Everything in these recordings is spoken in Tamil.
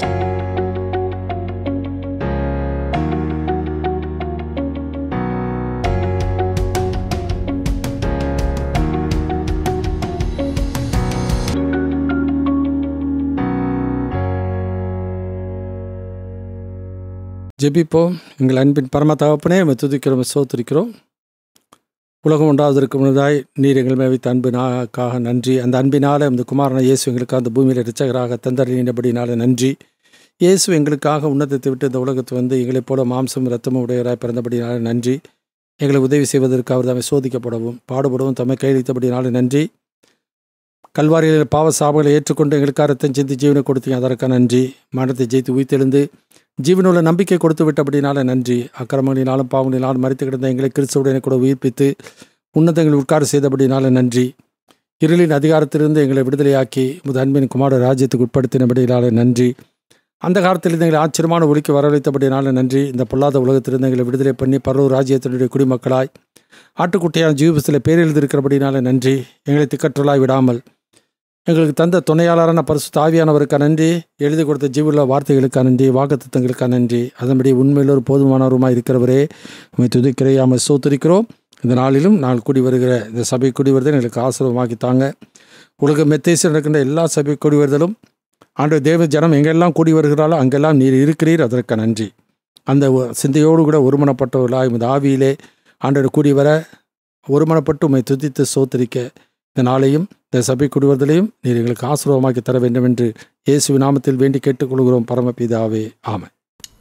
ஜெபிப்போம் எங்கள் அன்பின் பரம தகப்பனே நம்ம துதிக்கிறோம் சோத்திருக்கிறோம் உலகம் உண்டாவதற்கு முன்னதாய் நீர் எங்கள் மேல் வைத்த அன்பினாக்காக நன்றி அந்த அன்பினால இந்த குமாரன இயேசு எங்களுக்கு அந்த பூமியில் இரட்சகராக தந்தறினபடினால நன்றி இயேசு எங்களுக்காக உன்னதத்தை விட்டு இந்த உலகத்து வந்து எங்களைப் போல மாம்சம் இரத்தமும் உடையவராய் பிறந்தபடினால நன்றி எங்களை உதவி செய்வதற்கு அவர் தம்மை சோதிக்கப்படவும் பாடுபடவும் தம்மை கையளித்தபடினால நன்றி கல்வாரியில் பாவ சாபங்களை ஏற்றுக்கொண்டு எங்களுக்காக ரத்தம் சிந்தி ஜீவனை கொடுத்தீங்க அதற்காக நன்றி மரணத்தை ஜெயித்து உயிர்த்தெழுந்து ஜீவனுள்ள நம்பிக்கை கொடுத்து விட்டபடினால நன்றி அக்கிரமங்களினாலும் பாவங்களினாலும் மறித்து கிடந்த எங்களை கிறிஸ்துவுடனே கூட உயிர்ப்பித்து உன்னதங்கள் உட்கார செய்தபடினால நன்றி இருளின் அதிகாரத்திலிருந்து எங்களை விடுதலையாக்கி முது அன்பின் குமார ராஜ்யத்துக்கு உட்படுத்தினபடினால நன்றி அந்த காலத்திலிருந்து எங்களை ஆச்சரியமான ஒளிக்கு வரவழைத்தபடினால நன்றி இந்த பொல்லாத உலகத்திலிருந்து எங்களை விடுதலை பண்ணி பரவூர் ராஜ்யத்தினுடைய குடிமக்களாய் ஆட்டுக்குட்டியான ஜீவபத்தில் பேரெழுதிருக்கிறபடினால நன்றி எங்களை திக்கற்றலாய் விடாமல் எங்களுக்கு தந்த துணையாளரான பரிசு தாவியானவருக்கு நன்றி எழுதி கொடுத்த ஜீவுள்ள வார்த்தைகளுக்கு நன்றி வாக்குத்தத்தங்களுக்கு நன்றி அதன்படி உண்மையில் ஒரு போதுமானவருமாய் இருக்கிறவரே உண்மை துதிக்கிறையாமல் சோத்திருக்கிறோம் இந்த நாளிலும் நாள் கூடி வருகிற இந்த சபை கூடி வருதல் எங்களுக்கு ஆசிரமமாக்கி தாங்க உலக மெத்தேசில் நடக்கின்ற எல்லா சபை கூடி வருதலும் ஆண்டு தேவ ஜனம் எங்கெல்லாம் கூடி வருகிறாளோ அங்கெல்லாம் நீர் இருக்கிறீர் அதற்கு நன்றி அந்த ஒ- சிந்தையோடு கூட ஒருமனப்பட்டவர்களாய் இந்த ஆவியிலே ஆண்டோடு கூடி வர ஒருமனப்பட்டு உண்மை துதித்து சோத்தரிக்க இந்த நாளையும் இந்த சபை குடிவரதலையும் நீர் எங்களுக்கு ஆசீர்வாதமாக்கி தர வேண்டும் என்று இயேசு நாமத்தில் வேண்டி கேட்டுக்கொள்கிறோம் பரமபிதாவே ஆமென்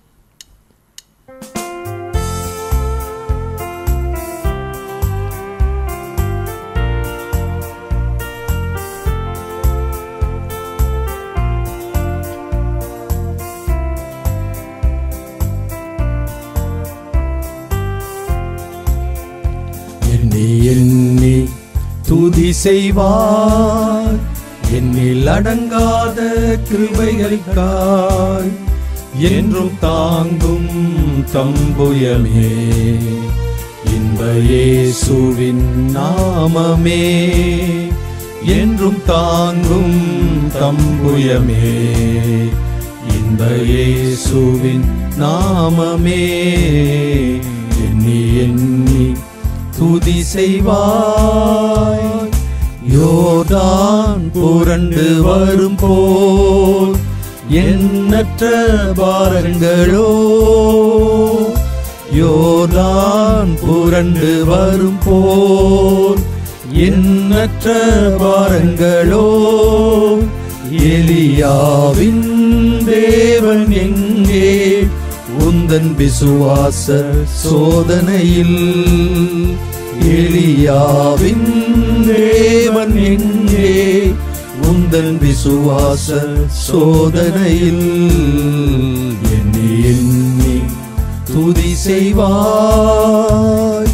எண்ணி எண்ணி துதி செய்வார் என்னில் அடங்காத கிருபைகளுக்காய் என்றும் தாங்கும் தம்புயமே இன்ப இயேசுவின் நாமமே என்றும் தாங்கும் தம்புயமே இன்ப இயேசுவின் நாமமே எண்ணி எண்ணி துதி செய்வாய் யோர்தான் புரண்டு வரும் போல் எண்ணற்ற பாரங்களோ யோர்தான் புரண்டு வரும் போல் எண்ணற்ற பாரங்களோ எலியாவின் தேவன் எங்கே உந்தன் விசுவாச சோதனையில் எலியாவின் தேவன் எங்கே உந்தன் விசுவாச சோதனையில் எண்ணி எண்ணி துதி செய்வாய்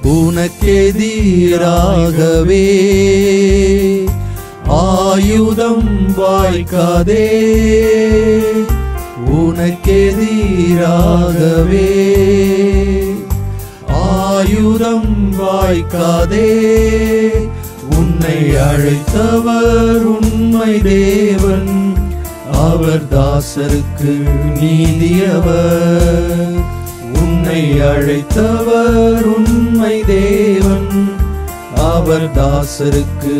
உனக்கெதிராகவே ஆயுதம் வாய்க்காதே உனக்கெதிராகவே ஆயுதம் வாய்க்காதே உன்னை அழைத்தவர் உண்மை தேவன் அவர் தாசருக்கு நீதியவர் உன்னை அழைத்தவர் உண்மை தேவன் அவர் தாசருக்கு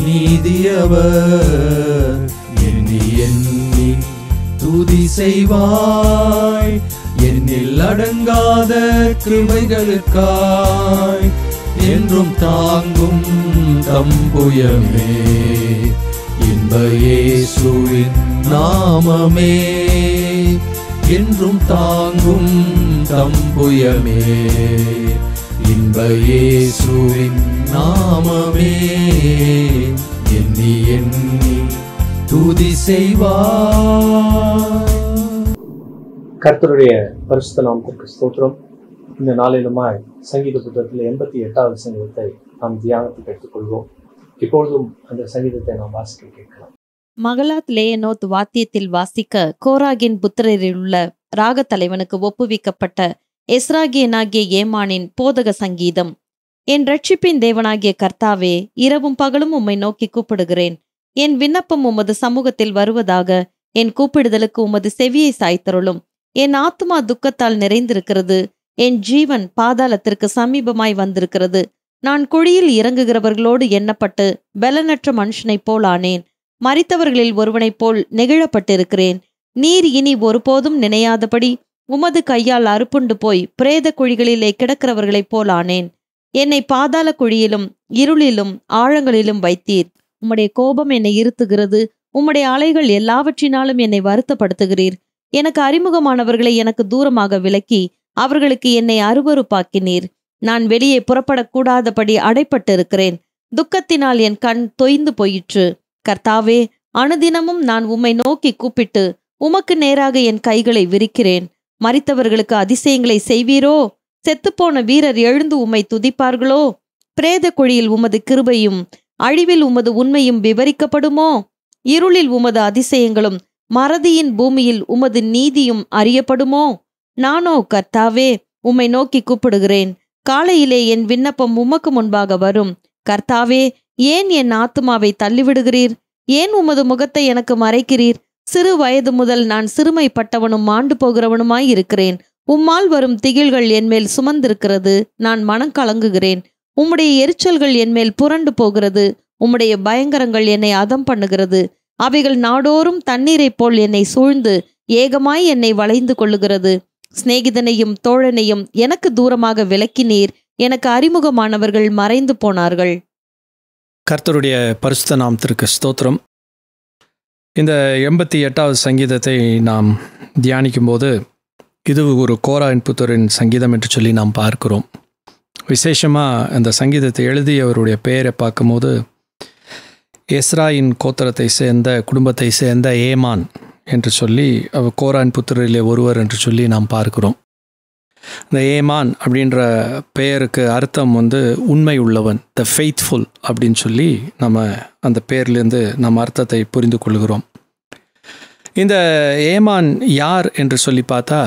நீதியவர் எண்ணி எண்ணி துதி செய்வாய் என்னில் அடங்காத கிருபைகளுக்காய் என்றும் தாங்கும் தம்புயமே இன்ப இயேசுவின் நாமமே என்றும் தாங்கும் தம்புயமே இன்ப இயேசுவின் நாமமே எண்ணி எண்ணி துதி செய்வார் கர்த்தருடைய பரிசுத்த நாமத்திற்கு ஸ்தோத்திரம் இந்த நாளிலுமாய் சங்கீத புத்தகத்தில் எண்பத்தி எட்டாவது சங்கீதத்தை நாம் தியானத்துக்கு எடுத்துக்கொள்வோம் இப்பொழுதும் அந்த சங்கீதத்தை நாம் வாசிக்க கேட்கலாம் மகளாத் லேயனோத் வாத்தியத்தில் வாசிக்க கோராகின் புத்திரரிலுள்ள ராகத் தலைவனுக்கு ஒப்புவிக்கப்பட்ட எஸ்ராகியனாகிய ஏமானின் போதக சங்கீதம் என் ரட்சிப்பின் தேவனாகிய கர்த்தாவே இரவும் பகலும் உம்மை நோக்கி கூப்பிடுகிறேன் என் விண்ணப்பம் உமது சமூகத்தில் வருவதாக என் கூப்பிடுதலுக்கு உமது செவியை சாய்த்தருளும் என் ஆத்துமா துக்கத்தால் நிறைந்திருக்கிறது என் ஜீவன் பாதாளத்திற்கு சமீபமாய் வந்திருக்கிறது நான் குழியில் இறங்குகிறவர்களோடு எண்ணப்பட்டு பலனற்ற மனுஷனைப் போல் ஆனேன் மரித்தவர்களில் ஒருவனைப் போல் நெகிழப்பட்டிருக்கிறேன் நீர் இனி ஒருபோதும் நினையாதபடி உமது கையால் அறுப்புண்டு போய் பிரேத குழிகளிலே கிடக்கிறவர்களைப் போல் ஆனேன் என்னை பாதாள குழியிலும் இருளிலும் ஆழங்களிலும் வைத்தீர் உம்முடைய கோபம் என்னை இருத்துகிறது உம்முடைய அலைகள் எல்லாவற்றினாலும் என்னை வருத்தப்படுத்துகிறீர் எனக்கு அறிமுகமானவர்களை எனக்கு தூரமாக விலக்கி அவர்களுக்கு என்னை அருவருப்பாக்கினீர் நான் வெளியே புறப்படக்கூடாதபடி அடைப்பட்டிருக்கிறேன் துக்கத்தினால் என் கண் தொய்ந்து போயிற்று கர்த்தாவே அனுதினமும் நான் உம்மை நோக்கி கூப்பிட்டு உமக்கு நேராக என் கைகளை விரிக்கிறேன் மரித்தவர்களுக்கு அதிசயங்களை செய்வீரோ செத்துப்போன வீரர் எழுந்து உம்மை துதிப்பார்களோ பிரேத குழியில் உமது கிருபையும் அழிவில் உமது உண்மையும் விவரிக்கப்படுமோ இருளில் உமது அதிசயங்களும் மறதியின் பூமியில் உமது நீதியும் அறியப்படுமோ நானோ கர்த்தாவே உம்மை நோக்கி கூப்பிடுகிறேன் காலையிலே என் விண்ணப்பம் உமக்கு முன்பாக வரும் கர்த்தாவே ஏன் என் ஆத்துமாவை தள்ளிவிடுகிறீர் ஏன் உமது முகத்தை எனக்கு மறைக்கிறீர் சிறு வயது முதல் நான் சிறுமைப்பட்டவனும் மாண்டு போகிறவனுமாய் இருக்கிறேன் உம்மால் வரும் திகில்கள் என்மேல் சுமந்திருக்கிறது நான் மனம் கலங்குகிறேன் உம்முடைய எரிச்சல்கள் என்மேல் புரண்டு போகிறது உம்முடைய பயங்கரங்கள் என்னை அதம் பண்ணுகிறது அவைகள் நாடோறும் தண்ணீரைப் போல் என்னை சூழ்ந்து ஏகமாய் என்னை வளைந்து கொள்ளுகிறது சிநேகிதனையும் தோழனையும் எனக்கு தூரமாக விலக்கினீர் எனக்கு அறிமுகமானவர்கள் மறைந்து போனார்கள் கர்த்தருடைய பரிசுத்த நாமத்திற்கு ஸ்தோத்திரம் இந்த எண்பத்தி எட்டாவது சங்கீதத்தை நாம் தியானிக்கும்போது இது ஒரு கோரா என்புத்தரின் சங்கீதம் என்று சொல்லி நாம் பார்க்கிறோம் விசேஷமாக அந்த சங்கீதத்தை எழுதியவருடைய பெயரை பார்க்கும்போது எஸ்ராயின் கோத்திரத்தை சேர்ந்த குடும்பத்தை சேர்ந்த ஏமான் என்று சொல்லி அவர் கோரான் புத்திரிலே ஒருவர் என்று சொல்லி நாம் பார்க்கிறோம் இந்த ஏமான் அப்படின்ற பெயருக்கு அர்த்தம் வந்து உண்மை உள்ளவன் த ஃபெய்த்ஃபுல் அப்படின்னு சொல்லி நம்ம அந்த பேர்லேருந்து நம்ம அர்த்தத்தை புரிந்து கொள்கிறோம் இந்த ஏமான் யார் என்று சொல்லி பார்த்தா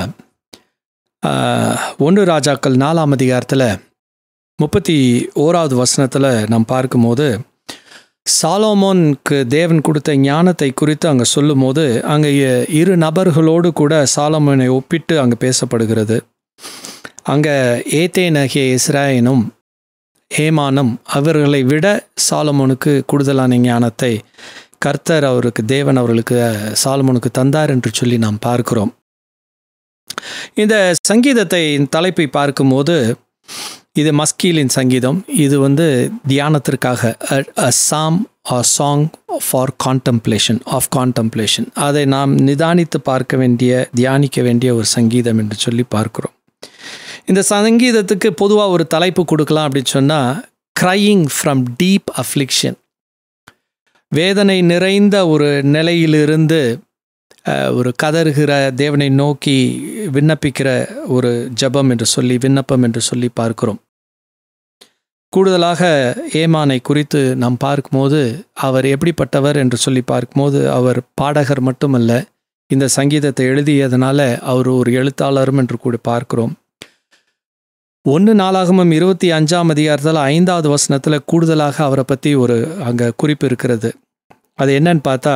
ஒன்று ராஜாக்கள் நாலாம் அதிகாரத்தில் முப்பத்தி ஓராவது வசனத்தில் நாம் பார்க்கும்போது சாலோமோனுக்கு தேவன் கொடுத்த ஞானத்தை குறித்து அங்கே சொல்லும்போது அங்கே இரு நபர்களோடு கூட சாலமோனை ஒப்பிட்டு அங்கே பேசப்படுகிறது அங்கே ஏத்தேனகிய இஸ்ராயனும் ஏமானும் அவர்களை விட சாலமோனுக்கு கூடுதலான ஞானத்தை கர்த்தர் அவருக்கு தேவன் அவர்களுக்கு சாலமோனுக்கு தந்தார் என்று சொல்லி நாம் பார்க்கிறோம் இந்த சங்கீதத்தை தலைப்பை பார்க்கும்போது இது மஸ்கீலின் சங்கீதம் இது வந்து தியானத்திற்காக a psalm a song for contemplation of contemplation அதை நாம் நிதானித்து பார்க்க வேண்டிய தியானிக்க வேண்டிய ஒரு சங்கீதம் என்று சொல்லி பார்க்கிறோம் இந்த சங்கீதத்துக்கு பொதுவாக ஒரு தலைப்பு கொடுக்கலாம் அப்படின்னு சொன்னால் க்ரையிங் ஃப்ரம் டீப் அஃப்ளிக்ஷன் வேதனை நிறைந்த ஒரு நிலையிலிருந்து ஒரு கதறுகிற தேவனை நோக்கி விண்ணப்பிக்கிற ஒரு ஜபம் என்று சொல்லி விண்ணப்பம் என்று சொல்லி பார்க்கிறோம் கூடுதலாக ஏமானை குறித்து நாம் பார்க்கும்போது அவர் எப்படிப்பட்டவர் என்று சொல்லி பார்க்கும்போது அவர் பாடகர் மட்டுமல்ல இந்த சங்கீதத்தை எழுதியதுனால அவர் ஒரு எழுத்தாளரும் என்று கூட பார்க்கிறோம் ஒன்று நாளாகமும் இருபத்தி அஞ்சாம் அதிகாரத்தில் ஐந்தாவது வசனத்தில் கூடுதலாக அவரை பற்றி ஒரு அங்கே குறிப்பு இருக்கிறது அது என்னன்னு பார்த்தா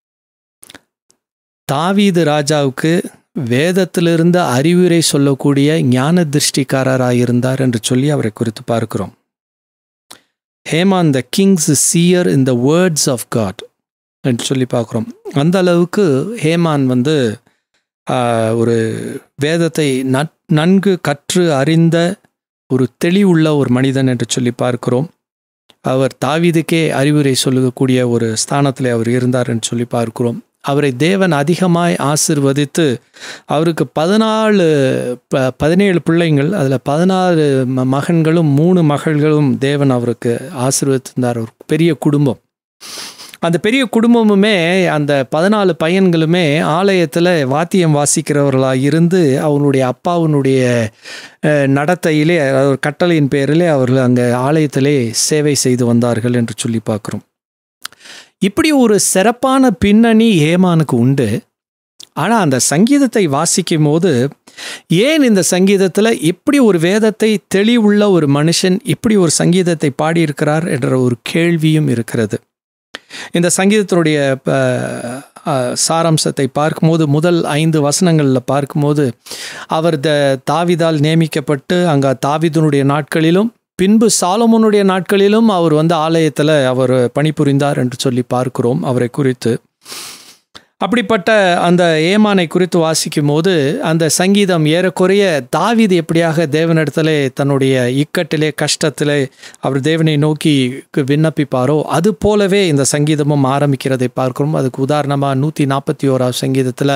தாவீது ராஜாவுக்கு வேதத்திலிருந்து அறிவுரை சொல்லக்கூடிய ஞான திருஷ்டிக்காரராக இருந்தார் என்று சொல்லி அவரை குறித்து பார்க்கிறோம் Heman the king's seer in the words of God என்று சொல்லி பார்க்குறோம் அந்த அளவுக்கு ஹேமான் வந்து ஒரு வேதத்தை நன்கு கற்று அறிந்த ஒரு தெளிவுள்ள ஒரு மனிதன் என்று சொல்லி பார்க்கிறோம் அவர் தாவீதுக்கே அறிவுரை சொல்லக்கூடிய ஒரு ஸ்தானத்தில் அவர் இருந்தார் என்று சொல்லி பார்க்கிறோம் அவரை தேவன் அதிகமாய் ஆசிர்வதித்து அவருக்கு பதினாலு ப பதினேழு பிள்ளைங்கள் அதில் பதினாறு ம மகன்களும் மூணு மகள்களும் தேவன் அவருக்கு ஆசிர்வதித்திருந்தார் ஒரு பெரிய குடும்பம் அந்த பெரிய குடும்பமுமே அந்த பதினாலு பையன்களுமே ஆலயத்தில் வாத்தியம் வாசிக்கிறவர்களாக இருந்து அவனுடைய அப்பாவுனுடைய நடத்தையிலே ஒரு கட்டளையின் பேரிலே அவர்கள் அங்கே ஆலயத்திலே சேவை செய்து வந்தார்கள் என்று சொல்லி பார்க்குறோம் இப்படி ஒரு சிறப்பான பின்னணி ஏமானுக்கு உண்டு ஆனால் அந்த சங்கீதத்தை வாசிக்கும் போது ஏன் இந்த சங்கீதத்தில் இப்படி ஒரு வேதத்தை தெளிவுள்ள ஒரு மனுஷன் இப்படி ஒரு சங்கீதத்தை பாடியிருக்கிறார் என்ற ஒரு கேள்வியும் இருக்கிறது இந்த சங்கீதத்தினுடைய அஹ், அஹ், சாராம்சத்தை பார்க்கும்போது முதல் ஐந்து வசனங்களில் பார்க்கும்போது அவர் த தாவிதால் நியமிக்கப்பட்டு அங்கே தாவிதனுடைய நாட்களிலும் பின்பு சாலமோனுடைய நாட்களிலும் அவர் வந்து ஆலயத்தில் அவர் பணிபுரிந்தார் என்று சொல்லி பார்க்கிறோம் அவரை குறித்து அப்படிப்பட்ட அந்த ஏமானை குறித்து வாசிக்கும் போது அந்த சங்கீதம் ஏறக்குறைய தாவீது எப்படியாக தேவனிடத்திலே தன்னுடைய இக்கட்டிலே கஷ்டத்திலே அவர் தேவனை நோக்கி விண்ணப்பிப்பாரோ அது போலவே இந்த சங்கீதமும் ஆரம்பிக்கிறதை பார்க்கிறோம் அதுக்கு உதாரணமாக நூற்றி நாற்பத்தி ஓராவது சங்கீதத்தில்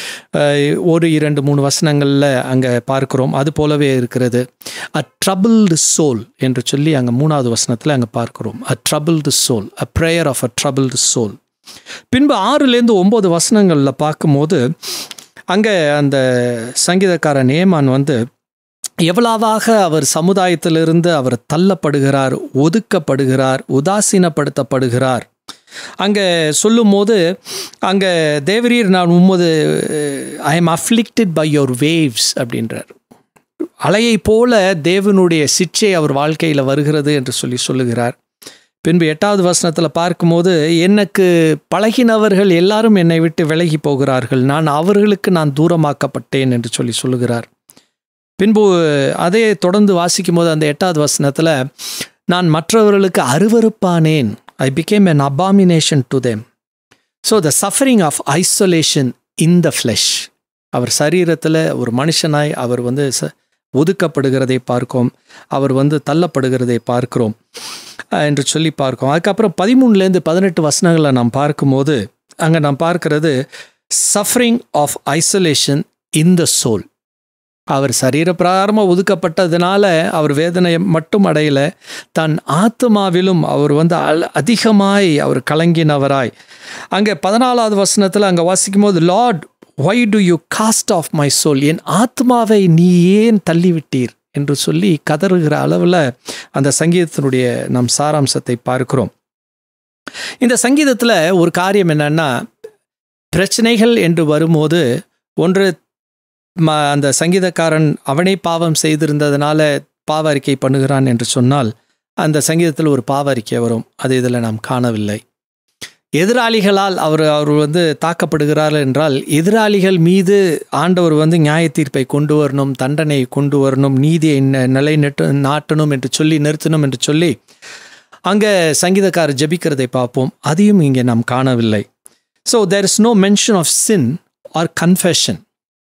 ஒரு இரண்டு மூணு வசனங்களில் அங்கே பார்க்கிறோம் அது போலவே இருக்கிறது அ ட்ரபிள்டு சோல் என்று சொல்லி அங்கே மூணாவது வசனத்தில் அங்கே பார்க்கிறோம் a troubled soul a prayer of a troubled soul பின்பு ஆறுலேருந்து ஒம்பது வசனங்களில் பார்க்கும்போது அங்கே அந்த சங்கீதக்காரன் ஏமான் வந்து எவ்வளவாக அவர் சமுதாயத்திலிருந்து அவர் தள்ளப்படுகிறார் ஒதுக்கப்படுகிறார் உதாசீனப்படுத்தப்படுகிறார் அங்கே சொல்லும்போது அங்கே தேவரீர் நான் உம்மது I am afflicted by your waves அப்படின்றார் அலையை போல தேவனுடைய சிச்சை அவர் வாழ்க்கையில் வருகிறது என்று சொல்லி சொல்லுகிறார் பின்பு எட்டாவது வசனத்தில் பார்க்கும்போது எனக்கு பழகினவர்கள் எல்லாரும் என்னை விட்டு விலகி போகிறார்கள் நான் அவர்களுக்கு நான் தூரமாக்கப்பட்டேன் என்று சொல்லி சொல்லுகிறார் பின்பு அதே தொடர்ந்து வாசிக்கும் போது அந்த எட்டாவது வசனத்தில் நான் மற்றவர்களுக்கு அருவருப்பானேன் I become an abomination to them so the suffering of isolation in the flesh அவர் சரீரத்தில் ஒரு மனுஷனாய் அவர் வந்து ச ஒதுக்கப்படுகிறதை பார்க்கிறோம் அவர் வந்து தள்ளப்படுகிறதை பார்க்கிறோம் அஹ், என்று சொல்லி பார்க்கிறோம் அதுக்கப்புறம் பதிமூணுலேருந்து பதினெட்டு வசனங்களை நாம் பார்க்கும்போது அங்கே நாம் பார்க்கிறது suffering of isolation in the soul அவர் சரீரப்பிரகாரமாக ஒதுக்கப்பட்டதுனால அவர் வேதனையை மட்டும் அடையல தன் ஆத்மாவிலும் அவர் வந்து அல் அதிகமாய் அவர் கலங்கினவராய் அங்கே பதினாலாவது வசனத்தில் அங்கே வாசிக்கும் போது Lord why do you cast off my soul என் ஆத்மாவை நீ ஏன் தள்ளிவிட்டீர் என்று சொல்லி கதறுகிற அளவில் அந்த சங்கீதத்தினுடைய நம் சாராம்சத்தை பார்க்கிறோம் இந்த சங்கீதத்தில் ஒரு காரியம் என்னன்னா பிரச்சனைகள் என்று வரும்போது ஒன்று ம அந்த சங்கீதக்காரன் அவனே பாவம் செய்திருந்ததுனால பாவ அறிக்கை பண்ணுகிறான் என்று சொன்னால் அந்த சங்கீதத்தில் ஒரு பாவ அறிக்கை வரும் அது இதில் நாம் காணவில்லை எதிராளிகளால் அவர் அவர் வந்து தாக்கப்படுகிறார் என்றால் எதிராளிகள் மீது ஆண்டவர் வந்து நியாய தீர்ப்பை கொண்டு வரணும் தண்டனையை கொண்டு வரணும் நீதியை ந- நிலைநிட்டு நாட்டணும் என்று சொல்லி நிறுத்தணும் என்று சொல்லி அங்கே சங்கீதக்காரர் ஜெபிக்கிறதை பார்ப்போம் அதையும் இங்கே நாம் காணவில்லை so there is no mention of sin or confession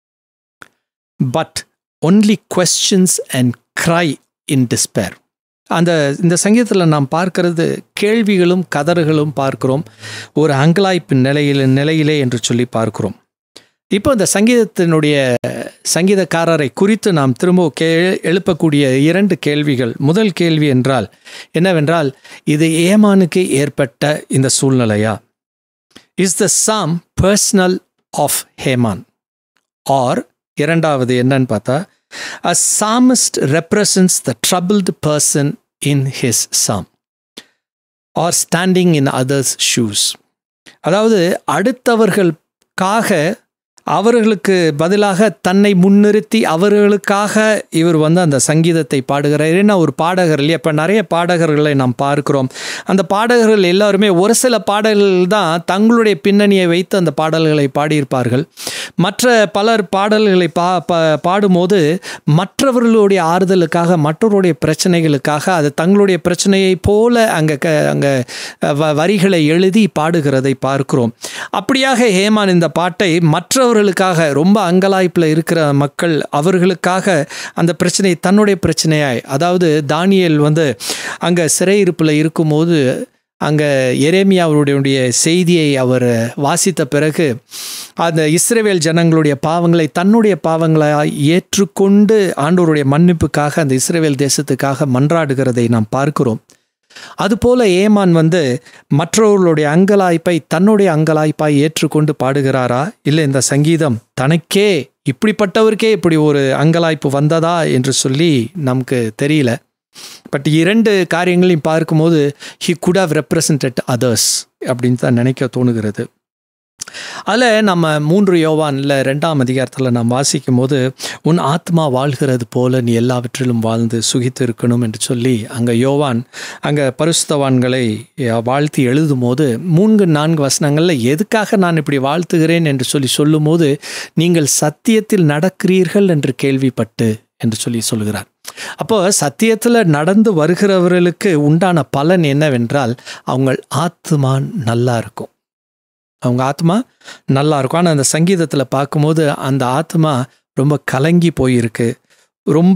but only questions and cry in despair அந்த இந்த சங்கீதத்தில் நாம் பார்க்கிறது கேள்விகளும் கதறுகளும் பார்க்கிறோம் ஒரு அங்கலாய்ப்பு நிலையில் நிலையிலே என்று சொல்லி பார்க்கிறோம் இப்போ இந்த சங்கீதத்தினுடைய சங்கீதக்காரரை குறித்து நாம் திரும்ப கே எழுப்பக்கூடிய இரண்டு கேள்விகள் முதல் கேள்வி என்றால் என்னவென்றால் இது ஏமானுக்கு ஏற்பட்ட இந்த சூழ்நிலையா is the psalm personal of Heman or இரண்டாவது என்னன்னு பார்த்தா a psalmist represents the troubled person in his psalm or standing in others' shoes அதாவது அடுத்தவர்களுக்காக அவர்களுக்கு பதிலாக தன்னை முன்னிறுத்தி அவர்களுக்காக இவர் வந்து அந்த சங்கீதத்தை பாடுகிறார் ஏன்னா ஒரு பாடகர் இல்லையா இப்போ நிறைய பாடகர்களை நாம் பார்க்கிறோம் அந்த பாடகர்கள் எல்லாருமே ஒரு சில பாடல்கள் தான் தங்களுடைய பின்னணியை வைத்து அந்த பாடல்களை பாடியிருப்பார்கள் மற்ற பலர் பாடல்களை பா பா பாடும்போது மற்றவர்களுடைய ஆறுதலுக்காக மற்றவருடைய பிரச்சனைகளுக்காக அது தங்களுடைய பிரச்சனையை போல அங்கே க அங்கே வ வரிகளை எழுதி பாடுகிறதை பார்க்கிறோம் அப்படியாக ஹேமான் இந்த பாட்டை மற்றவர்களுக்காக ரொம்ப அங்கலாய்ப்பில் இருக்கிற மக்கள் அவர்களுக்காக அந்த பிரச்சனை தன்னுடைய பிரச்சனையாய் அதாவது தானியேல் வந்து அங்கே சிறையிருப்பில் இருக்கும்போது அங்கே எரேமியாவுடைய செய்தியை அவர் வாசித்த பிறகு அந்த இஸ்ரேவேல் ஜனங்களுடைய பாவங்களை தன்னுடைய பாவங்களாய் ஏற்றுக்கொண்டு ஆண்டவருடைய மன்னிப்புக்காக அந்த இஸ்ரேவேல் தேசத்துக்காக மன்றாடுகிறதை நாம் பார்க்கிறோம் அதுபோல ஏமான் வந்து மற்றவர்களுடைய அங்கலாய்ப்பை தன்னுடைய அங்கலாய்ப்பாய் ஏற்றுக்கொண்டு பாடுகிறாரா இல்லை இந்த சங்கீதம் தனக்கே இப்படிப்பட்டவருக்கே இப்படி ஒரு அங்கலாய்ப்பு வந்ததா என்று சொல்லி நமக்கு தெரியல பட் இரண்டு காரியங்களையும் பார்க்கும்போது he could have represented others அப்படின்னு தான் நினைக்க தோணுகிறது அதில் நம்ம மூன்று யோவான்ல ரெண்டாம் அதிகாரத்தில் நாம் வாசிக்கும் போது உன் ஆத்மா வாழ்கிறது போல நீ எல்லாவற்றிலும் வாழ்ந்து சுகித்து இருக்கணும் என்று சொல்லி அங்கே யோவான் அங்கே பரிசுத்தவான்களை அஹ், வாழ்த்தி எழுதும் போது மூன்று நான்கு வசனங்களில் எதுக்காக நான் இப்படி வாழ்த்துகிறேன் என்று சொல்லி சொல்லும்போது நீங்கள் சத்தியத்தில் நடக்கிறீர்கள் என்று கேள்விப்பட்டு என்று சொல்லி சொல்கிறார் அப்போ சத்தியத்தில் நடந்து வருகிறவர்களுக்கு உண்டான பலன் என்னவென்றால் அவங்க ஆத்மா நல்லா இருக்கும் அவங்க ஆத்மா நல்லா இருக்கும் ஆனால் அந்த சங்கீதத்தில் பார்க்கும்போது அந்த ஆத்மா ரொம்ப கலங்கி போயிருக்கு ரொம்ப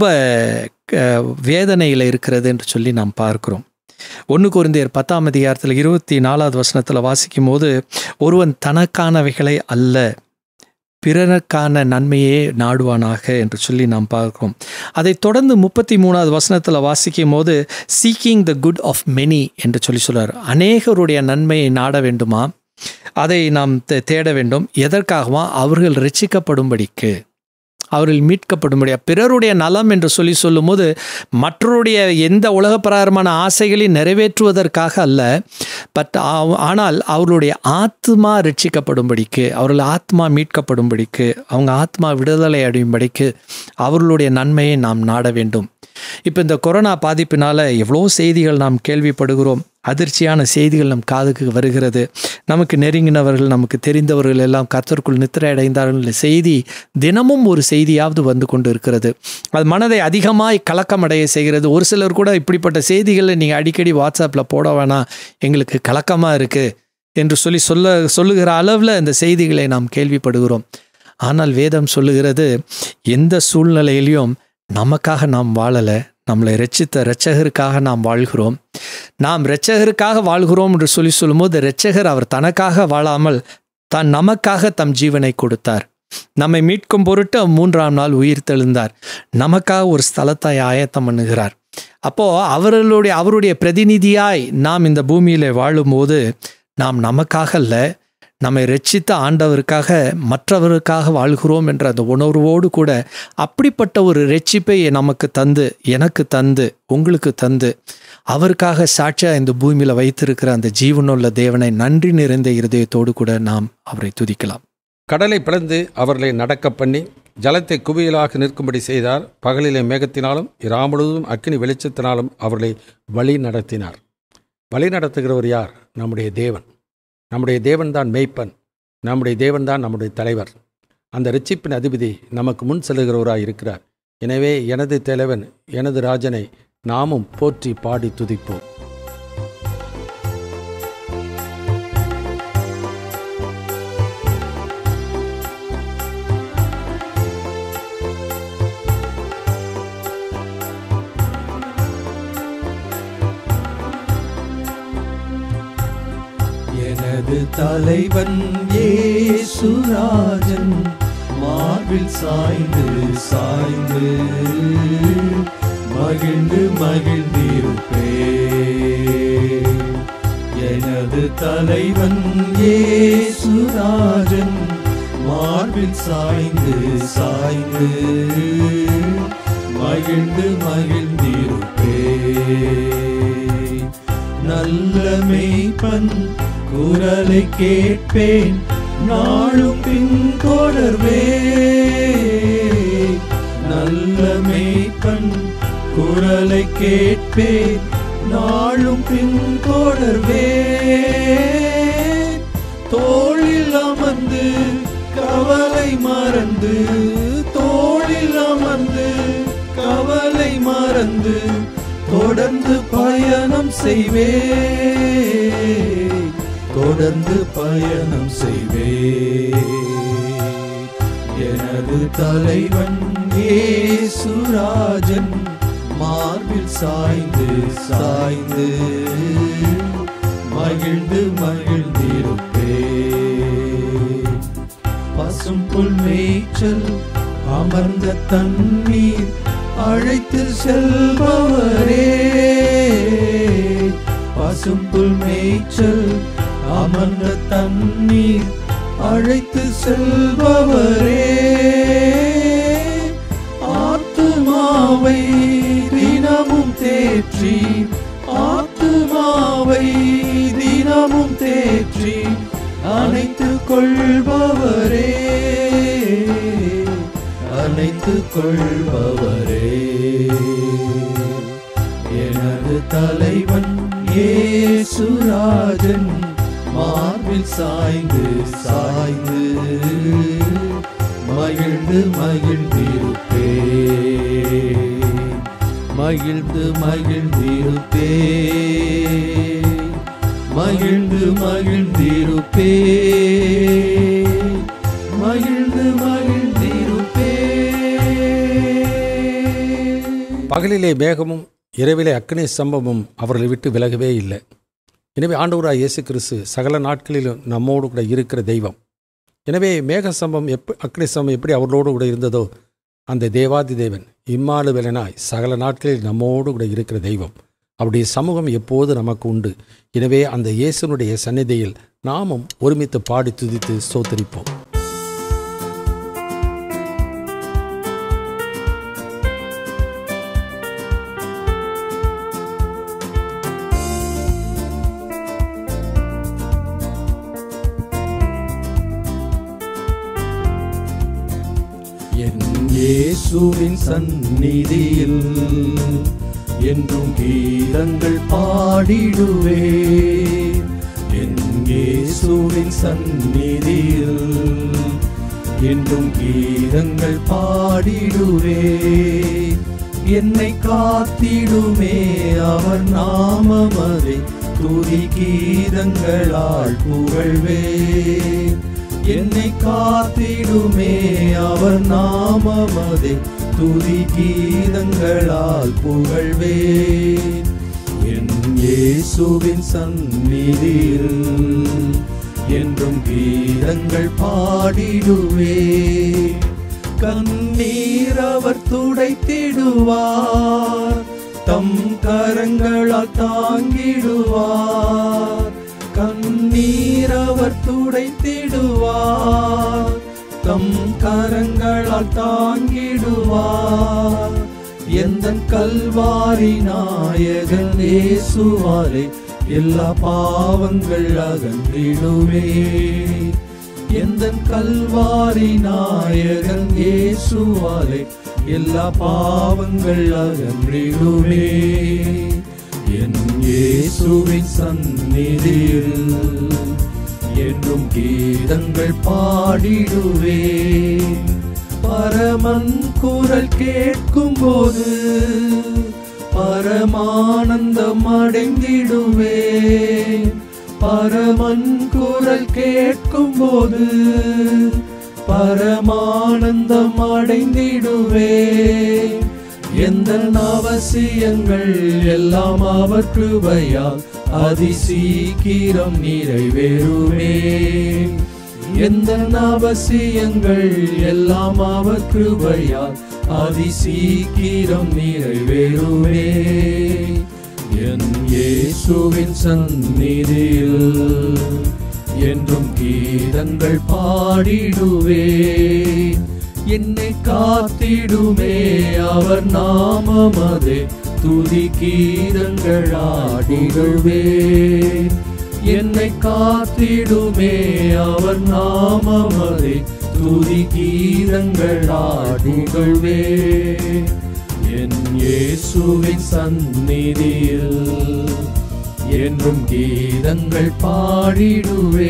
வேதனையில் இருக்கிறது என்று சொல்லி நாம் பார்க்கிறோம் ஒன்று குருந்தியர் பத்தாம் அதிகாரத்தில் இருபத்தி நாலாவது வசனத்தில் வாசிக்கும் போது ஒருவன் தனக்கானவைகளை அல்ல பிறருக்கான நன்மையே நாடுவானாக என்று சொல்லி நாம் பார்க்கிறோம் அதை தொடர்ந்து முப்பத்தி மூணாவது வசனத்தில் வாசிக்கும் போது seeking the good of many என்று சொல்லி சொல்றார் அநேகருடைய நன்மையை நாட வேண்டுமா அதை நாம் தே- தேட வேண்டும் எதற்காகவா அவர்கள் ரட்சிக்கப்படும்படிக்கு அவர்கள் மீட்கப்படும்படியா பிறருடைய நலம் என்று சொல்லி சொல்லும்போது மற்றவருடைய எந்த உலக பிரகாரமான ஆசைகளை நிறைவேற்றுவதற்காக அல்ல பட் ஆனால் அவர்களுடைய ஆத்மா ரட்சிக்கப்படும்படிக்கு அவர்கள் ஆத்மா மீட்கப்படும்படிக்கு அவங்க ஆத்மா விடுதலை அடையும்படிக்கு அவர்களுடைய நன்மையை நாம் நாட வேண்டும் இப்போ இந்த கொரோனா பாதிப்பினால எவ்வளோ செய்திகள் நாம் கேள்விப்படுகிறோம் அதிர்ச்சியான செய்திகள் நம் காதுக்கு வருகிறது நமக்கு நெருங்கினவர்கள் நமக்கு தெரிந்தவர்கள் எல்லாம் கர்த்தருக்குள் நித்திரை அடைந்தார்கள் என்ற செய்தி தினமும் ஒரு செய்தியாவது வந்து கொண்டு இருக்கிறது அது மனதை அதிகமாய் கலக்கமடைய செய்கிறது ஒரு சிலர் கூட இப்படிப்பட்ட செய்திகளை நீங்கள் அடிக்கடி வாட்ஸ்அப்பில் போட வேணாம் எங்களுக்கு கலக்கமாக இருக்குது என்று சொல்லி சொல்ல சொல்லுகிற அளவில் இந்த செய்திகளை நாம் கேள்விப்படுகிறோம் ஆனால் வேதம் சொல்லுகிறது எந்த சூழ்நிலையிலையும் நமக்காக நாம் வாழலை நம்மளை ரட்சித்த இரட்சகருக்காக நாம் வாழ்கிறோம் நாம் இரட்சகருக்காக வாழ்கிறோம் என்று சொல்லி சொல்லும்போது இரட்சகர் அவர் தனக்காக வாழாமல் தான் நமக்காக தம் ஜீவனை கொடுத்தார் நம்மை மீட்கும் பொருட்டு மூன்றாம் நாள் உயிர் தெழுந்தார் நமக்காக ஒரு ஸ்தலத்தை ஆயத்தம் பண்ணுகிறார் அப்போ அவர்களுடைய அவருடைய பிரதிநிதியாய் நாம் இந்த பூமியில வாழும்போது நாம் நமக்காக அல்ல நம்மை ரட்சித்த ஆண்டவருக்காக மற்றவருக்காக வாழ்கிறோம் என்ற அந்த உணர்வோடு கூட அப்படிப்பட்ட ஒரு ரட்சிப்பை நமக்கு தந்து எனக்கு தந்து உங்களுக்கு தந்து அவருக்காக சாட்சியா இந்த பூமியில வைத்திருக்கிற அந்த ஜீவனுள்ள தேவனை நன்றி நிறைந்த இருதயத்தோடு கூட நாம் அவரை துதிக்கலாம் கடலை பிளந்து அவர்களை நடக்க பண்ணி ஜலத்தை குவியலாக நிற்கும்படி செய்தார் பகலிலே மேகத்தினாலும் இராமுழுதும் அக்கினி வெளிச்சத்தினாலும் அவர்களை வழி நடத்தினார் வழி நடத்துகிறவர் யார் நம்முடைய தேவன் நம்முடைய தேவன் தான் மெய்ப்பன் நம்முடைய தேவன் தான் நம்முடைய தலைவர் அந்த ரிச்சிப்பின் அதிபதி நமக்கு முன் செல்லுகிறவராய் இருக்கிறார் எனவே எனது தலைவன் எனது ராஜனை நாமும் போற்றி பாடி துதிப்போம் எனது தலைவன் ஏசுராஜன் மார்பில் சாய்ந்து சாய்ந்து மகிழ்ந்து மகிழ்ந்திருப்பே எனது தலைவன் ஏசுராஜன் மார்பில் சாய்ந்து சாய்ந்து மகிழ்ந்து மகிழ்ந்திருப்பே நல்ல மெய்ப்பன் குரலை கேட்பேன் நாளும் பின்தொடர்வே நல்ல மெய்ப்பன் குரலை கேட்பேன் நாளும் பின்தொடர்வே தோளில் அமர்ந்து கவலை மறந்து தோளில் அமர்ந்து கவலை மறந்து தொடர்ந்து பயணம் செய்வே தொடர்ந்து பயணம் செய்வே எனது தலைவன் ஏசுராஜன் மார்பில் சாய்ந்து சாய்ந்து மகிழ்ந்து மகிழ்ந்திருப்பே பசும் புல் மேய்ச்சல் அமர்ந்த தண்ணீர் அழைத்து செல்பவரே பசும்புல் மேய்ச்சல் அமர்ந்த தண்ணீர் அழைத்து செல்பவரே ஆத்துமாவை தினமும் தேற்றி ஆத்துமாவை தினமும் தேற்றி அனைத்து கொள்பவரே அணைத்து கொள்பவரே எனது தலைவன் ஏசுராஜன் மார்பில் சாய்ந்து சாய்ந்து மகிழ்ந்து மகிழ்ந்திருப்பே மகிழ்ந்து மகிழ்ந்திருப்பே மகிழ்ந்து மகிழ்ந்திருப்பே மகிழ்ந்து மகிழ்ந்திருப்பே பகலிலே மேகமும் இரவிலே அக்னி சம்பமும் அவர்களை விட்டு விலகவே இல்லை எனவே ஆண்டவராய் இயேசு கிறிஸ்து சகல நாட்களிலும் நம்மோடு கூட இருக்கிற தெய்வம் எனவே மேக சம்பம் எப் அக்னி சம்பம் எப்படி அவர்களோடு கூட இருந்ததோ அந்த தேவாதி தேவன் இம்மாலு வேலனாய் சகல நாட்களில் நம்மோடு கூட இருக்கிற தெய்வம் அவருடைய சமூகம் எப்போது நமக்கு உண்டு எனவே அந்த இயேசுனுடைய சந்நிதியில் நாமும் ஒருமித்து பாடி துதித்து சோத்தரிப்போம் என் இயேசுவின் சந்நிதியில் என்றும் கீதங்கள் பாடிடுவே என் இயேசுவின் சந்நிதியில் என்றும் கீதங்கள் பாடிடுவே என்னை காத்திடுமே அவர் நாமமதை துதி கீதங்களால் புகழ்வே என்னை காத்திடுமே அவர் நாமமதை துதி கீதங்களால் புகழ்வே என் இயேசுவின் சந்நிதியில் என்றும் கீதங்கள் பாடிடுவே கண்ணீர் அவர் துடைத்திடுவார் தம் கரங்களால் தாங்கிடுவார் கண்ணீர் அவர் துடைத்திடுவார் தம் கரங்களால் தாங்கிடுவார் எந்த கல்வாரி நாயகன் இயேசுவாரே எல்லா பாவங்கள் அகன்றிடுவே எந்த கல்வாரி நாயகன் இயேசுவாலே எல்லா பாவங்கள் அகன்றிடுவே என் இயேசுவின் சந்நிதியில் என்றும் கீதங்கள் பாடிடுவே பரமன் குரல் கேட்கும் போது பரமானந்தம் அடைந்திடுவே பரமன் குரல் கேட்கும் போது பரமானந்தம் அடைந்திடுவே எந்த அவசியங்கள் எல்லாம் அவர் கிருபையால் அதிசீக்கிரம் நிறைவேறுமே எந்த அவசியங்கள் எல்லாம் அவர் கிருபையால் அதிசீக்கிரம் நிறைவேறுமே என் இயேசுவின் சந்நிதியில் என்றும் கீதங்கள் பாடிடுவே என்னை காத்திடுமே அவர் நாமமதே துதி கீதங்கள் ஆடிடுவே என்னை காத்திடுமே அவர் நாமமதே துதி கீதங்கள் ஆடிடுவே என் இயேசுவின் சந்நிதியில் என்றும் கீதங்கள் பாடிடுவே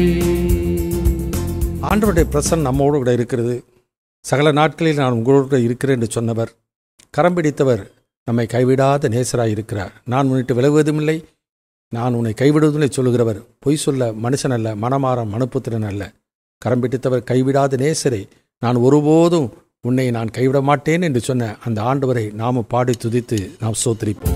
ஆண்டவருடைய பிரசன் நம்மோடு கூட இருக்கிறது சகல நாட்களில் நான் உங்களோடு கூட இருக்கிறேன் என்று சொன்னவர் கரம் பிடித்தவர் நம்மை கைவிடாத நேசராய் இருக்கிறார் நான் உன்னிட்டு விலகுவதுமில்லை நான் உன்னை கைவிடுவதில்லை சொல்லுகிறவர் பொய் சொல்ல மனுஷன் அல்ல மனமாறம் மனுப்புத்திரன் அல்ல கரம் பிடித்தவர் கைவிடாத நேசரை நான் ஒருபோதும் உன்னை நான் கைவிட மாட்டேன் என்று சொன்ன அந்த ஆண்டவரை நாம பாடி துதித்து நாம் சோத்திரிப்போம்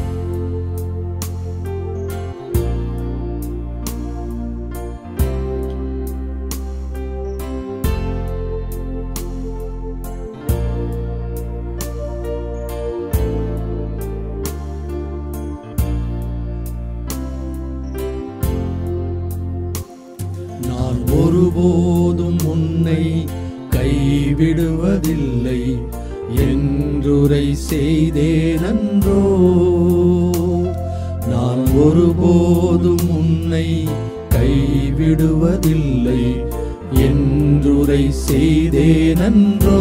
நான் ஒருபோதும் உன்னை கைவிடுவதில்லை என்றுரை செய்தேனன்றோ நான் ஒருபோதும் உன்னை கைவிடுவதில்லை என்றுரை செய்தேனன்றோ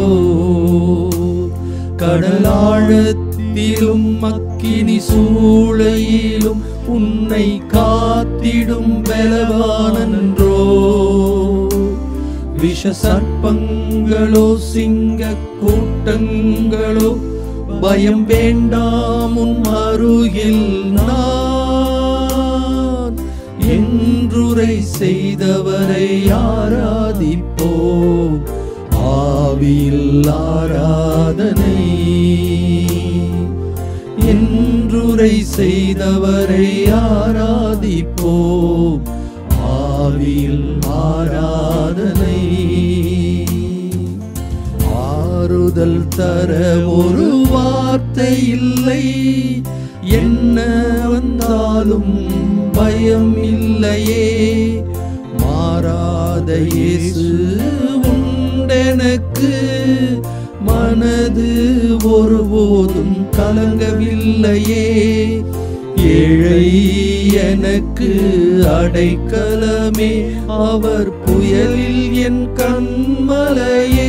கடலாழத்திலும் அக்கினி சூளையிலும் உன்னை காத்திடும் பலவானன்றோ விஷ சர்ப்பங்களோ சிங்க கூட்டங்களோ பயம் வேண்டாம் உன் அருகில் நான் என்றுரை செய்தவரை ஆராதிப்போம் ஆவியில் ஆராதனை என்றுரை செய்தவரை ஆராதிப்போம் ஆவியில் ஆராதனை ஆறுதல் தர ஒரு வார்த்தை இல்லை என்ன வந்தாலும் பயம் இல்லையே மாறாத இயேசு உண்டெனக்கு மனது ஒருபோதும் கலங்கவில்லையே ஏழை எனக்கு அடைக்கலமே அவர் புயலில் என் கண்மலையே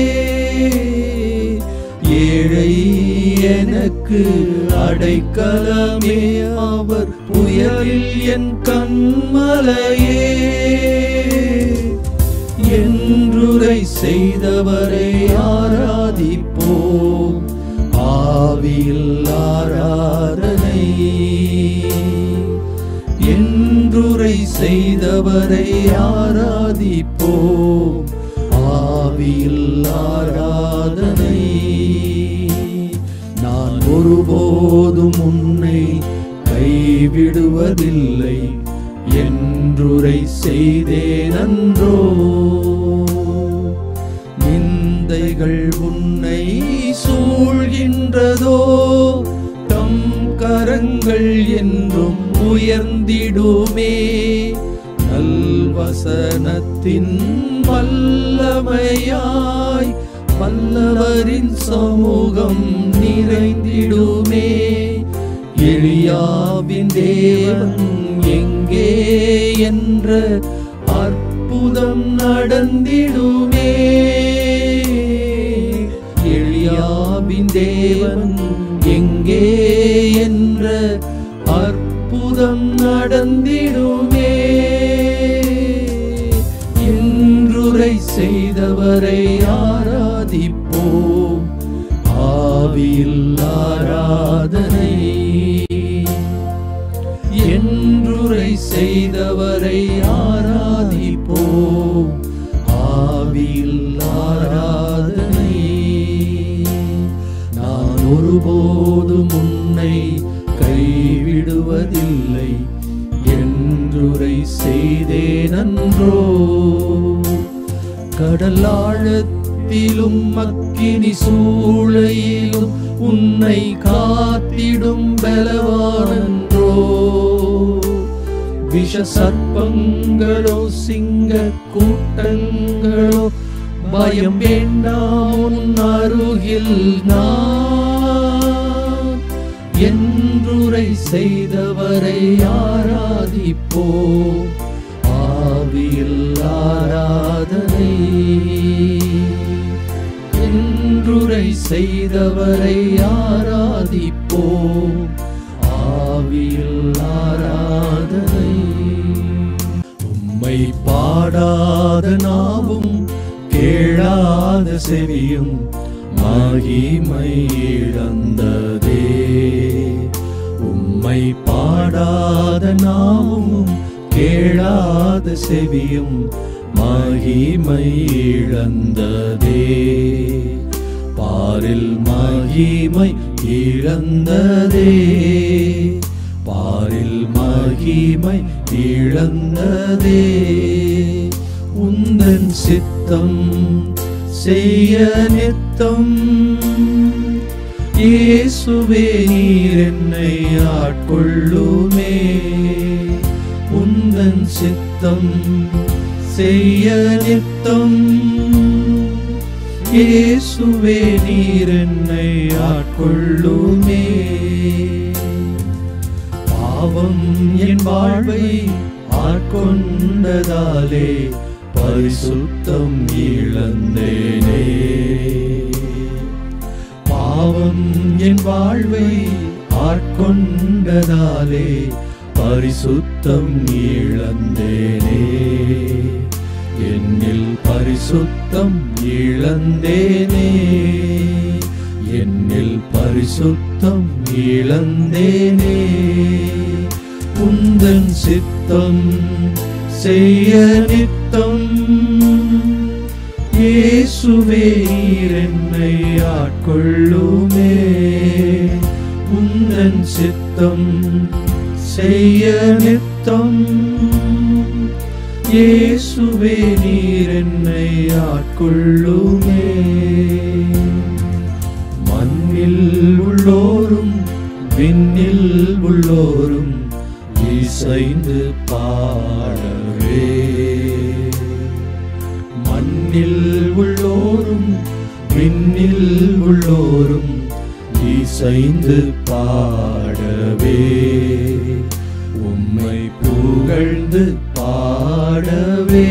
ஏழை எனக்கு அடைக்கலமே அவர் புயலில் என் கண்மலையே என்றுரை செய்தவரை ஆராதிப்போம் ஆவியில் ஆராதனை என்றுரை செய்தவரை ஆராதிப்போம் ஆவியில் ஆராதனை நான் ஒருபோதும் உன்னை கைவிடுவதில்லை என்றுரை செய்தேனன்றோ நிந்தைகள் உன்னை சூழ்கின்றதோ தம் கரங்கள் என்றும் உயர்ந்திடுமே நல்வசனத்தின் வல்லமையாய் வல்லவரின் சமூகம் நிறைந்திடுமே எளியாவின் தேவன் எங்கே என்ற அற்புதம் நடந்திடுமே எளியாவின் தேவன் எங்கே என்ற அற்புதம் நடந்திடுமே என்றுரை செய்தவரை ஆராதிப்போம் ஆவியில் ஆராதனை என்றுரை செய்தவரை ஆராதிப்போம் ஆவியில் ஆராதனை நான் ஒருபோதும் உன்னை கைவிடுவதில்லை என்றுரை செய்தேனன்றோ கடலாழத்திலும் அக்கினி சூளையிலும் உன்னை காத்திடும் பலவானன்றோ விஷ சர்ப்பங்களோ சிங்க கூட்டங்களோ பயம் வேண்டாம் உன் அருகில் நான் என்றுரை செய்தவரை ஆராதிப்போம் ஆவியில் ஆராதனை என்றுரை செய்தவரை ஆராதிப்போம் ஆவியில் ஆராதனை உம்மை பாடாத நாவும் கேளாத செவியும் மகிமை இழந்ததே உம்மை பாடாத நாவும் கேளாத செவியும் மகிமை இழந்ததே பாரில் மகிமை இழந்ததே பாரில் மகிமை இழந்ததே உந்தன் சித்தம் செய்ய நித்தம் இயேசுவே நீர் என்னை ஆட்கொள்ளுமே உந்தன் சித்தம் செய்ய நித்தம் இயேசுவே நீர் என்னை ஆட்கொள்ளுமே பாவம் என் வாழ்வை ஆட்கொண்டதாலே பரிசுத்தம் இழந்தேனே பாவம் என் வாழ்வை ஆட்கொண்டதாலே பரிசுத்தம் இழந்தேனே என்னில் பரிசுத்தம் இழந்தேனே என்னில் பரிசுத்தம் இழந்தேனே உந்தன் சித்தம் செய்ய நித்தம் இயேசுவே நீர் என்னை ஆட்கொள்ளுமே உந்தன் சித்தம் செய்ய நித்தம் இயேசுவே நீர் என்னை ஆட்கொள்ளுமே மண்ணில் உள்ளோரும் விண்ணில் உள்ளோரும் இசைந்து பாடவே மண்ணில் உள்ளோரும் விண்ணில் உள்ளோரும் இசைந்து பாடவே உம்மை புகழ்ந்து பாடவே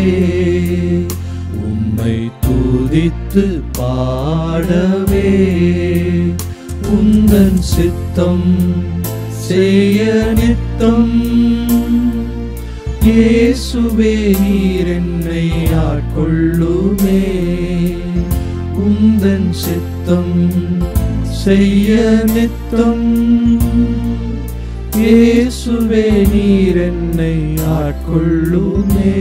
உம்மை துதித்து பாடவே உந்தன் சித்தம் செய்ய நித்தம் இயேசுவே நீர் என்னை ஆட்கொள்ளுமே உந்தன் சித்தம் செய்ய நித்தம் இயேசுவே நீர் என்னை ஆட்கொள்ளுமே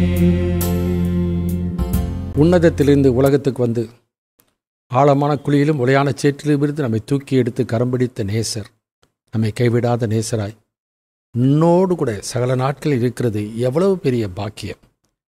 உன்னதத்திலிருந்து உலகத்துக்கு வந்து ஆழமான குழியிலும் உலையான சேற்றிலும் இருந்து நம்மை தூக்கி எடுத்து கரம் பிடித்த நேசர் நம்மை கைவிடாத நேசராய் உன்னோடு கூட சகல நாட்களில் இருக்கிறது எவ்வளவு பெரிய பாக்கியம்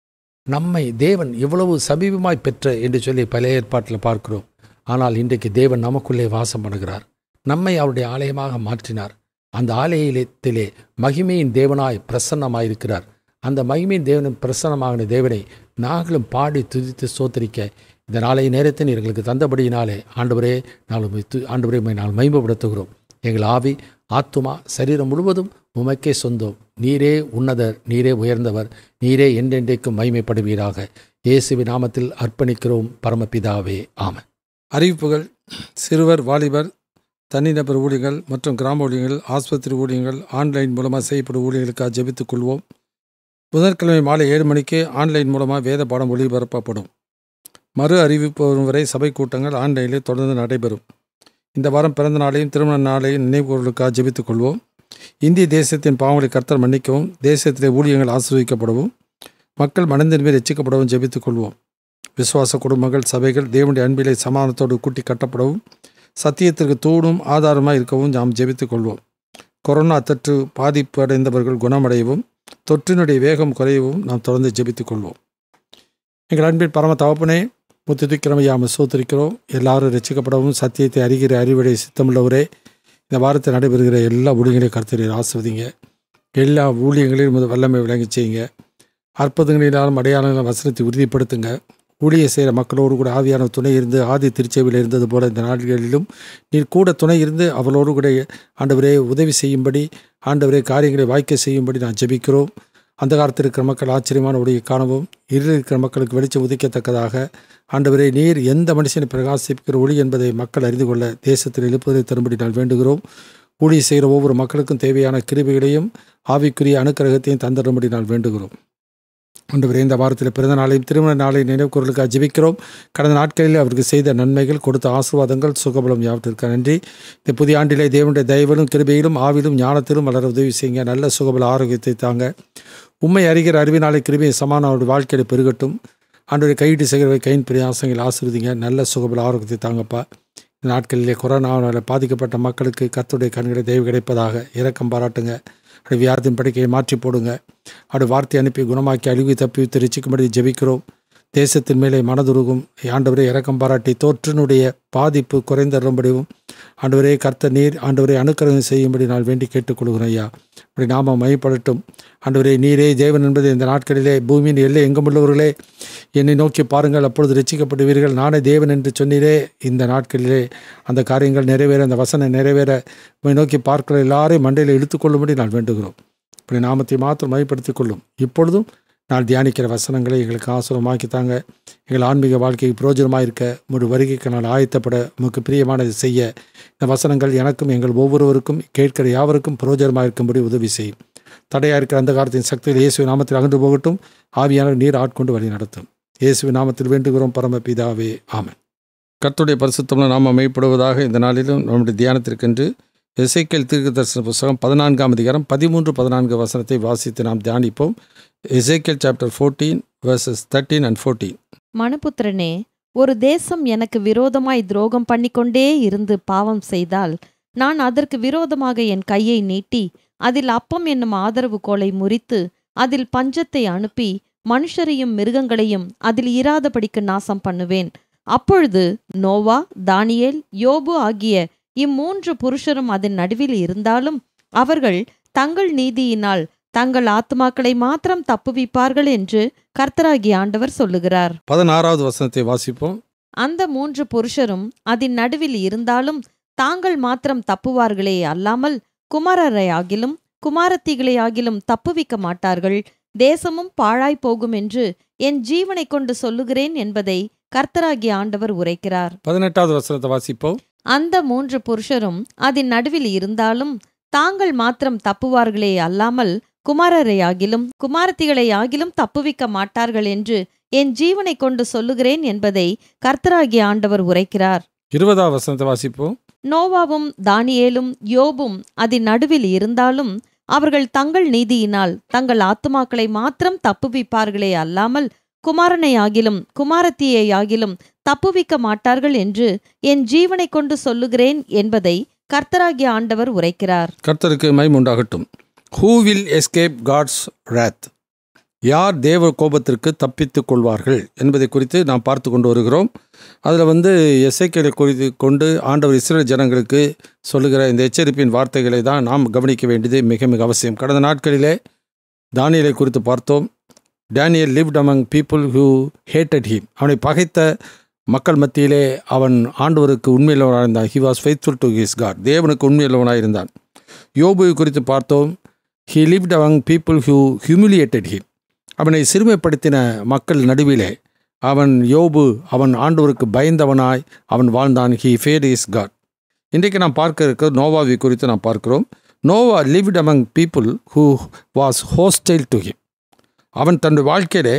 நம்மை தேவன் எவ்வளவு சமீபமாய் பெற்ற என்று சொல்லி பழைய ஏற்பாட்டில் பார்க்கிறோம் ஆனால் இன்றைக்கு தேவன் நமக்குள்ளே வாசம் பண்ணுகிறார் நம்மை அவருடைய ஆலயமாக மாற்றினார் அந்த ஆலயத்திலே மகிமையின் தேவனாய் பிரசன்னமாயிருக்கிறார் அந்த மகிமையின் தேவனின் பிரசன்னமாகின தேவனை நாங்களும் பாடி துதித்து சோத்தரிக்க இந்த நாளைய நேரத்தை நீர் எங்களுக்கு தந்தபடியினாலே ஆண்டவரே நாள் உம்மை து- ஆண்டவரே உம்மை நாள் மகிமைப்படுத்துகிறோம் எங்கள் ஆவி ஆத்துமா சரீரம் முழுவதும் உமக்கே சொந்தம் நீரே உன்னதர் நீரே உயர்ந்தவர் நீரே என்றென்றைக்கும் மகிமைப்படுவீராக இயேசுவின் நாமத்தில் அர்ப்பணிக்கிறோம் பரமபிதாவே ஆமென் அறிவிப்புகள் சிறுவர் வாலிபர் தனிநபர் ஊழியர்கள் மற்றும் கிராம ஊழியர்கள் ஆஸ்பத்திரி ஊழியர்கள் ஆன்லைன் மூலமாக செய்யப்படும் ஊழியர்களுக்காக ஜெபித்துக் கொள்வோம் புதன்கிழமை மாலை ஏழு மணிக்கு ஆன்லைன் மூலமாக வேத பாடம் ஒளிபரப்பப்படும் மறு அறிவிப்பு வரும் வரை சபை கூட்டங்கள் ஆன்லைனில் தொடர்ந்து நடைபெறும் இந்த வாரம் பிறந்த நாளையும் திருமண நாளையும் நினைவுகளுக்காக ஜெபித்துக் கொள்வோம் இந்திய தேசத்தின் பாவங்களை கர்த்தர் மன்னிக்கவும் தேசத்திலே ஊழியங்கள் ஆசிர்வதிக்கப்படவும் மக்கள் மனதின்மை ரசிக்கப்படவும் ஜெபித்துக் கொள்வோம் விசுவாச குடும்பங்கள் சபைகள் தேவனுடைய அன்பிலே சமாதானத்தோடு கூட்டி கட்டப்படவும் சத்தியத்திற்கு தூணும் ஆதாரமாக இருக்கவும் நாம் ஜெபித்துக் கொள்வோம் கொரோனா தொற்று பாதிப்பு அடைந்தவர்கள் குணமடையவும் தொற்றினுடைய வேகம் குறையவும் நாம் தொடர்ந்து ஜெபித்துக் கொள்வோம் எங்கள் அன்பின் பரம தகப்பனே முத்துதிக்கிரமையாம சோத்திருக்கிறோம் எல்லாரும் ரசிக்கப்படவும் சத்தியத்தை அறிகிற அறிவுடைய சித்தமுள்ளவரே இந்த வாரத்தில் நடைபெறுகிற எல்லா ஊழியங்களையும் கருத்தரை ஆசிர்வதிங்க எல்லா ஊழியங்களையும் உமது வல்லமை விளங்கி செய்யுங்க அற்புதங்களினாலும் அடையாளங்களும் வசனத்தை உறுதிப்படுத்துங்க ஊழிய செய்கிற மக்களோடு கூட ஆவியான துணை இருந்து ஆதி திருச்செவியில் இருந்தது போல இந்த நாடுகளிலும் நீர் கூட துணை இருந்து அவளோடு கூட ஆண்டவரே உதவி செய்யும்படி ஆண்டவரே காரியங்களை வாய்க்க செய்யும்படி நான் ஜெபிக்கிறோம் அந்த காலத்தில் இருக்கிற மக்கள் ஆச்சரியமான ஒளியை காணவும் இருளில் இருக்கிற மக்களுக்கு வெளிச்சம் உதிக்கத்தக்கதாக ஆண்டவரே நீர் எந்த மனுஷனை பிரகாசிக்கிற ஒளி என்பதை மக்கள் அறிந்து கொள்ள தேசத்தில் எழுப்புவதை தரும்படி நான் வேண்டுகிறோம் ஊழிய செய்கிற ஒவ்வொரு மக்களுக்கும் தேவையான கிருபைகளையும் ஆவிக்குரிய அனுக்கிரகத்தையும் தந்துடும்படி நான் வேண்டுகிறோம் ஆண்டவரே இந்த வாரத்தில் பிறந்த நாளையும் திருமண நாளை நினைவுக்கூறலுக்காக ஜெபிக்கிறோம் கடந்த நாட்களில் அவருக்கு செய்த நன்மைகள் கொடுத்த ஆசீர்வாதங்கள் சுகபலம் யாவற்றிற்கு நன்றி இந்த புதிய ஆண்டிலே தேவனுடைய தயவிலும் கிருபையிலும் ஆவிலும் ஞானத்திலும் வளர உதவி செய்யுங்க நல்ல சுகபல ஆரோக்கியத்தை தாங்க உண்மை அறிகிற அறிவினாலே கிருபையை சமான அவருடைய வாழ்க்கையில் பெருகட்டும் ஆண்டவரை கையிட்டு செய்கிறவை கையின் பிரியாசங்கள் ஆசிர்வதிங்க நல்ல சுகபல ஆரோக்கியத்தை தாங்கப்பா இந்த நாட்களிலே கொரோனாவால் பாதிக்கப்பட்ட மக்களுக்கு கர்த்தருடைய கண்களை தயவு கிடைப்பதாக இரக்கம் பாராட்டுங்க அப்படி வியாதியின் படுக்கையை மாற்றி போடுங்க அப்படி வார்த்தை அனுப்பி குணமாக்கி அழிவு தப்பி ரசிக்கும்படி ஜெபிக்கிறோம் தேசத்தின் மேலே மனதுருகும் ஆண்டவரே இரக்கம் பாராட்டி தோற்றினுடைய பாதிப்பு குறைந்தரும்படியும் ஆண்டவரே கர்த்த நீர் ஆண்டவரே அனுக்கிரகம் செய்யும்படி நான் வேண்டி கேட்டுக்கொள்கிறேன் ஐயா அப்படி நாம மையப்படட்டும் ஆண்டவரே நீரே தேவன் என்பது இந்த நாட்களிலே பூமியின் எல்லை எங்குமுள்ளவர்களே என்னை நோக்கி பாருங்கள் அப்பொழுது ரசிக்கப்படுவீர்கள் நானே தேவன் என்று சொன்னீரே இந்த நாட்களிலே அந்த காரியங்கள் நிறைவேற அந்த வசனம் நிறைவேற உம்மை நோக்கி பார்க்கிற எல்லாரையும் மண்டையில் இழுத்துக்கொள்ளும்படி நான் வேண்டுகிறோம் இப்படி நாமத்தை மாத்திரம் மையப்படுத்திக் கொள்ளும் இப்பொழுதும் நான் தியானிக்கிற வசனங்களை எங்களுக்கு ஆசுரமாக்கி தாங்க எங்கள் ஆன்மீக வாழ்க்கைக்கு பிரயோஜனமாக இருக்க ஒரு வருகைக்கு நான் ஆயத்தப்பட உமக்கு பிரியமானதை செய்ய இந்த வசனங்கள் எனக்கும் எங்கள் ஒவ்வொருவருக்கும் கேட்கிற யாவருக்கும் பிரயோஜனமாக இருக்கும்படி உதவி செய்யும் தடையாக இருக்கிற அந்த காலத்தின் சக்தியில் இயேசு நாமத்தில் அகன்று போகட்டும் ஆவியான நீர் ஆட்கொண்டு வழி நடத்தும் இயேசுவின் நாமத்தில் வேண்டுகிறோம் பரமபிதாவே ஆமென் கர்த்தருடைய பரிசுத்தமில் நாம் அமைப்படுவதாக இந்த நாளிலும் நம்முடைய தியானத்திற்கென்று எசைக்கேல் தீர்க்க தரிசன புஸ்தகம் பதினான்காம் அதிகாரம் பதிமூன்று பதினான்கு வசனத்தை வாசித்து நாம் தியானிப்போம் Ezekiel chapter fourteen verses thirteen and fourteen மனுபுத்திரனே ஒரு தேசம் எனக்கு விரோதமாய் துரோகம் பண்ணிக்கொண்டே இருந்து பாவம் செய்தால் நான் அதற்கு விரோதமாக என் கையை நீட்டி அதில் அப்பம் என்னும் ஆதரவு கோலை முறித்து அதில் பஞ்சத்தை அனுப்பி மனுஷரையும் மிருகங்களையும் அதில் இராதபடிக்கு நாசம் பண்ணுவேன் அப்பொழுது நோவா தானியேல் யோபு ஆகிய இம்மூன்று புருஷரும் அதன் நடுவில் இருந்தாலும் அவர்கள் தங்கள் நீதியினால் தங்கள் ஆத்துமாக்களை மாத்திரம் தப்புவிப்பார்கள் என்று கர்த்தராகிய ஆண்டவர் சொல்லுகிறார் பதினாறாவது வசனத்தை வாசிப்போம் அந்த மூன்று புருஷரும் அதன் நடுவில் இருந்தாலும் தாங்கள் மாத்திரம் தப்புவார்களே அல்லாமல் குமாரரையாகிலும் குமாரத்திகளையாகிலும் தப்புவிக்க மாட்டார்கள் தேசமும் பாழாய் போகும் என்று என் ஜீவனைக் கொண்டு சொல்லுகிறேன் என்பதை கர்த்தராகிய ஆண்டவர் உரைக்கிறார் பதினெட்டாவது வசனத்தை வாசிப்போம் அந்த மூன்று புருஷரும் அதன் நடுவில் இருந்தாலும் தாங்கள் மாத்திரம் தப்புவார்களே அல்லாமல் குமாரரையாகிலும் குமாரத்திகளையாகிலும் தப்புவிக்க மாட்டார்கள் என்று என் ஜீவனைக் கொண்டு சொல்லுகிறேன் என்பதை கர்த்தராகிய ஆண்டவர் உரைக்கிறார் இருபதாவது வசனத்தை வாசிப்போம் நோவாவும் தானியேலும் யோபும் அதன் நடுவில் இருந்தாலும் அவர்கள் தங்கள் நீதியினால் தங்கள் ஆத்துமாக்களை மாத்திரம் தப்புவிப்பார்களே அல்லாமல் குமாரனையாகிலும் குமாரத்தியையாகிலும் தப்புவிக்க மாட்டார்கள் என்று என் ஜீவனைக் கொண்டு சொல்லுகிறேன் என்பதை கர்த்தராகிய ஆண்டவர் உரைக்கிறார் கர்த்தருக்கு மைமுண்டாகட்டும் who will escape God's wrath யார் தேவ கோபத்திற்கு தப்பித்துக் கொள்வார்கள் என்பதை குறித்து நாம் பார்த்து கொண்டு வருகிறோம் அதில் வந்து எஸ்ஐக்களை குறித்து கொண்டு ஆண்டவர் இஸ்ரேல் ஜனங்களுக்கு சொல்லுகிற இந்த எச்சரிப்பின் வார்த்தைகளை தான் நாம் கவனிக்க வேண்டியது மிக மிக அவசியம் கடந்த நாட்களிலே தானியலை குறித்து பார்த்தோம் Daniel lived among people who hated him அவனை பகைத்த மக்கள் மத்தியிலே அவன் ஆண்டவருக்கு உண்மையுள்ளவனாக இருந்தான் he was faithful to his God தேவனுக்கு உண்மையுள்ளவனாக இருந்தான் யோபுவை குறித்து பார்த்தோம் he lived among people who humiliated him அவனை சிறுமைப்படுத்தின மக்கள் நடுவிலே அவன் யோபு அவன் ஆண்டவருக்கு பயந்தவனாய் அவன் வாழ்ந்தான் ஹி ஃபேட் இஸ் காட் இன்றைக்கு நாம் பார்க்க இருக்கிற நோவாவை குறித்து நாம் பார்க்கிறோம் Noah lived among people who was hostile to him அவன் தன்னுடைய வாழ்க்கையிலே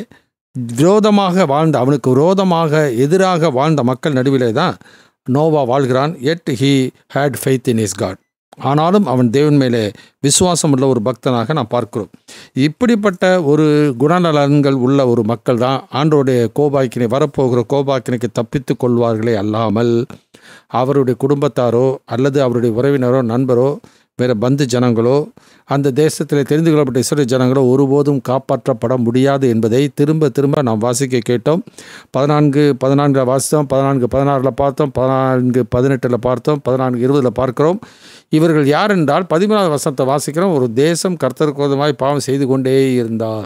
விரோதமாக வாழ்ந்த அவனுக்கு விரோதமாக எதிராக வாழ்ந்த மக்கள் நடுவிலே தான் நோவா வாழ்கிறான் yet he had faith in his God ஆனாலும் அவன் தேவன் மேலே விசுவாசம் உள்ள ஒரு பக்தனாக நாம் பார்க்கிறோம் இப்படிப்பட்ட ஒரு குணநலன்கள் உள்ள ஒரு மக்கள் தான் ஆண்டோடைய கோபாக்கினை வரப்போகிற கோபாக்கினைக்கு தப்பித்து கொள்வார்களே அல்லாமல் அவருடைய குடும்பத்தாரோ அல்லது அவருடைய உறவினரோ நண்பரோ வேறு பந்து ஜனங்களோ அந்த தேசத்தில் தெரிந்து கொள்ளப்பட்ட இஸ்ரேல் ஜனங்களோ ஒருபோதும் காப்பாற்றப்பட முடியாது என்பதை திரும்ப திரும்ப நாம் வாசிக்க கேட்டோம் பதினான்கு பதினான்கில் வாசித்தோம் பதினான்கு பதினாறில் பார்த்தோம் பதினான்கு பதினெட்டில் பார்த்தோம் பதினான்கு இருபதில் பார்க்கிறோம் இவர்கள் யார் என்றால் பதிமூணாவது வசனத்தை வாசிக்கிறோம் ஒரு தேசம் கர்த்தருக்கு விரோதமாய் பாவம் செய்து கொண்டே இருந்தால்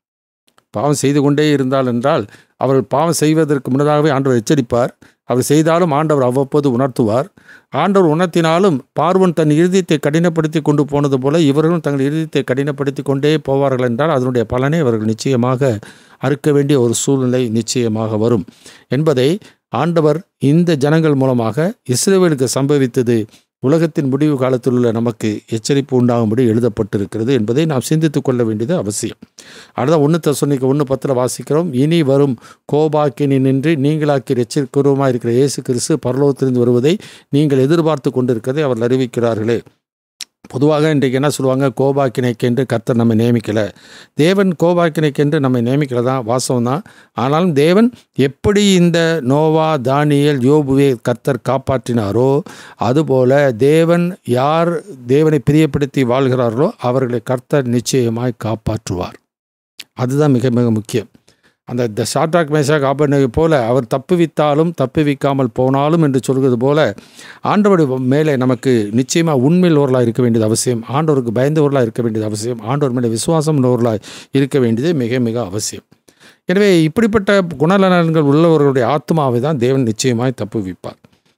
பாவம் செய்து கொண்டே இருந்தால் என்றால் அவர்கள் பாவம் செய்வதற்கு முன்னதாகவே ஆண்டவர் எச்சரிப்பார் அவர் செய்தாலும் ஆண்டவர் அவ்வப்போது உணர்த்துவார் ஆண்டவர் உணர்த்தினாலும் பார்வன் தன் இறுதியத்தை கடினப்படுத்தி கொண்டு போனது போல இவர்களும் தங்கள் இறுதியத்தை கடினப்படுத்தி கொண்டே போவார்கள் என்றால் அதனுடைய பலனை அவர்கள் நிச்சயமாக அறுக்க வேண்டிய ஒரு சூழ்நிலை நிச்சயமாக வரும் என்பதை ஆண்டவர் இந்த ஜனங்கள் மூலமாக இஸ்ரேவேலுக்கு சம்பவித்தது உலகத்தின் முடிவு காலத்தில் உள்ள நமக்கு எச்சரிப்பு உண்டாகும்படி எழுதப்பட்டிருக்கிறது என்பதை நாம் சிந்தித்துக் கொள்ள வேண்டியது அவசியம் அடுத்த ஒன்று தசனிக்கு ஒன்று பத்தில் வாசிக்கிறோம் இனி வரும் கோபாக்கினி நின்று நீங்களாக்கி எச்சரிக்கிறோமா இருக்கிற இயேசு கிறிஸ்து பரலோகத்திலிருந்து வருவதை நீங்கள் எதிர்பார்த்து கொண்டிருக்கிறதை அவர் அறிவிக்கிறார்களே பொதுவாக இன்றைக்கு என்ன சொல்லுவாங்க கோபாக்கினைக்கென்று கர்த்தர் நம்ம நியமிக்கலை தேவன் கோபாக்கினைக்கென்று நம்மை நியமிக்கல தான் வாசம் தான் ஆனாலும் தேவன் எப்படி இந்த நோவா தானியல் யோபுவை கர்த்தர் காப்பாற்றினாரோ அதுபோல தேவன் யார் தேவனை பிரியப்படுத்தி வாழ்கிறார்களோ அவர்களை கர்த்தர் நிச்சயமாய் காப்பாற்றுவார் அதுதான் மிக மிக முக்கியம் அந்த த ஷாட்ராக் மேஷாக் ஆபனை போல அவர் தப்புவித்தாலும் தப்புவிக்காமல் போனாலும் என்று சொல்கிறது போல ஆண்டவருடைய மேலே நமக்கு நிச்சயமாக உண்மையுள்ளவர்களாக இருக்க வேண்டியது அவசியம் ஆண்டவருக்கு பயந்தவர்களாக இருக்க வேண்டியது அவசியம் ஆண்டவர் மேலே விசுவாசம் உள்ளவர்களாக இருக்க வேண்டியது மிக மிக அவசியம் எனவே இப்படிப்பட்ட குணநலன்கள் உள்ளவர்களுடைய ஆத்மாவை தான் தேவன் நிச்சயமாய் தப்புவிப்பார்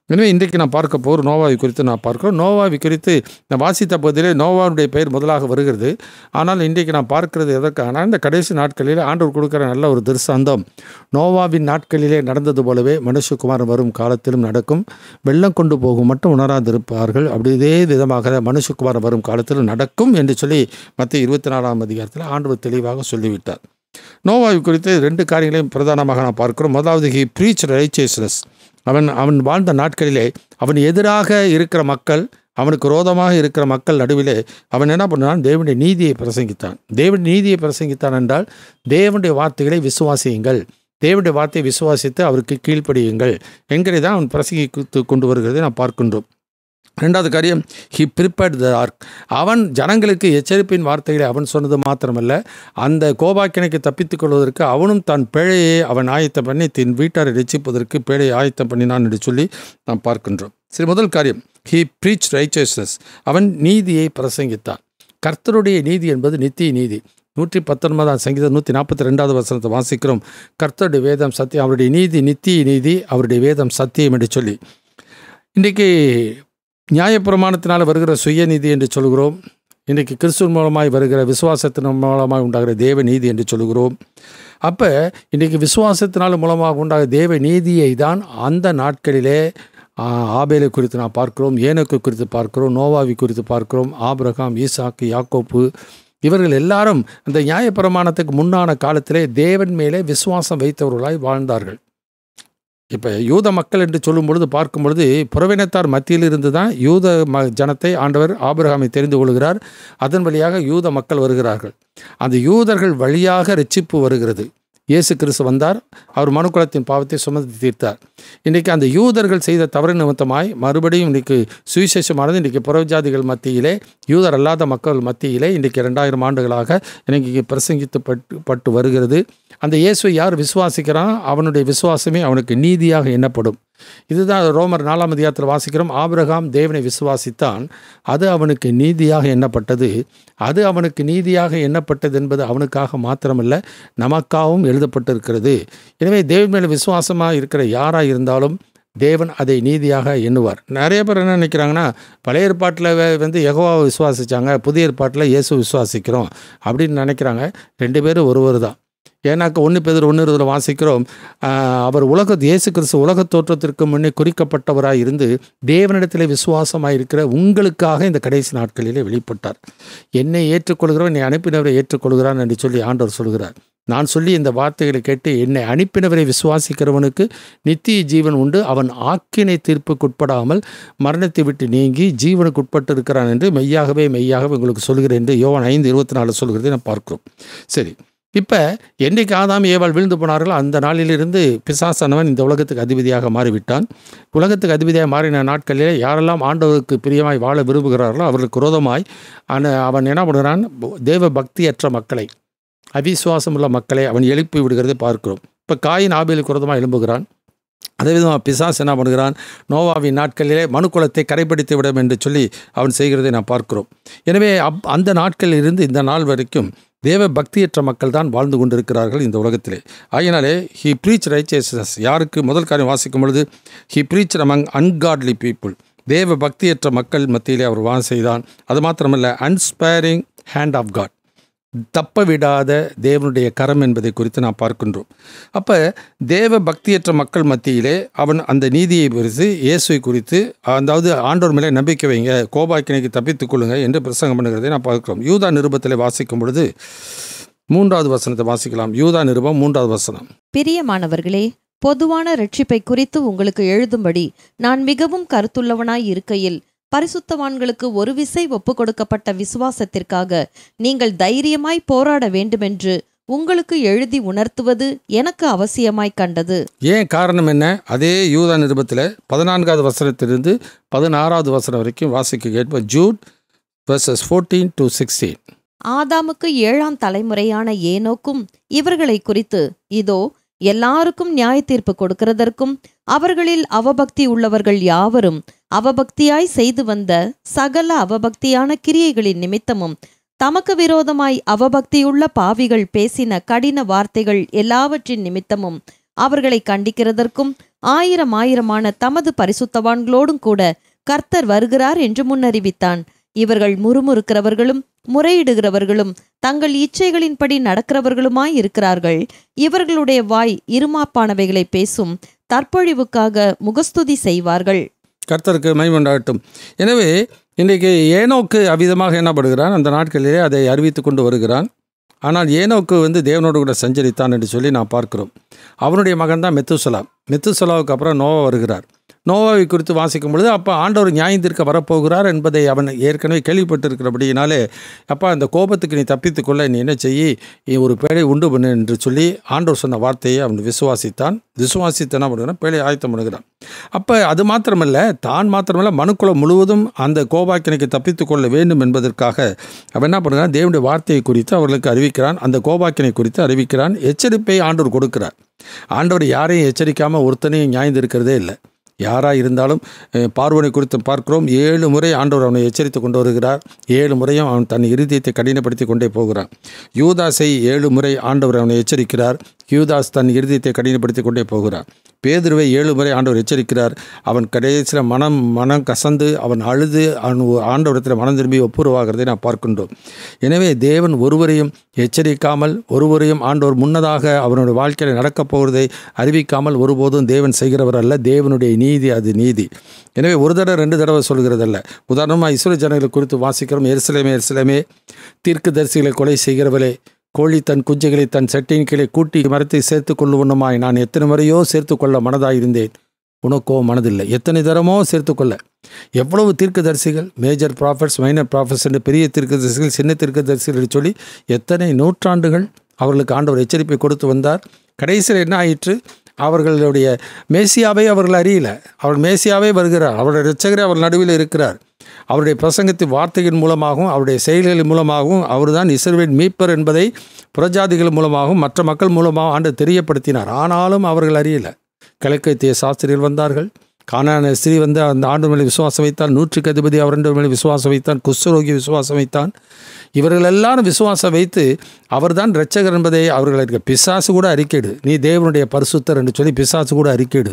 எனவே இன்றைக்கு நான் பார்க்க போகிற நோவாவை குறித்து நான் பார்க்கிறோம் நோவாவை குறித்து நான் வாசித்த பகுதியிலே நோவாவுடைய பெயர் முதலாக வருகிறது ஆனால் இன்றைக்கு நான் பார்க்கிறது எதற்கான இந்த கடைசி நாட்களில் ஆண்டவர் கொடுக்குற நல்ல ஒரு திருசாந்தம் நோவாவின் நாட்களிலே நடந்தது போலவே மனுஷகுமாரன் வரும் காலத்திலும் நடக்கும் வெள்ளம் கொண்டு போகும் மட்டும் உணராதிருப்பார்கள் அப்படி இதே விதமாக மனுஷகுமாரன் வரும் காலத்திலும் நடக்கும் என்று சொல்லி மத்திய இருபத்தி நாலாம் அதிகாரத்தில் ஆண்டவர் தெளிவாக சொல்லிவிட்டார் நோவாவை குறித்து ரெண்டு காரியங்களையும் பிரதானமாக நான் பார்க்கிறோம் முதலாவது ஹி ப்ரீச் ரைச்சேஸ்னஸ் அவன் அவன் வாழ்ந்த நாட்களிலே அவன் எதிராக இருக்கிற மக்கள் அவனுக்கு ரோதமாக இருக்கிற மக்கள் நடுவிலே அவன் என்ன பண்ணான் தேவனுடைய நீதியை பிரசங்கித்தான் தேவனுடைய நீதியை பிரசங்கித்தான் என்றால் தேவனுடைய வார்த்தைகளை விசுவாசியுங்கள் தேவனுடைய வார்த்தையை விசுவாசித்து அவருக்கு கீழ்ப்படியுங்கள் என்கிறதை அவன் பிரசங்கித்து கொண்டு வருகிறதை நாம் பார்க்கின்றோம் ரெண்டாவது காரியம் ஹி ப்ரிப்பேர்ட் த ஆர்க் அவன் ஜனங்களுக்கு எச்சரிப்பின் வார்த்தைகளை அவன் சொன்னது மாத்திரமல்ல அந்த கோபாக்கினைக்கு தப்பித்துக் கொள்வதற்கு அவனும் தன் பிழையை அவன் ஆயத்தம் பண்ணி தன் வீட்டாரை ரசிப்பதற்கு பிழையை ஆயத்தம் பண்ணினான் என்று சொல்லி நாம் பார்க்கின்றோம் சரி முதல் காரியம் ஹி ப்ரீச் ரைச்சஸ்னஸ் அவன் நீதியை பிரசங்கித்தான் கர்த்தருடைய நீதி என்பது நித்திய நீதி நூற்றி பத்தொன்பதாம் சங்கீதம் நூற்றி நாற்பத்தி ரெண்டாவது வசனத்தை வாசிக்கிறோம் கர்த்தருடைய வேதம் சத்தியம் அவருடைய நீதி நித்திய நீதி அவருடைய வேதம் சத்தியம் என்று சொல்லி இன்றைக்கு நியாயப்பிரமாணத்தினால் வருகிற சுயநீதி என்று சொல்கிறோம் இன்றைக்கு கிறிஸ்துவ மூலமாய் வருகிற விசுவாசத்தின் மூலமாய் உண்டாகிற தேவ நீதி என்று சொல்கிறோம் அப்போ இன்றைக்கு விசுவாசத்தினால் மூலமாக உண்டாகிற தேவ நீதியை தான் அந்த நாட்களிலே ஆ, ஆபேலை குறித்து நான் பார்க்கிறோம் ஏனோக்கு குறித்து பார்க்கிறோம் நோவாவி குறித்து பார்க்கிறோம் ஆபிரகாம் ஈசாக்கு யாக்கோப்பு இவர்கள் எல்லாரும் அந்த நியாயப்பிரமாணத்துக்கு முன்னான காலத்திலே தேவன் மேலே விசுவாசம் வைத்தவர்களாய் வாழ்ந்தார்கள் இப்போ யூத மக்கள் என்று சொல்லும் பொழுது பார்க்கும் பொழுது புறவினத்தார் மத்தியில் இருந்து தான் யூத ம ஜனத்தை ஆண்டவர் ஆபிரகாமை தெரிந்து கொள்கிறார் அதன் வழியாக யூத மக்கள் வருகிறார்கள் அந்த யூதர்கள் வழியாக ரட்சிப்பு வருகிறது இயேசு கிறிஸ்து வந்தார் அவர் மனுக்குலத்தின் பாவத்தை சுமந்து தீர்த்தார் இன்றைக்கி அந்த யூதர்கள் செய்த தவறு நிமித்தமாய் மறுபடியும் இன்றைக்கு சுவிசேஷமானது இன்றைக்கி புறஜாதிகள் மத்தியிலே யூதர் அல்லாத மக்கள் மத்தியிலே இன்றைக்கி ரெண்டாயிரம் ஆண்டுகளாக இன்றைக்கி பிரசங்கித்து பட்டு பட்டு வருகிறது அந்த இயேசுவை யார் விசுவாசிக்கிறான் அவனுடைய விசுவாசமே அவனுக்கு நீதியாக எண்ணப்படும் இதுதான் ரோமர் நாலாம் அதிகாரத்தில் வாசிக்கிறோம் ஆபிரகாம் தேவனை விசுவாசித்தான் அது அவனுக்கு நீதியாக எண்ணப்பட்டது அது அவனுக்கு நீதியாக எண்ணப்பட்டது என்பது அவனுக்காக மாத்திரமல்ல நமக்காகவும் எழுதப்பட்டிருக்கிறது எனவே தேவன் மேலே விசுவாசமாக இருக்கிற யாராக இருந்தாலும் தேவன் அதை நீதியாக எண்ணுவார் நிறைய பேர் என்ன நினைக்கிறாங்கன்னா பழைய ஏற்பாட்டில் வ- வந்து யெகோவாவை விசுவாசிச்சாங்க புதிய ஏற்பாட்டில் இயேசு விசுவாசிக்கிறோம் அப்படின்னு நினைக்கிறாங்க ரெண்டு பேரும் ஒருவர் தான் ஏன்னாக்க ஒன்று பேர் ஒன்று இதில் வாசிக்கிறோம் ஆஹ், அவர் உலக இயேசு கிறிஸ்து உலக தோற்றத்திற்கு முன்னே குறிக்கப்பட்டவராய் இருந்து தேவனிடத்திலே விசுவாசமாக இருக்கிற உங்களுக்காக இந்த கடைசி நாட்களிலே வெளிப்பட்டார் என்னை ஏற்றுக்கொள்கிறோம் என்னை அனுப்பினவரை ஏற்றுக்கொள்கிறான் என்று சொல்லி ஆண்டவர் சொல்கிறார் நான் சொல்லி இந்த வார்த்தைகளை கேட்டு என்னை அனுப்பினவரை விசுவாசிக்கிறவனுக்கு நித்திய ஜீவன் உண்டு அவன் ஆக்கினை தீர்ப்புக்குட்படாமல் மரணத்தை விட்டு நீங்கி ஜீவனுக்கு உட்பட்டு இருக்கிறான் என்று மெய்யாகவே மெய்யாகவே உங்களுக்கு சொல்கிறேன் என்று யோவான் ஐந்து இருபத்தி நாலு சொல்கிறதை நான் பார்க்கிறோம் சரி இப்போ என்னைக்கு ஆதாம் ஏவாள் விழுந்து போனார்களோ அந்த நாளிலிருந்து பிசாசானவன் இந்த உலகத்துக்கு அதிபதியாக மாறிவிட்டான் உலகத்துக்கு அதிபதியாக மாறின நாட்களிலே யாரெல்லாம் ஆண்டவருக்கு பிரியமாய் வாழ விரும்புகிறார்களோ அவர்களுக்கு விரோதமாய் ஆன- அவன் என்ன பண்ணுறான் தேவ பக்தியற்ற மக்களை அவிசுவாசம் உள்ள மக்களை அவன் எழுப்பி விடுகிறதை பார்க்கிறோம் இப்போ காயின் ஆபேலுக்கு விரோதமாக எழும்புகிறான் அதே விதமாக பிசாஸ் என்ன பண்ணுகிறான் நோவாவின் நாட்களிலே மனுக்குலத்தை கரைப்படுத்தி விடும் என்று சொல்லி அவன் செய்கிறதை நாம் பார்க்கிறோம் எனவே அப் அந்த நாட்களில் இருந்து இந்த நாள் வரைக்கும் தேவ பக்தியற்ற மக்கள் தான் வாழ்ந்து கொண்டிருக்கிறார்கள் இந்த உலகத்திலே ஆகையினாலே ஹி ப்ரீச் ரைச்சஸ்னஸ் யாருக்கு முதல் காரியம் வாசிக்கும் பொழுது he preach among ungodly people தேவ பக்தியற்ற மக்கள் மத்தியிலே அவர் வாசம் செய்தான் அது மாத்திரமல்ல அன்ஸ்பைரிங் ஹேண்ட் ஆஃப் காட் தப்ப விடாத தேவனுடைய கரம் என்பதை குறித்து நாம் பார்க்கின்றோம் அப்போ தேவ பக்தியற்ற மக்கள் மத்தியிலே அவன் அந்த நீதியை குறித்து இயேசுவை குறித்து அதாவது ஆண்டவர் மேலே நம்பிக்கை வைங்க கோபாக்கினைக்கு தப்பித்துக் கொள்ளுங்க என்று பிரசங்கம் பண்ணுகிறதை நாம் பார்க்கிறோம் யூதா நிருபத்தில் வாசிக்கும் பொழுது மூன்றாவது வசனத்தை வாசிக்கலாம் யூதா நிருபம் மூன்றாவது வசனம் பிரியமானவர்களே பொதுவான ரட்சிப்பை குறித்து உங்களுக்கு எழுதும்படி நான் மிகவும் கருத்துள்ளவனாய் இருக்கையில் பரிசுத்தவான்களுக்கு ஒரு விசை ஒப்புக் கொடுக்கப்பட்ட விசுவாசத்திற்காக நீங்கள் தைரியமாய் போராட வேண்டுமென்று உங்களுக்கு எழுதி உணர்த்துவது எனக்கு அவசியமாய் கண்டது ஏன் காரணம் என்ன அதே யூதா நிருபத்தில் பதினான்காவது வசனத்திலிருந்து பதினாறாவது வசனம் வரைக்கும் வாசிக்க கேட்போம் Jude verses fourteen to sixteen ஆதாமுக்கு ஏழாம் தலைமுறையான ஏனோக்கும் இவர்களை குறித்து இதோ எல்லாருக்கும் நியாய தீர்ப்பு கொடுக்கிறதற்கும் அவர்களில் அவபக்தி உள்ளவர்கள் யாவரும் அவபக்தியாய் செய்து வந்த சகல அவபக்தியான கிரியைகளின் நிமித்தமும் தமக்கு விரோதமாய் அவபக்தியுள்ள பாவிகள் பேசின கடின வார்த்தைகள் எல்லாவற்றின் நிமித்தமும் அவர்களை கண்டிக்கிறதற்கும் ஆயிரம் ஆயிரமான தமது பரிசுத்தவான்களோடும் கூட கர்த்தர் வருகிறார் என்று முன்னறிவித்தான் இவர்கள் முறுமுறுக்கிறவர்களும் முறையிடுகிறவர்களும் தங்கள் இச்சைகளின்படி நடக்கிறவர்களுமாய் இருக்கிறார்கள் இவர்களுடைய வாய் இருமாப்பானவைகளை பேசும் தற்பொழிவுக்காக முகஸ்துதி செய்வார்கள் கர்த்தருக்கு மைமண்டாகட்டும் எனவே இன்றைக்கு ஏனோக்கு அவ்விதமாக என்னப்படுகிறான் அந்த நாட்களிலே அதை அறிவித்து கொண்டு வருகிறான் ஆனால் ஏனோக்கு வந்து தேவனோடு கூட சஞ்சரித்தான் என்று சொல்லி நான் பார்க்கிறோம் அவனுடைய மகன் தான் மெத்துசலா மெத்துசலாவுக்கு அப்புறம் நோவா வருகிறார் நோவாவை குறித்து வாசிக்கும் பொழுது அப்போ ஆண்டவர் நியாயந்திருக்க வரப்போகிறார் என்பதை அவன் ஏற்கனவே கேள்விப்பட்டிருக்கிறபடியினாலே அப்பா அந்த கோபத்துக்கு நீ தப்பித்துக் கொள்ள நீ என்ன செய்யி நீ ஒரு பேழை உண்டு பண்ணு என்று சொல்லி ஆண்டவர் சொன்ன வார்த்தையை அவன் விசுவாசித்தான் விசுவாசித்து என்ன பண்ணுகிறான் பேழை ஆயத்தம் பண்ணுகிறான் அப்போ அது மாத்திரமல்ல தான் மாத்திரமல்ல மனுக்குலம் முழுவதும் அந்த கோபாக்கினைக்கு தப்பித்துக் கொள்ள வேண்டும் என்பதற்காக அவன் என்ன பண்ணுறான் தேவனுடைய வார்த்தையை குறித்து அவர்களுக்கு அறிவிக்கிறான் அந்த கோபாக்கினை குறித்து அறிவிக்கிறான் எச்சரிப்பை ஆண்டவர் கொடுக்கிறார் ஆண்டவர் யாரையும் எச்சரிக்காமல் ஒருத்தனையும் நியாயந்து இருக்கிறதே இல்லை யாராக இருந்தாலும் அஹ், பார்வோனை குறித்து பார்க்கிறோம் ஏழு முறை ஆண்டவர் அவனை எச்சரித்து கொண்டு வருகிறார் ஏழு முறையும் அவன் தன் இருதயத்தை கடினப்படுத்தி கொண்டே போகிறான் யூதாஸை ஏழு முறை ஆண்டவர் அவனை எச்சரிக்கிறார் யூதாஸ் தன் இருதயத்தை கடினப்படுத்தி கொண்டே போகிறான் பேதுருவை ஏழு முறை ஆண்டவர் எச்சரிக்கிறார் அவன் கடைசியில் மனம் மனம் கசந்து அவன் அழுது அவன் ஆண்டவரத்தில் மனம் திரும்பி ஒப்புரவாகிறதை நான் பார்க்கின்றோம் எனவே தேவன் ஒருவரையும் எச்சரிக்காமல் ஒருவரையும் ஆண்டவர் முன்னதாக அவனுடைய வாழ்க்கையில் நடக்கப் போவதை அறிவிக்காமல் ஒருபோதும் தேவன் செய்கிறவர் அல்ல தேவனுடைய நீதி அது நீதி எனவே ஒரு தடவை ரெண்டு தடவை சொல்கிறதல்ல உதாரணமாக இஸ்ரோ ஜனங்களை குறித்து வாசிக்கிறோம் எருசலேமே எருசலேமே தீர்க்கதரிசிகளை கொலை செய்கிறவளே கோழி தன் குஞ்சுகளை தன் சட்டியின் கீழே கூட்டி மரத்தை சேர்த்து கொள்ளுவனுமாய் நான் எத்தனை முறையோ சேர்த்து கொள்ள மனதாயிருந்தேன் உனக்கோ மனதில்லை எத்தனை தரமோ சேர்த்து கொள்ள எவ்வளவு தீர்க்கதரிசிகள் மேஜர் ப்ராஃபிட்ஸ் மைனர் ப்ராஃபிட்ஸ் என்று பெரிய தீர்க்கதரிசிகள் சின்ன தீர்க்கதரிசிகள் என்று சொல்லி எத்தனை நூற்றாண்டுகள் அவர்களுக்கு ஆண்டவர் எச்சரிப்பை கொடுத்து வந்தார் கடைசியில் என்ன ஆயிற்று அவர்களுடைய மேசியாவை அவர்கள் அறியல அவர் மேசியாவே வருகிறார் அவருடைய இரட்சகரே அவர் நடுவில் இருக்கிறார் அவருடைய பிரசங்கத்தின் வார்த்தையின் மூலமாகவும் அவருடைய செயல்களின் மூலமாகவும் அவர்தான் இஸ்ரவேல் மீட்பர் என்பதை புறஜாதிகள் மூலமாகவும் மற்ற மக்கள் மூலமாகவும் ஆண்டு தெரியப்படுத்தினார் ஆனாலும் அவர்கள் அறியல கிழக்கத்திய சாஸ்திரிகள் வந்தார்கள் கானான ஸ்திரீ வந்து அந்த ஆண்டு மேலே விசுவாசம் வைத்தான் நூற்றுக்கு அதிபதி அவர் ரெண்டு மேலே விசுவாசம் வைத்தான் குஷ்டரோகி விசுவாசம் வைத்தான் இவர்கள் எல்லாரும் விசுவாசம் வைத்து அவர்தான் இரட்சகர் என்பதை அவர்களுக்கு பிசாசு கூட அறிக்கையிடு நீ தேவனுடைய பரிசுத்தர் என்று சொல்லி பிசாசு கூட அறிக்கையிடு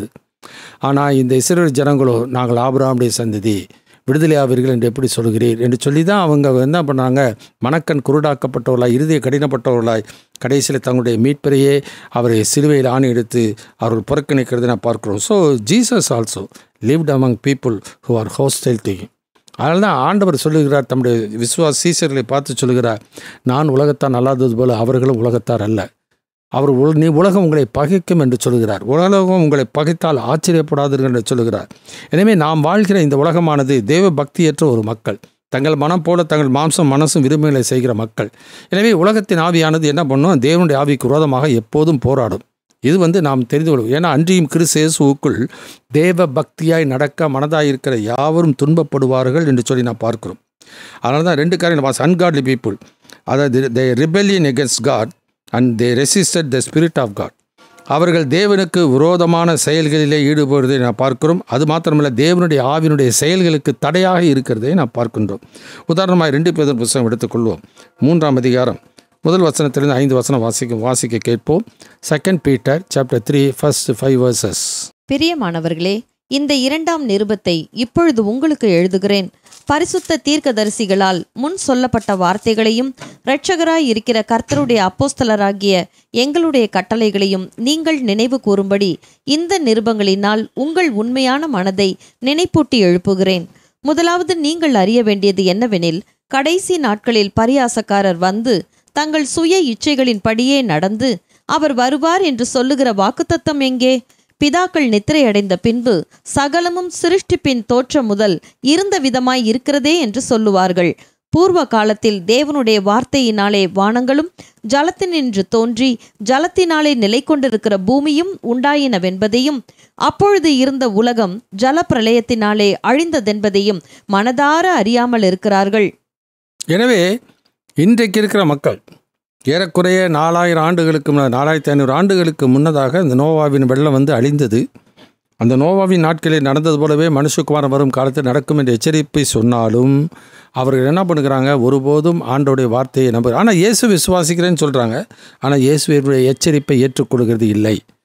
ஆனால் இந்த இஸ்ரேல் ஜனங்களோ நாங்கள் ஆபிரகாமுடைய சந்ததி விடுதலை ஆவீர்கள் என்று எப்படி சொல்கிறீர் என்று சொல்லி தான் அவங்க என்ன பண்ணாங்க மனக்கண் குருடாக்கப்பட்டவர்களாய் இறுதியை கடினப்பட்டவர்களாய் கடைசியில் தங்களுடைய மீட்பரையே அவரை சிலுவையில் ஆணி எடுத்து அவர்கள் புறக்கணிக்கிறதை நான் பார்க்கிறோம் so Jesus also lived among people who are hostile to அதனால தான் ஆண்டவர் சொல்லுகிறார் தம்முடைய விசுவாச சீசர்களை பார்த்து சொல்லுகிறார் நான் உலகத்தான் அல்லாதது போல அவர்களும் உலகத்தார் அல்ல அவர் உல- நீ உலகம் உங்களை பகைக்கும் என்று சொல்கிறார் உலகம் உங்களை பகைத்தால் ஆச்சரியப்படாதீர்கள் என்று சொல்கிறார் எனவே நாம் வாழ்கிற இந்த உலகமானது தேவ பக்தியற்ற ஒரு மக்கள் தங்கள் மனம் போல தங்கள் மாம்சம் மனசும் விரும்புகளை செய்கிற மக்கள் எனவே உலகத்தின் ஆவியானது என்ன பண்ணும் தேவனுடைய ஆவிக்கு விரோதமாக எப்போதும் போராடும் இது வந்து நாம் தெரிந்து கொள்வோம் ஏன்னா அன்றியும் கிறிஸ்து இயேசுவுக்குள் தேவ பக்தியாய் நடக்க மனதாய் இருக்கிற யாவரும் துன்பப்படுவார்கள் என்று சொல்லி நான் பார்க்கிறோம் அதனால தான் ரெண்டு காரியம் வாஸ் அன்காட்லி பீப்புள் அதாவது they rebellion against God and they resisted the Spirit of God அவர்கள் தேவனுக்கு விரோதமான செயல்களிலே ஈடுபடுவதை நான் பார்க்கிறோம் அது மாத்திரமல்ல தேவனுடைய ஆவினுடைய செயல்களுக்கு தடையாக இருக்கிறதை நான் பார்க்கின்றோம் உதாரணமாக ரெண்டு பேர் புத்தகம் எடுத்துக்கொள்வோம் மூன்றாம் அதிகாரம் முதல் வசனத்திலிருந்து ஐந்து வசனம் வாசிக்க வாசிக்க கேட்போம் second Peter chapter three first five verses பிரியமானவர்களே இந்த இரண்டாம் நிருபத்தை இப்பொழுது உங்களுக்கு எழுதுகிறேன் பரிசுத்த தீர்க்கதரிசிகளால் முன் சொல்லப்பட்ட வார்த்தைகளையும் இரட்சகராய் இருக்கிற கர்த்தருடைய அப்போஸ்தலராகிய எங்களுடைய கட்டளைகளையும் நீங்கள் நினைவு கூறும்படி இந்த நிருபங்களினால் உங்கள் உண்மையான மனதை நினைப்பூட்டி எழுப்புகிறேன் முதலாவது நீங்கள் அறிய வேண்டியது என்னவெனில் கடைசி நாட்களில் பரியாசக்காரர் வந்து தங்கள் சுய இச்சைகளின்படியே நடந்து அவர் வருவார் என்று சொல்லுகிற வாக்குத்தத்தம் எங்கே பிதாக்கள் நித்திரையடைந்த பின்பு சகலமும் சிருஷ்டிப்பின் தோற்றம் முதல் இருந்த விதமாய் இருக்கிறதே என்று சொல்லுவார்கள் பூர்வ காலத்தில் தேவனுடைய வார்த்தையினாலே வானங்களும் ஜலத்தினின்று தோன்றி ஜலத்தினாலே நிலை கொண்டிருக்கிற பூமியும் உண்டாயினவென்பதையும் அப்பொழுது இருந்த உலகம் ஜல பிரளயத்தினாலே அழிந்ததென்பதையும் மனதார அறியாமல் இருக்கிறார்கள் எனவே இன்றைக்கு இருக்கிற மக்கள் ஏறக்குறைய நாலாயிரம் ஆண்டுகளுக்கு முன்ன நாலாயிரத்தி ஐநூறு ஆண்டுகளுக்கு முன்னதாக இந்த நோவாவின் வெள்ளம் வந்து அழிந்தது அந்த நோவாவின் நாட்களில் நடந்தது போலவே மனுஷகுமாரன் வரும் காலத்தில் நடக்கும் என்ற எச்சரிப்பை சொன்னாலும் அவர்கள் என்ன பண்ணுகிறாங்க ஒருபோதும் ஆண்டோடைய வார்த்தையை நம்ப ஆனால் இயேசு விசுவாசிக்கிறேன்னு சொல்கிறாங்க ஆனால் இயேசுடைய எச்சரிப்பை ஏற்றுக்கொள்கிறது இல்லை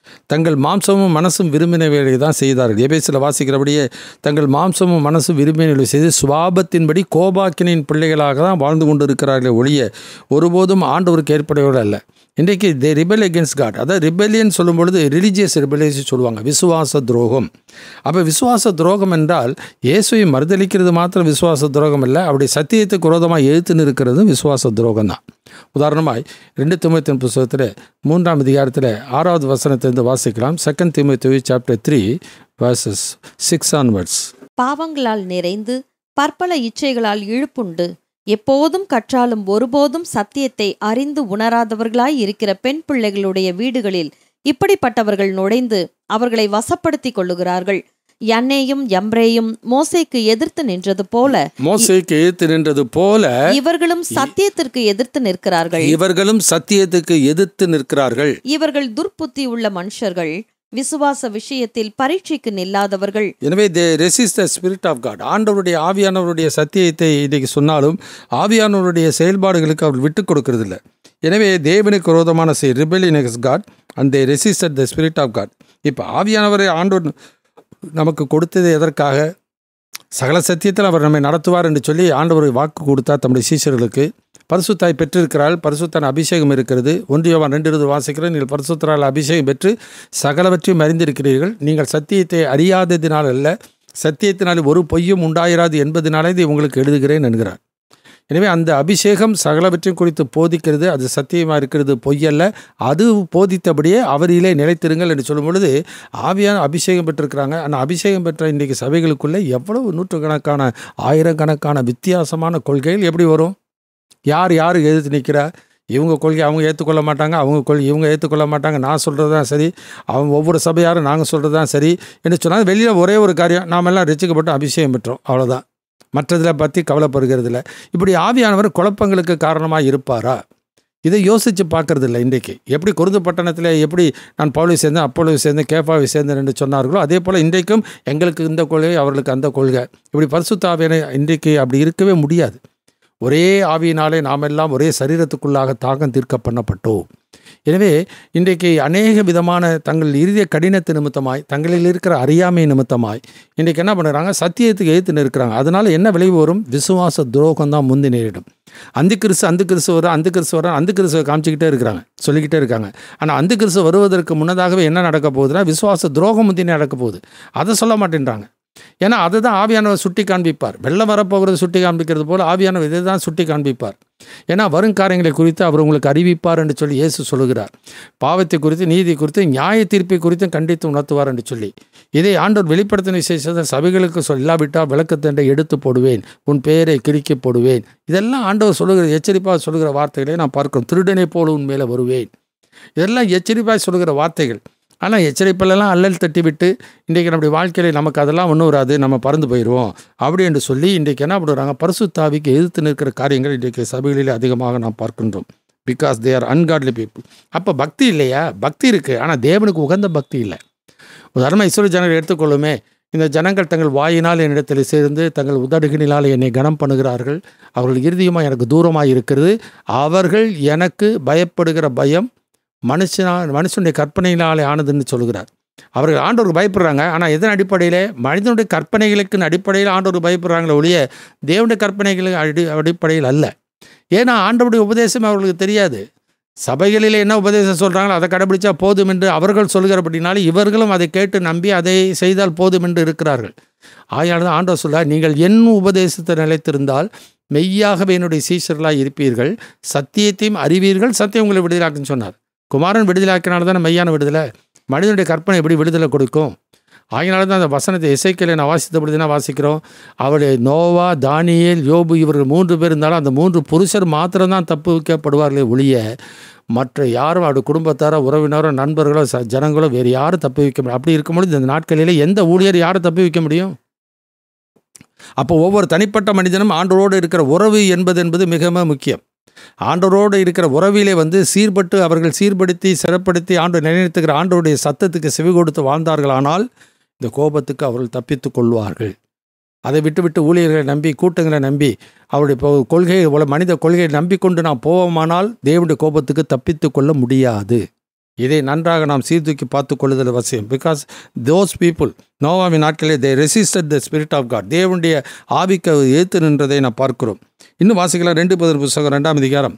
தங்கள் மாம்சமும் மனசும் விரும்பினவைகளை தான் செய்தார்கள் எபேசில் வாசிக்கிறபடியே தங்கள் மாம்சமும் மனசும் விரும்பினவை செய்து சுவாபத்தின்படி கோபாக்கினின் பிள்ளைகளாக தான் வாழ்ந்து கொண்டு இருக்கிறார்களே ஒழிய ஒருபோதும் ஆண்டவருக்கு ஏற்படையவர்கள் அல்ல இன்றைக்கு தே ரிபெல் against காட் அதாவது ரிபெலியன் சொல்லும் பொழுது ரிலீஜியஸ் ரிபெலியஸ் சொல்லுவாங்க விசுவாச துரோகம் அப்போ விசுவாச துரோகம் என்றால் இயேசுவை மறுதளிக்கிறது மாத்திரம் விசுவாச துரோகம் இல்லை அப்படி சத்தியத்துக்கு விரோதமாக எழுத்து நிற்கிறதும் விசுவாச துரோகம் தான் உதாரணமாய் ரெண்டு திமுத்தின் புஸ்தகத்தில் மூன்றாம் அதிகாரத்தில் ஆறாவது வசனத்திலிருந்து வாசிக்கலாம் second Timothy chapter three verses six onwards பாவங்களால் நிறைந்து பற்பல இச்சைகளால் இழுப்புண்டு எப்போதும் கற்றாலும் ஒருபோதும் சத்தியத்தை அறிந்து உணராதவர்களாய் இருக்கிற பெண் பிள்ளைகளுடைய வீடுகளில் இப்படிப்பட்டவர்கள் நுழைந்து அவர்களை வசப்படுத்திக் கொள்ளுகிறார்கள் யன்னேயும் யம்ரேயும் மோசேக்கு எதிர்த்து நின்றது போல மோசைக்கு எதிர்த்து நின்றது போல இவர்களும் சத்தியத்திற்கு எதிர்த்து நிற்கிறார்கள் இவர்களும் சத்தியத்துக்கு எதிர்த்து நிற்கிறார்கள் இவர்கள் துர்ப்புத்தி உள்ள மனுஷர்கள் விசுவாச விஷயத்தில் பரீட்சைக்கு நில்லாதவர்கள் எனவே they resist the Spirit of God ஆண்டவருடைய ஆவியானவருடைய சத்தியத்தை இன்றைக்கு சொன்னாலும் ஆவியானவருடைய செயல்பாடுகளுக்கு அவர் விட்டு கொடுக்கறதில்ல எனவே தேவனுக்கு விரோதமான they rebellion God and they resisted the Spirit of God இப்போ ஆவியானவரை ஆண்டவர் நமக்கு கொடுத்தது எதற்காக சகல சத்தியத்தில் அவர் நம்மை நடத்துவார் என்று சொல்லி ஆண்டவர் வாக்கு கொடுத்தார் தம்முடைய சீஷர்களுக்கு பரிசுத்தாய் பெற்றிருக்கிறாள் பரிசுத்தான அபிஷேகம் இருக்கிறது ஒன்றியவான் ரெண்டு இருபது வாசிக்கிறேன் நீங்கள் பரிசுத்தரால் அபிஷேகம் பெற்று சகலவற்றையும் அறிந்திருக்கிறீர்கள் நீங்கள் சத்தியத்தை அறியாததினால் அல்ல சத்தியத்தினால் ஒரு பொய்யும் உண்டாயிராது என்பதனாலே இதை உங்களுக்கு எழுதுகிறேன் என்கிறார் எனவே அந்த அபிஷேகம் சகலவற்றையும் குறித்து போதிக்கிறது அது சத்தியமாக இருக்கிறது பொய்யல்ல அது போதித்தபடியே அவரிலே நிலைத்திருங்கள் என்று சொல்லும் பொழுது ஆவியான அபிஷேகம் பெற்றிருக்கிறாங்க ஆனால் அபிஷேகம் பெற்ற இன்றைக்கு சபைகளுக்குள்ளே எவ்வளவு நூற்றுக்கணக்கான ஆயிரக்கணக்கான வித்தியாசமான கொள்கைகள் எப்படி வரும் யார் யார் எதிர்த்து நிற்கிறா இவங்க கொள்கை அவங்க ஏற்றுக்கொள்ள மாட்டாங்க அவங்க கொள்கை இவங்க ஏற்றுக்கொள்ள மாட்டாங்க நான் சொல்கிறது தான் சரி அவங்க ஒவ்வொரு சபையாரும் நாங்கள் சொல்கிறது தான் சரி என்று சொன்னால் வெளியில் ஒரே ஒரு காரியம் நாமெல்லாம் ரசிக்கப்பட்டு அபிஷேகம் பெற்றோம் அவ்வளோதான் மற்றதில் பற்றி கவலைப்படுகிறதில்ல இப்படி ஆவியானவர் குழப்பங்களுக்கு காரணமாக இருப்பாரா இதை யோசித்து பார்க்கறது இல்லை இன்றைக்கு எப்படி குருது பட்டணத்தில் எப்படி நான் பவுலை சேர்ந்தேன் அப்போலோ சேர்ந்தேன் கேஃபாவை சேர்ந்தேன் என்று சொன்னார்களோ அதே போல் இன்றைக்கும் எங்களுக்கு இந்த கொள்கை அவர்களுக்கு அந்த கொள்கை இப்படி பரிசுத்த ஆவியனை இன்றைக்கு அப்படி இருக்கவே முடியாது ஒரே ஆவியினாலே நாம் எல்லாம் ஒரே சரீரத்துக்குள்ளாக தாகம் தீர்க்க பண்ணப்பட்டோம் எனவே இன்றைக்கு அநேக விதமான தங்கள் இறுதிய கடினத்து நிமித்தமாய் தங்களில் இருக்கிற அறியாமை நிமித்தமாய் இன்றைக்கு என்ன பண்ணுறாங்க சத்தியத்துக்கு எதிர்த்து நிற்கிறாங்க அதனால் என்ன விளைவு வரும் விசுவாச துரோகம் தான் முந்தி நேரிடும் அந்த கிறிஸ்து அந்த கிறிஸ்து வர அந்த கிறிஸ்து வர அந்த கிறிஸ்துவை காமிச்சிக்கிட்டே இருக்கிறாங்க சொல்லிக்கிட்டே இருக்காங்க ஆனால் அந்த கிறிஸ்து வருவதற்கு முன்னதாகவே என்ன நடக்க போகுதுன்னா விசுவாச துரோகம் முந்தி நடக்க போகுது அதை சொல்ல மாட்டேன்றாங்க ஏன்னா அதுதான் ஆவியானவர் சுட்டி காண்பிப்பார் வெள்ளம் வரப்போகிறது சுட்டி காண்பிக்கிறது போல் ஆவியானவர் இதை தான் சுட்டி காண்பிப்பார் ஏன்னா வரும் காரியங்களை குறித்து அவர் உங்களுக்கு அறிவிப்பார் என்று சொல்லி இயேசு சொல்லுகிறார் பாவத்தை குறித்து நீதி குறித்து நியாய தீர்ப்பை குறித்தும் கண்டித்து உணர்த்துவார் என்று சொல்லி இதை ஆண்டவர் வெளிப்படுத்தின விசேஷத்தை சபைகளுக்கு சொல்லாவிட்டால் விளக்கத்தண்டை எடுத்து போடுவேன் உன் பெயரை கிறுக்கி போடுவேன் இதெல்லாம் ஆண்டவர் சொல்லுகிற எச்சரிப்பாக சொல்லுகிற வார்த்தைகளை நான் பார்க்கிறோம் திருடனை போல உன் மேலே வருவேன் இதெல்லாம் எச்சரிப்பாக சொல்லுகிற வார்த்தைகள் ஆனால் எச்சரிப்பிலெல்லாம் அல்லல் தட்டி விட்டு இன்றைக்கி நம்முடைய வாழ்க்கையில் நமக்கு அதெல்லாம் ஒன்றும் வராது நம்ம பறந்து போயிடுவோம் அப்படி என்று சொல்லி இன்றைக்கி என்ன பண்ணுறாங்க பரிசுத்தாவிக்கு எதிர்த்து நிற்கிற காரியங்கள் இன்றைக்கு சபைகளில் அதிகமாக நாம் பார்க்கின்றோம் because they are ungodly people அப்போ பக்தி இல்லையா பக்தி இருக்குது ஆனால் தேவனுக்கு உகந்த பக்தி இல்லை உதாரணமாக இஸ்ரோ ஜனங்கள் எடுத்துக்கொள்ளுமே இந்த ஜனங்கள் தங்கள் வாயினால் என்னிடத்தில் சேர்ந்து தங்கள் உதடுகளினால் என்னை கனம் பண்ணுகிறார்கள் அவர்கள் இறுதியுமாக எனக்கு தூரமாக இருக்கிறது அவர்கள் எனக்கு பயப்படுகிற பயம் மனுஷனா மனுஷனுடைய கற்பனையினாலே ஆனதுன்னு சொல்கிறார் அவர்கள் ஆண்டவருக்கு பயப்படுறாங்க ஆனால் எதன் அடிப்படையில் மனிதனுடைய கற்பனைகளுக்கு அடிப்படையில் ஆண்டவருக்கு பயப்படுறாங்களே ஒழிய தேவனுடைய கற்பனைகளுக்கு அடி அடிப்படையில் அல்ல ஏன்னா ஆண்டவருடைய உபதேசம் அவர்களுக்கு தெரியாது சபைகளில் என்ன உபதேசம் சொல்கிறாங்களோ அதை கடைபிடிச்சா போதும் என்று அவர்கள் சொல்கிறபடினாலே இவர்களும் அதை கேட்டு நம்பி அதை செய்தால் போதும் என்று இருக்கிறார்கள் ஆயால் தான் ஆண்டவர் சொல்ல நீங்கள் என் உபதேசத்தை நிலைத்திருந்தால் மெய்யாகவே என்னுடைய சீஷர்களாக இருப்பீர்கள் சத்தியத்தையும் அறிவீர்கள் சத்தியம் உங்களை விடுதலாக்குன்னு சொன்னார் குமாரன் விடுதலாக்கினால தானே மெய்யான விடுதலை மனிதனுடைய கற்பனை எப்படி விடுதலை கொடுக்கும் ஆகினால தான் அந்த வசனத்தை இசைக்கலை நான் வாசித்த பொழுது தான் வாசிக்கிறோம் அவருடைய நோவா தானியேல் யோபு இவர்கள் மூன்று பேர் இருந்தாலும் அந்த மூன்று புருஷர் மாத்திரம்தான் தப்பு வைக்கப்படுவார்களே ஒழிய மற்ற யாரும் அவருடைய குடும்பத்தாரோ உறவினரோ நண்பர்களோ ச ஜனங்களோ வேறு யாரும் தப்பி வைக்க முடியும் அப்படி இருக்கும்பொழுது இந்த நாட்களிலே எந்த ஊழியர் யாரும் தப்பி வைக்க முடியும் அப்போ ஒவ்வொரு தனிப்பட்ட மனிதனும் ஆண்டோரோடு இருக்கிற உறவு என்பது என்பது மிக முக்கியம் ஆண்டவரோடு இருக்கிற உறவிலே வந்து சீர்பட்டு அவர்கள் சீர்படுத்தி சிறப்படுத்தி ஆண்டு நிலைநிறுத்துகிற ஆண்டவருடைய சத்தத்துக்கு செவி கொடுத்து வாழ்ந்தார்களானால் இந்த கோபத்துக்கு அவர்கள் தப்பித்து கொள்வார்கள் அதை விட்டு விட்டு ஊழியர்களை நம்பி கூட்டங்களை நம்பி அவருடைய இப்போ கொள்கையை உல மனித கொள்கையை நம்பிக்கொண்டு நாம் போவோமானால் தேவனுடைய கோபத்துக்கு தப்பித்து கொள்ள முடியாது இதை நன்றாக நாம் சீர்தூக்கி பார்த்து கொள்ளுதல் அவசியம் பிகாஸ் தோஸ் பீப்புள் நோவாவின் நாட்களே they resisted the Spirit of God தேவனுடைய ஆவிக்கு ஏற்று நின்றதை நாம் பார்க்கிறோம் இன்னும் வாசிக்கலாம் ரெண்டு பதில் புஸ்தகம் ரெண்டாம் அதிகாரம்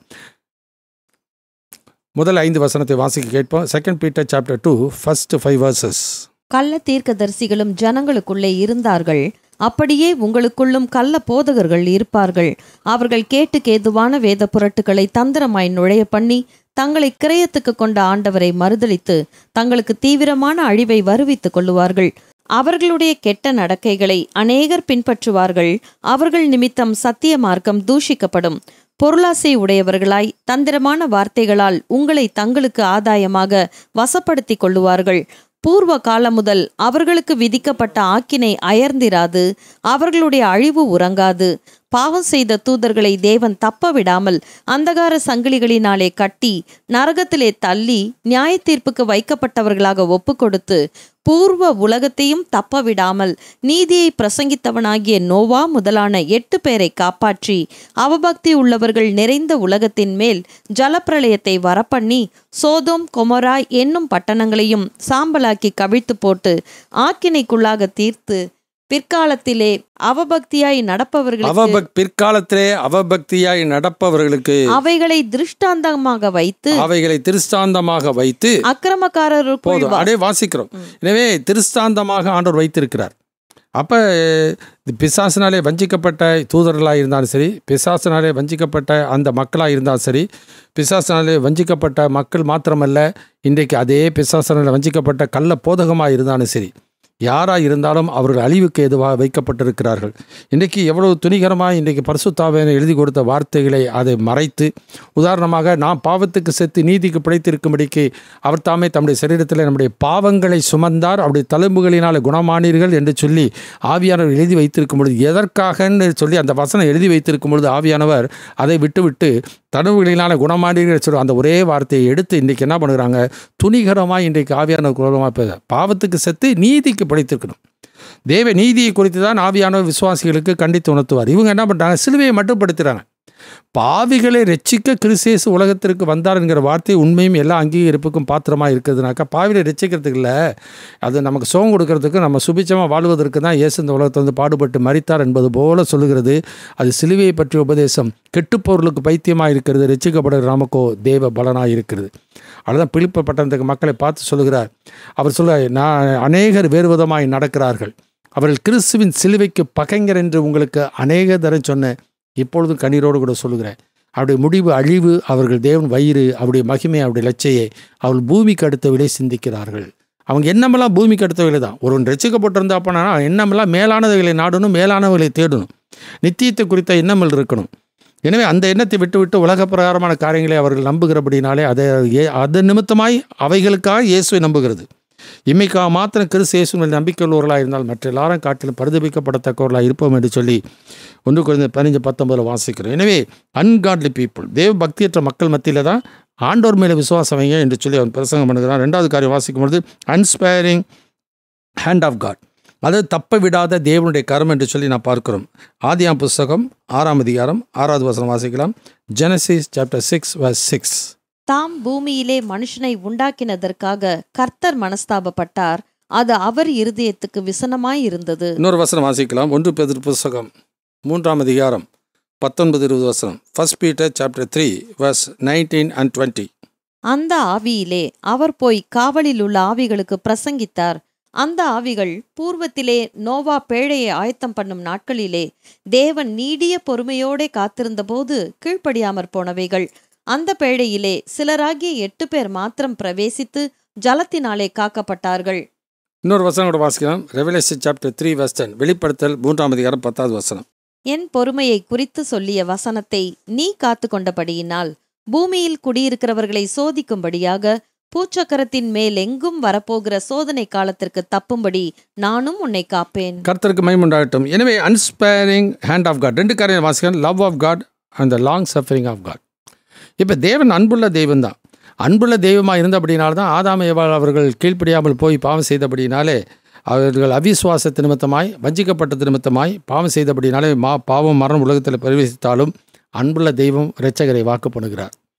முதல் ஐந்து வசனத்தை வாசிக்க கேட்போம் second Peter chapter two first five verses கள்ள தீர்க்கதரிசிகளும் ஜனங்களுக்குள்ளே இருந்தார்கள் அப்படியே உங்களுக்குள்ளும் கள்ள போதகர்கள் இருப்பார்கள் அவர்கள் கேட்டுக்கு ஏதுவான வேத புரட்டுகளை தந்திரமாய் நுழைய பண்ணி தங்களை கிரயத்துக்கு கொண்ட ஆண்டவரை மறுதலித்து தங்களுக்கு தீவிரமான அழிவை வருவித்துக் கொள்ளுவார்கள் அவர்களுடைய கெட்ட நடக்கைகளை அநேகர் பின்பற்றுவார்கள் அவர்கள் நிமித்தம் சத்திய மார்க்கம் தூஷிக்கப்படும் பொருளாசை உடையவர்களாய் தந்திரமான வார்த்தைகளால் உங்களை தங்களுக்கு ஆதாயமாக வசப்படுத்திக் கொள்ளுவார்கள் பூர்வ காலம் முதல் அவர்களுக்கு விதிக்கப்பட்ட ஆக்கினை அயர்ந்திராது அவர்களுடைய அழிவு உறங்காது பாவம் செய்த தூதர்களை தேவன் தப்ப விடாமல் அந்தகார சங்கிலிகளினாலே கட்டி நரகத்திலே தள்ளி நியாய தீர்ப்புக்கு வைக்கப்பட்டவர்களாக ஒப்புக்கொடுத்து பூர்வ உலகத்தையும் தப்ப விடாமல் நீதியை பிரசங்கித்தவனாகிய நோவா முதலான எட்டு பேரை காப்பாற்றி அவபக்தி உள்ளவர்கள் நிறைந்த உலகத்தின் மேல் ஜலப்பிரளயத்தை வரப்பண்ணி சோதோம் கொமரா என்னும் பட்டணங்களையும் சாம்பலாக்கி கவிழ்த்து போட்டு ஆக்கினைக்குள்ளாக தீர்த்து பிற்காலத்திலே அவபக்தியாய் நடப்பவர்களுக்கு அவபக் பிற்காலத்திலே அவபக்தியாய் நடப்பவர்களுக்கு அவைகளை திருஷ்டாந்தமாக வைத்து அவைகளை திருஸ்தாந்தமாக வைத்து அக்கிரமக்காரருக்குள் போதும் வா- அப்படியே வாசிக்கிறோம் எனவே திருஸ்தாந்தமாக ஆண்டவர் வைத்திருக்கிறார் அப்போ பிசாசினாலே வஞ்சிக்கப்பட்ட தூதர்களாக இருந்தாலும் சரி பிசாசினாலே வஞ்சிக்கப்பட்ட அந்த மக்களாக இருந்தாலும் சரி பிசாசினாலே வஞ்சிக்கப்பட்ட மக்கள் மாத்திரமல்ல இன்றைக்கு அதே பிசாசினாலே வஞ்சிக்கப்பட்ட கள்ள போதகமாக இருந்தாலும் சரி யாராக இருந்தாலும் அவர்கள் அழிவுக்கு எதுவாக வைக்கப்பட்டிருக்கிறார்கள் இன்றைக்கு எவ்வளவு துணிகரமாக இன்றைக்கு பரிசுத்தாவேன எழுதி கொடுத்த வார்த்தைகளை அதை மறைத்து உதாரணமாக நாம் பாவத்துக்கு செத்து நீதிக்கு பிழைத்திருக்கும்படிக்கு அவர் தாமே தம்முடைய சரீரத்தில் நம்முடைய பாவங்களை சுமந்தார் அவருடைய தழும்புகளினால் குணமானீர்கள் என்று சொல்லி ஆவியானவர் எழுதி வைத்திருக்கும் பொழுது எதற்காகன்னு சொல்லி அந்த வசனம் எழுதி வைத்திருக்கும் பொழுது ஆவியானவர் அதை விட்டுவிட்டு தழும்புகளினால் குணமானீர்கள் சொல்லி அந்த ஒரே வார்த்தையை எடுத்து இன்றைக்கி என்ன பண்ணுறாங்க துணிகரமாக இன்றைக்கு ஆவியானவர் குரலமாக பேச பாவத்துக்கு செத்து நீதிக்கு பிழைத்திருக்கணும் தேவ நீதியை குறித்து தான் ஆவியானவர் விசுவாசிகளுக்கு கண்டித்து உணர்த்துவார் இவங்க என்ன பண்ணுறாங்க சிலுவையை மட்டுப்படுத்துகிறாங்க பாவிகளை ரட்சிக்க கிறிஸ்தேசு உலகத்திற்கு வந்தார் என்கிற வார்த்தை உண்மையும் எல்லா அங்கீகரிப்புக்கும் பாத்திரமாக இருக்குதுனாக்கா பாவிகளை ரட்சிக்கிறதுக்கு இல்லை அது நமக்கு சோகம் கொடுக்கறதுக்கு நம்ம சுபிச்சமாக வாழ்வதற்கு தான் இயேசு இந்த உலகத்தை வந்து பாடுபட்டு மறித்தார் என்பது போல சொல்லுகிறது அது சிலுவையை பற்றிய உபதேசம் கெட்டுப்பொருளுக்கு பைத்தியமாக இருக்கிறது ரட்சிக்கப்படுகிற நமக்கோ தேவ பலனாக இருக்கிறது அதுதான் பிலிப்ப பட்டணத்துக்கு மக்களை பார்த்து சொல்லுகிறார் அவர் சொல்ல நான் அநேகர் வேறு விதமாய் நடக்கிறார்கள் அவர்கள் கிறிஸ்துவின் சிலுவைக்கு பகைஞர் என்று உங்களுக்கு அநேக தரம் சொன்ன இப்பொழுதும் கண்ணீரோடு கூட சொல்லுகிறேன் அவருடைய முடிவு அழிவு அவர்கள் தேவன் வயிறு அவருடைய மகிமை அவருடைய லட்சையை அவர்கள் பூமிக்கு அடுத்தவிலே சிந்திக்கிறார்கள் அவங்க எண்ணமெல்லாம் பூமிக்கு அடுத்தவில்லை தான் ஒருவன் ரசிக்கப்பட்டிருந்தா அப்பனா எண்ணமெல்லாம் மேலானவைகளை நாடணும் மேலானவைகளை தேடணும் நித்தியத்தை குறித்த எண்ணங்கள் இருக்கணும் எனவே அந்த எண்ணத்தை விட்டு விட்டு உலக பிரகாரமான காரியங்களை அவர்கள் நம்புகிறபடினாலே அதை ஏ அது நிமித்தமாய் அவைகளுக்காக இயேசுவை நம்புகிறது இம்மைக்காக மாத்திரம் கிறிஸ்து இயேசுவில் நம்பிக்கை உள்ளவர்களாக இருந்தால் மற்ற எல்லாரும் காட்டிலும் பரிதபிக்கப்படத்தக்கவர்களாக இருப்போம் என்று சொல்லி ஒன்று குறைந்த பதினஞ்சு பத்தொன்பதில் வாசிக்கிறோம் எனவே அன்காட்லி பீப்புள் தேவ பக்தியற்ற மக்கள் மத்தியில் தான் ஆண்டோர் மேலே விசுவாசம் வைங்க என்று சொல்லி அவன் பிரசங்கம் பண்ணுகிறான் ரெண்டாவது காரியம் வாசிக்கும் பொழுது அன்ஸ்பைரிங் ஹேண்ட் ஆஃப் காட் அதாவது தப்ப விடாத தேவனுடைய கரம் என்று சொல்லி நான் பார்க்கிறோம் ஆதியாம் புஸ்தகம் ஆறாம் அதிகாரம் ஆறாவது வசனம் வாசிக்கலாம் Genesis chapter six verse six தாம் பூமியிலே மனுஷனை உண்டாக்கினதற்காக கர்த்தர் மனஸ்தாபப்பட்டார் அது அவர் இருதயத்துக்கு விசனமாய் இருந்தது இன்னொரு வசனம் வாசிக்கலாம் ஒன்று பெதிர் புஸ்தகம் மூன்றாம் அதிகாரம் பத்தொன்பது இருபது வசனம் first Peter chapter three verse nineteen and twenty அந்த ஆவியிலே அவர் போய் காவலில் உள்ள ஆவிகளுக்கு பிரசங்கித்தார் அந்த ஆவிகள் பூர்வத்திலே நோவா பேழையை ஆயத்தம் பண்ணும் நாட்களிலே தேவன் நீடிய பொறுமையோடே காத்திருந்தபோது கீழ்ப்படியாமற் போனவைகள் அந்த பேழையிலே சிலராகிய எட்டு பேர் மாத்திரம் பிரவேசித்து ஜலத்தினாலே காக்கப்பட்டார்கள் இன்னொரு வசனம் கூட வாசிக்கலாம் Revelation chapter three verse ten வெளிப்படுத்தல் மூன்றாம் அதிகாரம் பத்தாவது வசனம் என் பொறுமையை குறித்து சொல்லிய வசனத்தை நீ காத்து கொண்டபடியினால் பூமியில் குடியிருக்கிறவர்களை சோதிக்கும்படியாக பூச்சக்கரத்தின் மேல் எங்கும் வரப்போகிற சோதனை காலத்திற்கு தப்பும்படி நானும் உன்னை காப்பேன் கர்த்தருக்கு மைமுண்டாகட்டும் எனவே அன்ஸ்பைரிங் ஹேண்ட் ஆஃப் காட் ரெண்டு காரியம் வாசிக்கலாம் love of God and the long suffering of God இப்போ தேவன் அன்புள்ள தெய்வம் தான் அன்புள்ள தெய்வமாக இருந்தபடினால தான் ஆதாம் ஏவாள் அவர்கள் கீழ்ப்படியாமல் போய் பாவம் செய்தபடினாலே அவர்கள் அவிசுவாசத்து நிமித்தமாய் வஞ்சிக்கப்பட்ட நிமித்தமாய் பாவம் செய்தபடினாலே மா பாவம் மரணம் உலகத்தில் பிரவேசித்தாலும் அன்புள்ள தெய்வம் இரட்சகரை வாக்கு பண்ணுகிறார்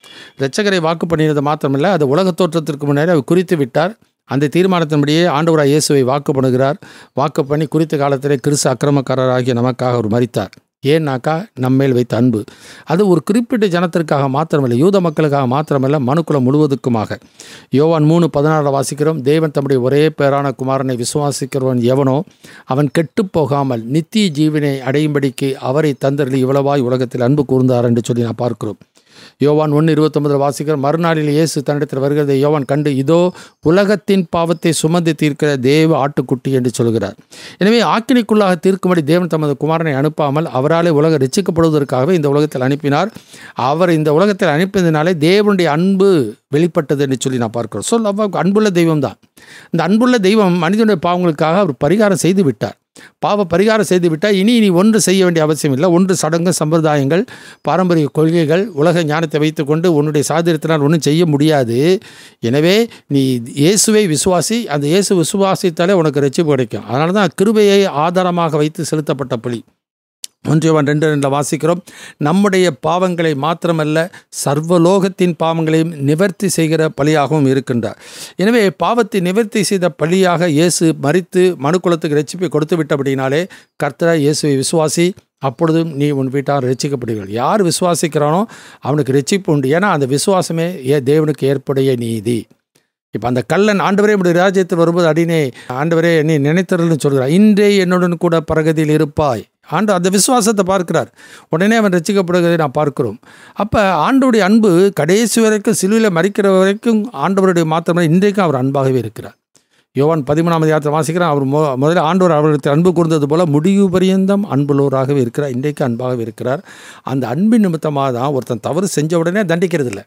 இரட்சகரை வாக்கு பண்ணினது மாத்திரமல்ல அது உலகத் தோற்றத்திற்கு முன்னாடி அவர் குறித்து விட்டார் அந்த தீர்மானத்தின்படியே ஆண்டவராய் இயேசுவை வாக்கு பண்ணுகிறார் வாக்கு பண்ணி குறித்த காலத்திலே கிறிஸ்து அக்கிரமக்காரராகிய நமக்காக அவர் மரித்தார் ஏன்னாக்கா நம்மேல் வைத்த அன்பு அது ஒரு குறிப்பிட்ட ஜனத்திற்காக மாத்திரமல்ல யூத மக்களுக்காக மாத்திரமல்ல மனுக்குலம் முழுவதுக்குமாக யோவான் மூணு பதினாறில் வாசிக்கிறோம் தேவன் தம்முடைய ஒரே பேரான குமாரனை விசுவாசிக்கிறவன் எவனோ அவன் கெட்டுப் போகாமல் நித்திய ஜீவனை அடையும்படிக்கு அவரை தந்தரில் இவ்வளவாய் உலகத்தில் அன்பு கூர்ந்தார் என்று சொல்லி நான் பார்க்கிறோம் யோவான் ஒன்று இருபத்தொன்பதில் வாசிக்கிற மறுநாளில் இயேசு தன்னிடத்தில் வருகிறதை யோவான் கண்டு இதோ உலகத்தின் பாவத்தை சுமந்து தீர்க்கிற தேவ ஆட்டுக்குட்டி என்று சொல்கிறார் எனவே ஆக்கினிக்குள்ளாக தீர்க்கும்படி தேவன் தமது குமாரனை அனுப்பாமல் அவராலே உலகம் ரசிக்கப்படுவதற்காகவே இந்த உலகத்தில் அனுப்பினார் அவர் இந்த உலகத்தில் அனுப்பியதினாலே தேவனுடைய அன்பு வெளிப்பட்டது என்று சொல்லி நான் பார்க்கிறோம் ஸோ லவ் அன்புள்ள தெய்வம் தான் இந்த அன்புள்ள தெய்வம் மனிதனுடைய பாவங்களுக்காக அவர் பரிகாரம் செய்து விட்டார் பாவ பரிகாரம் செய்து விட்டால் இனி நீ ஒன்று செய்ய வேண்டிய அவசியம் இல்லை ஒன்று சடங்கு சம்பிரதாயங்கள் பாரம்பரிய கொள்கைகள் உலக ஞானத்தை வைத்துக்கொண்டு உன்னுடைய சாதிரத்தினால் ஒன்றும் செய்ய முடியாது எனவே நீ இயேசுவை விசுவாசி அந்த இயேசு விசுவாசித்தாலே உனக்கு ரட்சிப்பு கிடைக்கும் அதனால தான் கிருபையை ஆதாரமாக வைத்து செலுத்தப்பட்ட பலி ஒன்றியவன் ரெண்டு ரெண்டில் வாசிக்கிறோம் நம்முடைய பாவங்களை மாத்திரமல்ல சர்வலோகத்தின் பாவங்களையும் நிவர்த்தி செய்கிற பலியாகவும் இருக்கின்றார் எனவே பாவத்தை நிவர்த்தி செய்த பலியாக இயேசு மறித்து மனுக்குலத்துக்கு ரட்சிப்பை கொடுத்து விட்டபடினாலே கர்த்தரா இயேசுவை விசுவாசி அப்பொழுதும் நீ உன் வீட்டார் ரட்சிக்கப்படுவீர்கள் யார் விசுவாசிக்கிறானோ அவனுக்கு ரட்சிப்பு உண்டு ஏன்னா அந்த விசுவாசமே ஏ தேவனுக்கு ஏற்புடைய நீதி இப்போ அந்த கல்லன் ஆண்டவரே உடைய ராஜ்யத்தில் வரும்போது அடினே ஆண்டவரே நீ நினைத்தருள்னு சொல்கிறார் இன்றே என்னுடன் கூட பரகதியில் இருப்பாய் ஆண்டு அந்த விசுவாசத்தை பார்க்கிறார் உடனே அவன் ரசிக்கப்படுகிறதை நான் பார்க்கிறோம் அப்போ ஆண்டவருடைய அன்பு கடைசி வரைக்கும் சிலுவையில் மறிக்கிற வரைக்கும் ஆண்டவருடைய மாத்திரமே இன்றைக்கும் அவர் அன்பாகவே இருக்கிறார் யோவான் பதிமூணாம் அதிகாரத்தில் வாசிக்கிறான் அவர் மு முதல்ல ஆண்டவர் அவர்களுக்கு அன்பு கூர்ந்தது போல முடிவு பரியந்தம் அன்புள்ளவராகவே இருக்கிறார் இன்றைக்கு அன்பாகவே இருக்கிறார் அந்த அன்பின் நிமித்தமாக தான் ஒருத்தன் தவறு செஞ்ச உடனே தண்டிக்கிறது இல்லை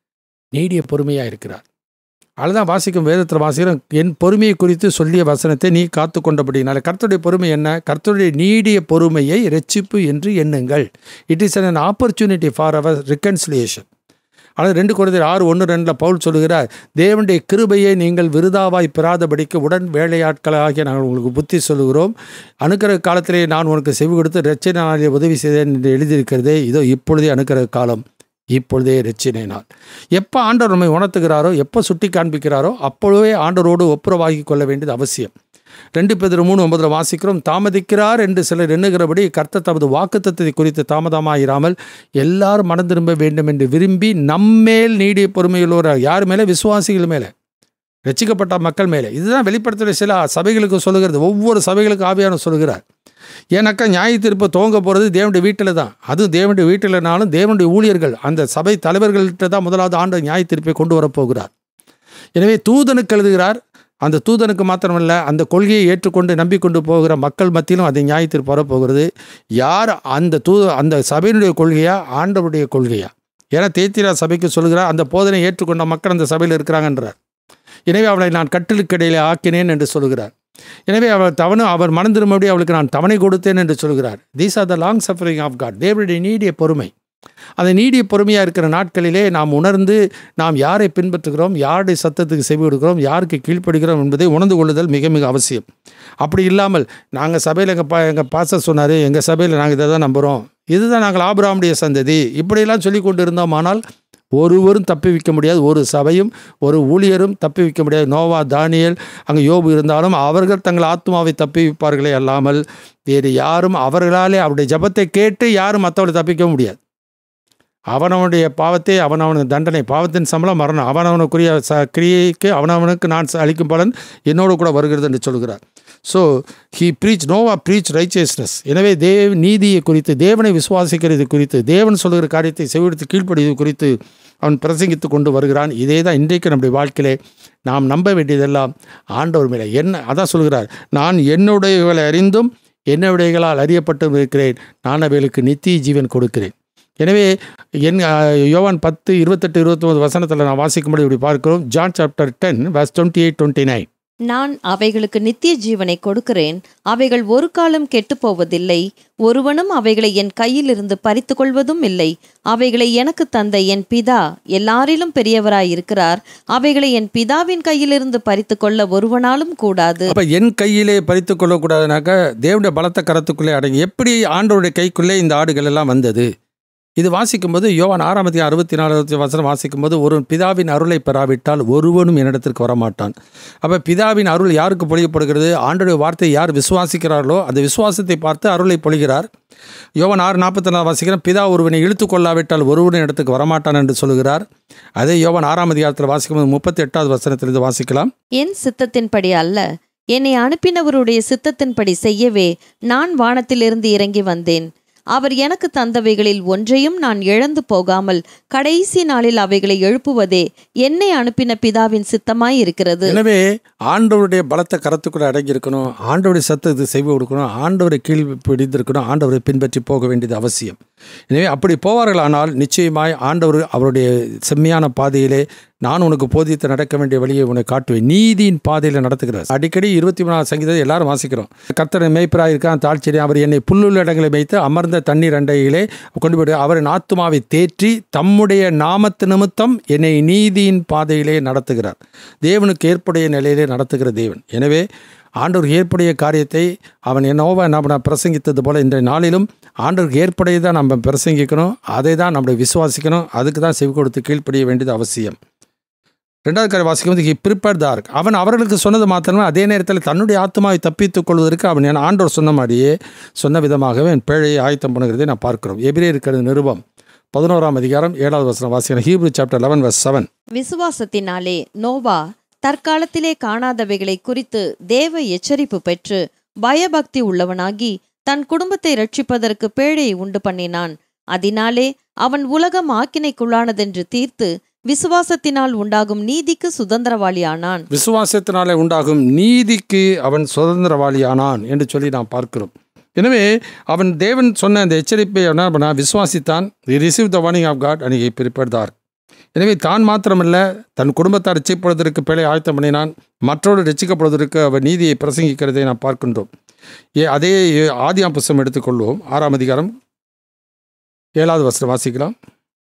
நீடிய பொறுமையாக இருக்கிறார் அதுதான் வாசிக்கும் வேதத்தில் வாசிக்கிறோம் என் பொறுமையை குறித்து சொல்லிய வசனத்தை நீ காத்து கொண்டபடினால கர்த்தருடைய பொறுமை என்ன கர்த்தருடைய நீடிய பொறுமையை ரெச்சிப்பு என்று எண்ணுங்கள் it is an opportunity for அவர் ரிகன்சிலியேஷன் ஆனால் ரெண்டு குழந்தை ஆறு ஒன்று ரெண்டில் பவுல் சொல்லுகிறார் தேவனுடைய கிருபையை நீங்கள் விருதாவாய் பெறாதபடிக்கு உடன் வேலையாட்களாகிய நாங்கள் உங்களுக்கு புத்தி சொல்லுகிறோம் அணுக்கிற காலத்திலே நான் உனக்கு செவி கொடுத்து ரச்சனை நாளிலே உதவி செய்தேன் என்று எழுதியிருக்கிறதே இதோ இப்பொழுதே அணுக்கிற காலம் இப்பொழுதே ரச்சினை நாள் எப்போ ஆண்டவர் நம்மை உணர்த்துகிறாரோ எப்போ சுட்டி காண்பிக்கிறாரோ அப்பொழுதே ஆண்டவரோடு ஒப்புரவாகி கொள்ள வேண்டியது அவசியம் ரெண்டு பேர் மூணு ஒன்பதில் வாசிக்கிறோம் தாமதிக்கிறார் என்று சிலர் எண்ணுகிறபடி கர்த்தர் தமது வாக்குத்தத்தை குறித்து தாமதமாயிராமல் எல்லாரும் மனம் திரும்ப வேண்டும் என்று விரும்பி நம்மேல் நீடிய பொறுமையுள்ளவர் யார் மேலே விசுவாசிகள் மேலே ரசிக்கப்பட்ட மக்கள் மேலே இதுதான் வெளிப்படுத்துகிற சில சபைகளுக்கு சொல்லுகிறது ஒவ்வொரு சபைகளுக்கு ஆவியான சொல்லுகிறார் ஏன்னாக்கா நியாய தீர்ப்பு துவங்க போகிறது தேவனுடைய வீட்டில் தான் அதுவும் தேவனுடைய வீட்டில்னாலும் தேவனுடைய ஊழியர்கள் அந்த சபை தலைவர்கள்ட்ட தான் முதலாவது ஆண்டு நியாய தீர்ப்பை கொண்டு வரப்போகிறார் எனவே தூதனுக்கு எழுதுகிறார் அந்த தூதனுக்கு மாத்திரமல்ல அந்த கொள்கையை ஏற்றுக்கொண்டு நம்பிக்கொண்டு போகிற மக்கள் மத்தியிலும் அதை நியாய தீர்ப்பு வரப்போகிறது யார் அந்த தூ அந்த சபையினுடைய கொள்கையா ஆண்டவருடைய கொள்கையா ஏன்னா தேத்திரா சபைக்கு சொல்கிறார் அந்த போதனை ஏற்றுக்கொண்ட மக்கள் அந்த சபையில் இருக்கிறாங்கன்றார் எனவே அவளை நான் கட்டிலுக்கடையில் ஆக்கினேன் என்று சொல்கிறார் எனவே அவர் தவணை அவர் மனம் திரும்படி அவளுக்கு நான் தவணை கொடுத்தேன் என்று சொல்கிறார் these are the long suffering of God தேவனுடைய நீடிய பொறுமை அந்த நீடிய பொறுமையாக இருக்கிற நாட்களிலே நாம் உணர்ந்து நாம் யாரை பின்பற்றுகிறோம் யாருடைய சத்தத்துக்கு செவி கொடுக்கிறோம் யாருக்கு கீழ்ப்படுகிறோம் என்பதை உணர்ந்து கொள்ளுதல் மிக மிக அவசியம் அப்படி இல்லாமல் நாங்கள் சபையில் எங்கள் பா எங்கள் பாச சொன்னார் எங்கள் சபையில் நாங்கள் இதை தான் நம்புகிறோம் இதுதான் நாங்கள் ஆபிராமுடைய சந்ததி இப்படியெல்லாம் சொல்லி கொண்டு இருந்தோமானால் ஒருவரும் தப்பி வைக்க முடியாது ஒரு சபையும் ஒரு ஊழியரும் தப்பி வைக்க முடியாது நோவா தானியல் அங்கே யோபு இருந்தாலும் அவர்கள் தங்கள் ஆத்மாவை தப்பி வைப்பார்களே அல்லாமல் வேறு யாரும் அவர்களாலே அவருடைய ஜபத்தை கேட்டு யாரும் மற்றவர்களை தப்பிக்க முடியாது அவனவனுடைய பாவத்தை அவனவன தண்டனை பாவத்தின் சம்பளம் மரணம் அவனவனுக்குரிய ச கிரியைக்கு அவனவனுக்கு நான் அளிக்கும் பலன் என்னோடு கூட வருகிறது என்று சொல்கிறார் so he preach Noah preach righteousness எனவே தேவ நீதியை குறித்து தேவனை விசுவாசிக்கிறது குறித்து தேவன் சொல்கிற காரியத்தை செவிடுத்து கீழ்ப்படிவது குறித்து அவன் பிரசங்கித்து கொண்டு வருகிறான் இதே தான் இன்றைக்கு நம்முடைய வாழ்க்கையிலே நாம் நம்ப வேண்டியதெல்லாம் ஆண்டவர் மேலே என்ன அதான் சொல்கிறார் நான் என்னுடையவர்களை அறிந்தும் என்னுடையகளால் அறியப்பட்டும் இருக்கிறேன் நான் அவைகளுக்கு நித்திய ஜீவன் கொடுக்கிறேன் எனவே என் யோவான் பத்து இருபத்தெட்டு இருபத்தொம்பது வசனத்தில் நான் வாசிக்கும்படி இப்படி பார்க்கிறோம் John chapter ten verse twenty eight twenty nine நான் அவைகளுக்கு நித்திய ஜீவனை கொடுக்கிறேன் அவைகள் ஒரு காலம் கெட்டுப் போவதில்லை ஒருவனும் அவைகளை என் கையிலிருந்து பறித்து கொள்வதும் இல்லை அவைகளை எனக்கு தந்த என் பிதா எல்லாரிலும் பெரியவராயிருக்கிறார் அவைகளை என் பிதாவின் கையிலிருந்து பறித்து கொள்ள ஒருவனாலும் கூடாது அப்போ என் கையிலே பறித்து கொள்ளக்கூடாதுனாக்கா தேவனுடைய பலத்த கரத்துக்குள்ளே அடங்கி எப்படி ஆண்டவருடைய கைக்குள்ளே இந்த ஆடுகள் எல்லாம் வந்தது இது வாசிக்கும்போது யோவான் ஆறாம் அதிகாரம் அறுபத்தி நாலாவது வசனம் வாசிக்கும்போது ஒரு பிதாவின் அருளை பெறாவிட்டால் ஒருவனும் என்னிடத்திற்கு வரமாட்டான் அப்போ பிதாவின் அருள் யாருக்கு பொழியப்படுகிறது ஆண்டுடைய வார்த்தையை யார் விசுவாசிக்கிறார்களோ அந்த விசுவாசத்தை பார்த்து அருளை பொழிகிறார் யோவான் ஆறு நாற்பத்தி நாலு வாசிக்கிறேன் பிதா ஒருவனை இழுத்து கொள்ளாவிட்டால் ஒருவனின் இடத்துக்கு வரமாட்டான் என்று சொல்கிறார் அதே யோவான் ஆறாம் அதிகாரத்தில் வாசிக்கும்போது முப்பத்தி எட்டாவது வசனத்திலிருந்து வாசிக்கலாம் என் சித்தத்தின்படி அல்ல என்னை அனுப்பினவருடைய சித்தத்தின்படி செய்யவே நான் வானத்திலிருந்து இறங்கி வந்தேன் அவர் எனக்கு தந்தவைகளில் ஒன்றையும் நான் இழந்து போகாமல் கடைசி நாளில் அவைகளை எழுப்புவதே என்னை அனுப்பின பிதாவின் சித்தமாய் இருக்கிறது எனவே ஆண்டவருடைய பலத்தை கரத்துக்குள்ள அடங்கி இருக்கணும் ஆண்டவருடைய சத்தத்துக்கு செய்வு கொடுக்கணும் ஆண்டவரை கீழ் பிடித்திருக்கணும் ஆண்டவரை பின்பற்றி போக வேண்டியது அவசியம் எனவே அப்படி போவார்களானால் நிச்சயமாய் ஆண்டவர் அவருடைய செம்மையான பாதையிலே நான் உனக்கு போதித்து நடக்க வேண்டிய வழியை உனக்கு காட்டுவேன் நீதியின் பாதையில் நடத்துகிறார் அடிக்கடி இருபத்தி மூணாவது சங்கீதத்தை எல்லாரும் வாசிக்கிறோம் கர்த்தரை மேய்ப்பராக இருக்கான் தாழ்ச்செடி அவர் என்னை புல்லுள்ள இடங்களை வைத்து அமர்ந்த தண்ணீர் அண்டையிலே கொண்டு போய் அவரின் ஆத்துமாவை தேற்றி தம்முடைய நாமத்து நிமித்தம் என்னை நீதியின் பாதையிலே நடத்துகிறார் தேவனுக்கு ஏற்புடைய நிலையிலே நடத்துகிற தேவன் எனவே ஆண்டவருக்கு ஏற்புடைய காரியத்தை அவன் என்னோவா நம்ம நான் பிரசங்கித்தது போல இன்றைய நாளிலும் ஆண்டவருக்கு ஏற்புடையதை தான் நம்ம பிரசங்கிக்கணும் அதை தான் நம்ம விசுவாசிக்கணும் அதுக்கு தான் செவி கொடுத்து கீழ்ப்படிய வேண்டியது அவசியம் ரெண்டாவது காரை வாசிக்கும் போது ப்ரிப்பேர் தார் அவன் அவர்களுக்கு சொன்னது மாத்திரமே அதே நேரத்தில் தன்னுடைய ஆத்மாவை தப்பித்துக் கொள்வதற்கு அவன் என் ஆண்டவர் சொன்ன மாதிரியே சொன்ன விதமாகவே என் பேழையை ஆயத்தம் பண்ணுகிறதை நான் பார்க்கிறோம் எபிரே இருக்கிறது நிருபம் பதினோராம் அதிகாரம் ஏழாவது வசனம் வாசிக்கிறேன் Hebrew chapter eleven verse seven விசுவாசத்தினாலே நோவா தற்காலத்திலே காணாதவைகளை குறித்து தேவ எச்சரிப்பு பெற்று பயபக்தி உள்ளவனாகி தன் குடும்பத்தை ரட்சிப்பதற்கு பேழையை உண்டு பண்ணினான் அதனாலே அவன் உலகம் ஆக்கினைக்குள்ளானதென்று தீர்த்து விசுவாசத்தினால் உண்டாகும் நீதிக்கு சுதந்திரவாளியானான் விசுவாசத்தினாலே உண்டாகும் நீதிக்கு அவன் சுதந்திரவாளியானான் என்று சொல்லி நாம் பார்க்கிறோம் எனவே அவன் தேவன் சொன்ன அந்த எச்சரிப்பை என்ன பண்ணா விசுவாசித்தான் receive the warning of God அன்னைக்கு பிரிப்பெடுத்தார் எனவே தான் மாத்திரமல்ல தன் குடும்பத்தார் ரட்சிக்கப்படுவதற்கு பிழை ஆயத்தம் பண்ணினான் மற்றோடு ரட்சிக்கப்படுவதற்கு அவர் நீதியை பிரசங்கிக்கிறதை நாம் பார்க்கின்றோம் ஏ அதே ஆதியாம் புஸ்தகம் எடுத்துக்கொள்வோம் ஆறாம் அதிகாரம் ஏழாவது வசனம் வாசிக்கலாம்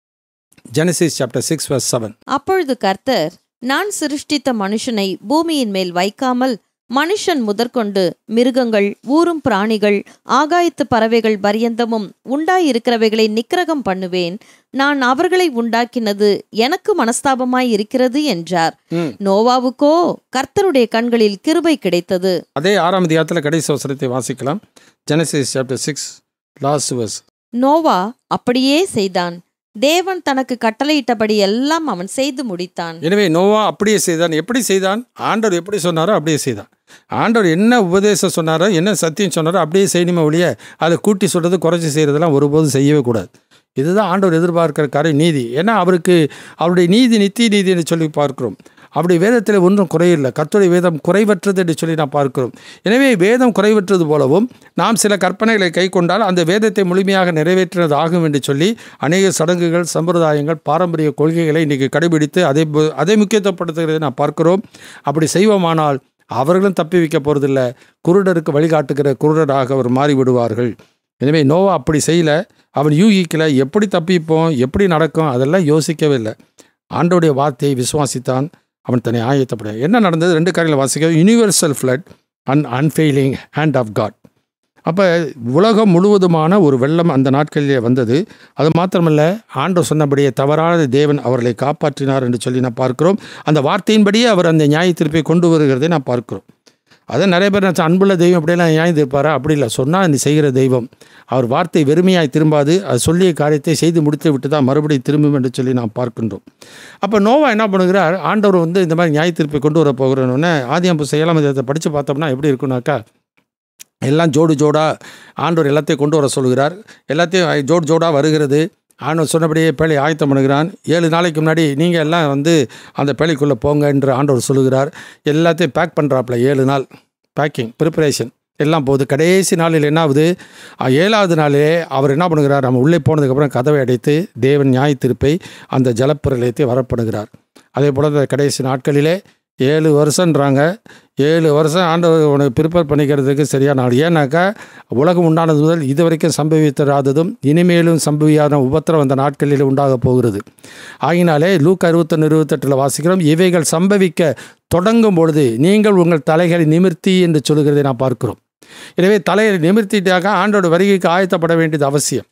Genesis chapter six verse seven அப்பொழுது கர்த்தர் நான் சிருஷ்டித்த மனுஷனை பூமியின் மேல் வைக்காமல் மனுஷன் முதற்கொண்டு மிருகங்கள் ஊரும் பிராணிகள் ஆகாயத்து பறவைகள் பரியந்தமும் உண்டாயிருக்கிறவைகளை நிக்கிரகம் பண்ணுவேன் நான் அவர்களை உண்டாக்கினது எனக்கு மனஸ்தாபமாய் இருக்கிறது என்றார் ம். நோவாவுக்கோ கர்த்தருடைய கண்களில் கிருபை கிடைத்தது அதே ஆறாம் அதிகாரத்தில் கடைசி வசனத்தை வாசிக்கலாம் Genesis chapter six last verse நோவா அப்படியே செய்தான் தேவன் தனக்கு கட்டளையிட்டபடி எல்லாம் அவன் செய்து முடித்தான் எனவே நோவா அப்படியே செய்தான் எப்படி செய்தான் ஆண்டவர் எப்படி சொன்னாரோ அப்படியே செய்தான் ஆண்டவர் என்ன உபதேசம் சொன்னாரோ என்ன சத்தியம் சொன்னாரோ அப்படியே செய்யணுமே ஒழிய அதை கூட்டி சொல்கிறது குறைச்சி செய்கிறதெல்லாம் ஒருபோதும் செய்யவே கூடாது இதுதான் ஆண்டவர் எதிர்பார்க்கிற காரியம் நீதி ஏன்னா அவருக்கு அவருடைய நீதி நித்திய நீதி என்று சொல்லி பார்க்கிறோம் அவருடைய வேதத்தில் ஒன்றும் குறையில்லை கர்த்தருடைய வேதம் குறைவற்றது என்று சொல்லி நாம் பார்க்கிறோம் எனவே வேதம் குறைவற்றது போலவும் நாம் சில கற்பனைகளை கை கொண்டால் அந்த வேதத்தை முழுமையாக நிறைவேற்றினது ஆகும் என்று சொல்லி அநேக சடங்குகள் சம்பிரதாயங்கள் பாரம்பரிய கொள்கைகளை இன்றைக்கி கடைபிடித்து அதை பு- அதை முக்கியத்துவப்படுத்துகிறதை நாம் பார்க்கிறோம் அப்படி செய்வோமானால் அவர்களும் தப்பி வைக்க போகிறதில்ல குருடருக்கு வழிகாட்டுகிற குருடராக அவர் மாறி விடுவார்கள் எனவே நோவா அப்படி செய்யல அவன் யூகிக்கல எப்படி தப்பிப்போம் எப்படி நடக்கும் அதெல்லாம் யோசிக்கவே இல்லை ஆண்டோடைய வார்த்தையை விசுவாசித்தான் அவன் தன்னை ஆயத்தப்பட என்ன நடந்தது ரெண்டு காரியங்களை வாசிக்க universal flood an unfailing hand of God அப்போ உலகம் முழுவதுமான ஒரு வெள்ளம் அந்த நாட்களிலே வந்தது அது மாத்திரமல்ல ஆண்டவர் சொன்னபடியே தவறாத தேவன் அவர்களை காப்பாற்றினார் என்று சொல்லி நான் பார்க்கிறோம் அந்த வார்த்தையின்படியே அவர் அந்த நியாய தீர்ப்பை கொண்டு வருகிறதை நான் பார்க்கிறோம் அதை நிறைய பேர் நினச்சா அன்புள்ள தெய்வம் அப்படியெல்லாம் நியாயம் தீர்ப்பாரா அப்படி இல்லை சொன்னால் நீ செய்கிற தெய்வம் அவர் வார்த்தை வெறுமையாய் திரும்பாது அது சொல்லிய காரியத்தை செய்து முடித்து விட்டு தான் மறுபடியும் திரும்பும் என்று சொல்லி நாம் பார்க்கின்றோம் அப்போ நோவா என்ன பண்ணுகிறார் ஆண்டவர் வந்து இந்த மாதிரி நியாய தீர்ப்பை கொண்டு வர போகிறோன்னு ஆதியம் புஸ்தகம் ஏழாம் அதிகாரத்தை படித்து பார்த்தோம்னா எப்படி இருக்குனாக்கா எல்லாம் ஜோடு ஜோடா ஆண்டவர் எல்லாத்தையும் கொண்டு வர சொல்கிறார் எல்லாத்தையும் ஜோடு ஜோடாக வருகிறது ஆண்டவர் சொன்னபடியே பேழை ஆயத்தம் பண்ணுகிறான் ஏழு நாளைக்கு முன்னாடி நீங்கள் எல்லாம் வந்து அந்த பேழைக்குள்ளே போங்க என்று ஆண்டவர் சொல்லுகிறார் எல்லாத்தையும் பேக் பண்ணுறாப்புல ஏழு நாள் பேக்கிங் ப்ரிப்பரேஷன் எல்லாம் போகுது கடைசி நாளில் என்ன ஆகுது அஹ், ஏழாவது நாளிலே அவர் என்ன பண்ணுகிறார் நம்ம உள்ளே போனதுக்கப்புறம் கதவை அடைத்து தேவன் நியாய தீர்ப்பை அந்த ஜலப்பிரலயத்தை வரப்படுகிறார் அதே போல் இந்த கடைசி நாட்களிலே ஏழு வருஷன்றாங்க ஏழு வருஷம் ஆண்டவர் உனக்கு ப்ரிப்பேர் பண்ணிக்கிறதுக்கு சரியான நாள் ஏன்னாக்கா உலகம் உண்டானது முதல் இது வரைக்கும் சம்பவித்தராததும் இனிமேலும் சம்பவியாத உபத்திரம் அந்த நாட்களில் உண்டாக போகிறது ஆகினாலே லூக் அறுபத்தொன்று இருபத்தெட்டில் வாசிக்கிறோம் இவைகள் சம்பவிக்க தொடங்கும் பொழுது நீங்கள் உங்கள் தலைகளை நிமிர்த்தி என்று சொல்லுகிறதை நாம் பார்க்கிறோம் எனவே தலையை நிமிர்த்திட்டாக ஆண்டோட வருகைக்கு ஆயத்தப்பட வேண்டியது அவசியம்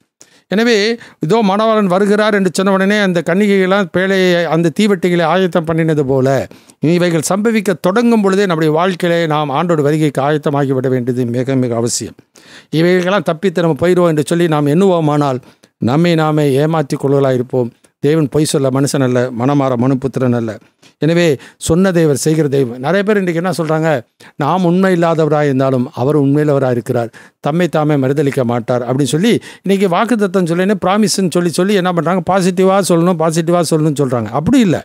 எனவே இதோ மணவாளன் வருகிறார் என்று சொன்ன உடனே அந்த கன்னிகைகளாம் பேழையை அந்த தீவெட்டிகளை ஆயத்தம் பண்ணினது போல இவைகள் சம்பவிக்க தொடங்கும் பொழுதே நம்முடைய வாழ்க்கையிலே நாம் ஆண்டோட வருகைக்கு ஆயத்தமாகி விட வேண்டியது மிக மிக அவசியம் இவைகளெல்லாம் தப்பித்து நம்ம போயிடுவோம் என்று சொல்லி நாம் எண்ணுவோமானால் நம்மை நாமே ஏமாற்றிக் கொள்வலாக இருப்போம் தேவன் பொய் சொல்ல மனுஷன் அல்ல மனமாற மனுப்புத்திரன் அல்ல எனவே சொன்ன தேவர் செய்கிற தெய்வம் நிறைய பேர் இன்றைக்கி என்ன சொல்கிறாங்க நாம் உண்மை இல்லாதவராக இருந்தாலும் அவர் உண்மையிலவராக இருக்கிறார் தம்மை தாமே மறுதளிக்க மாட்டார் அப்படின்னு சொல்லி இன்றைக்கி வாக்கு தத்தம் சொல்லினே ப்ராமிஸ்ன்னு சொல்லி சொல்லி என்ன பண்ணுறாங்க பாசிட்டிவாக சொல்லணும் பாசிட்டிவாக சொல்லணும்னு சொல்கிறாங்க அப்படி இல்லை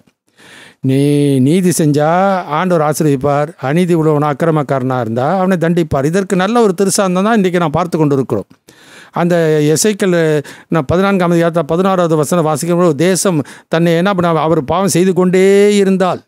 நீ நீதி செஞ்சால் ஆண்டவர் ஆசிரியப்பார் அநீதி உள்ளவன் அக்கிரமக்காரனாக இருந்தால் அவனை தண்டிப்பார் இதற்கு நல்ல ஒரு திருசாந்தம் தான் இன்றைக்கி நான் பார்த்து கொண்டு இருக்கிறோம் அந்த எசைக்கல் நான் பதினான்காம் அதிகாரத்தை பதினாறாவது வசனம் வாசிக்கும் தேசம் தன்னை என்ன பண்ண அவர் பாவம் செய்து கொண்டே இருந்தால்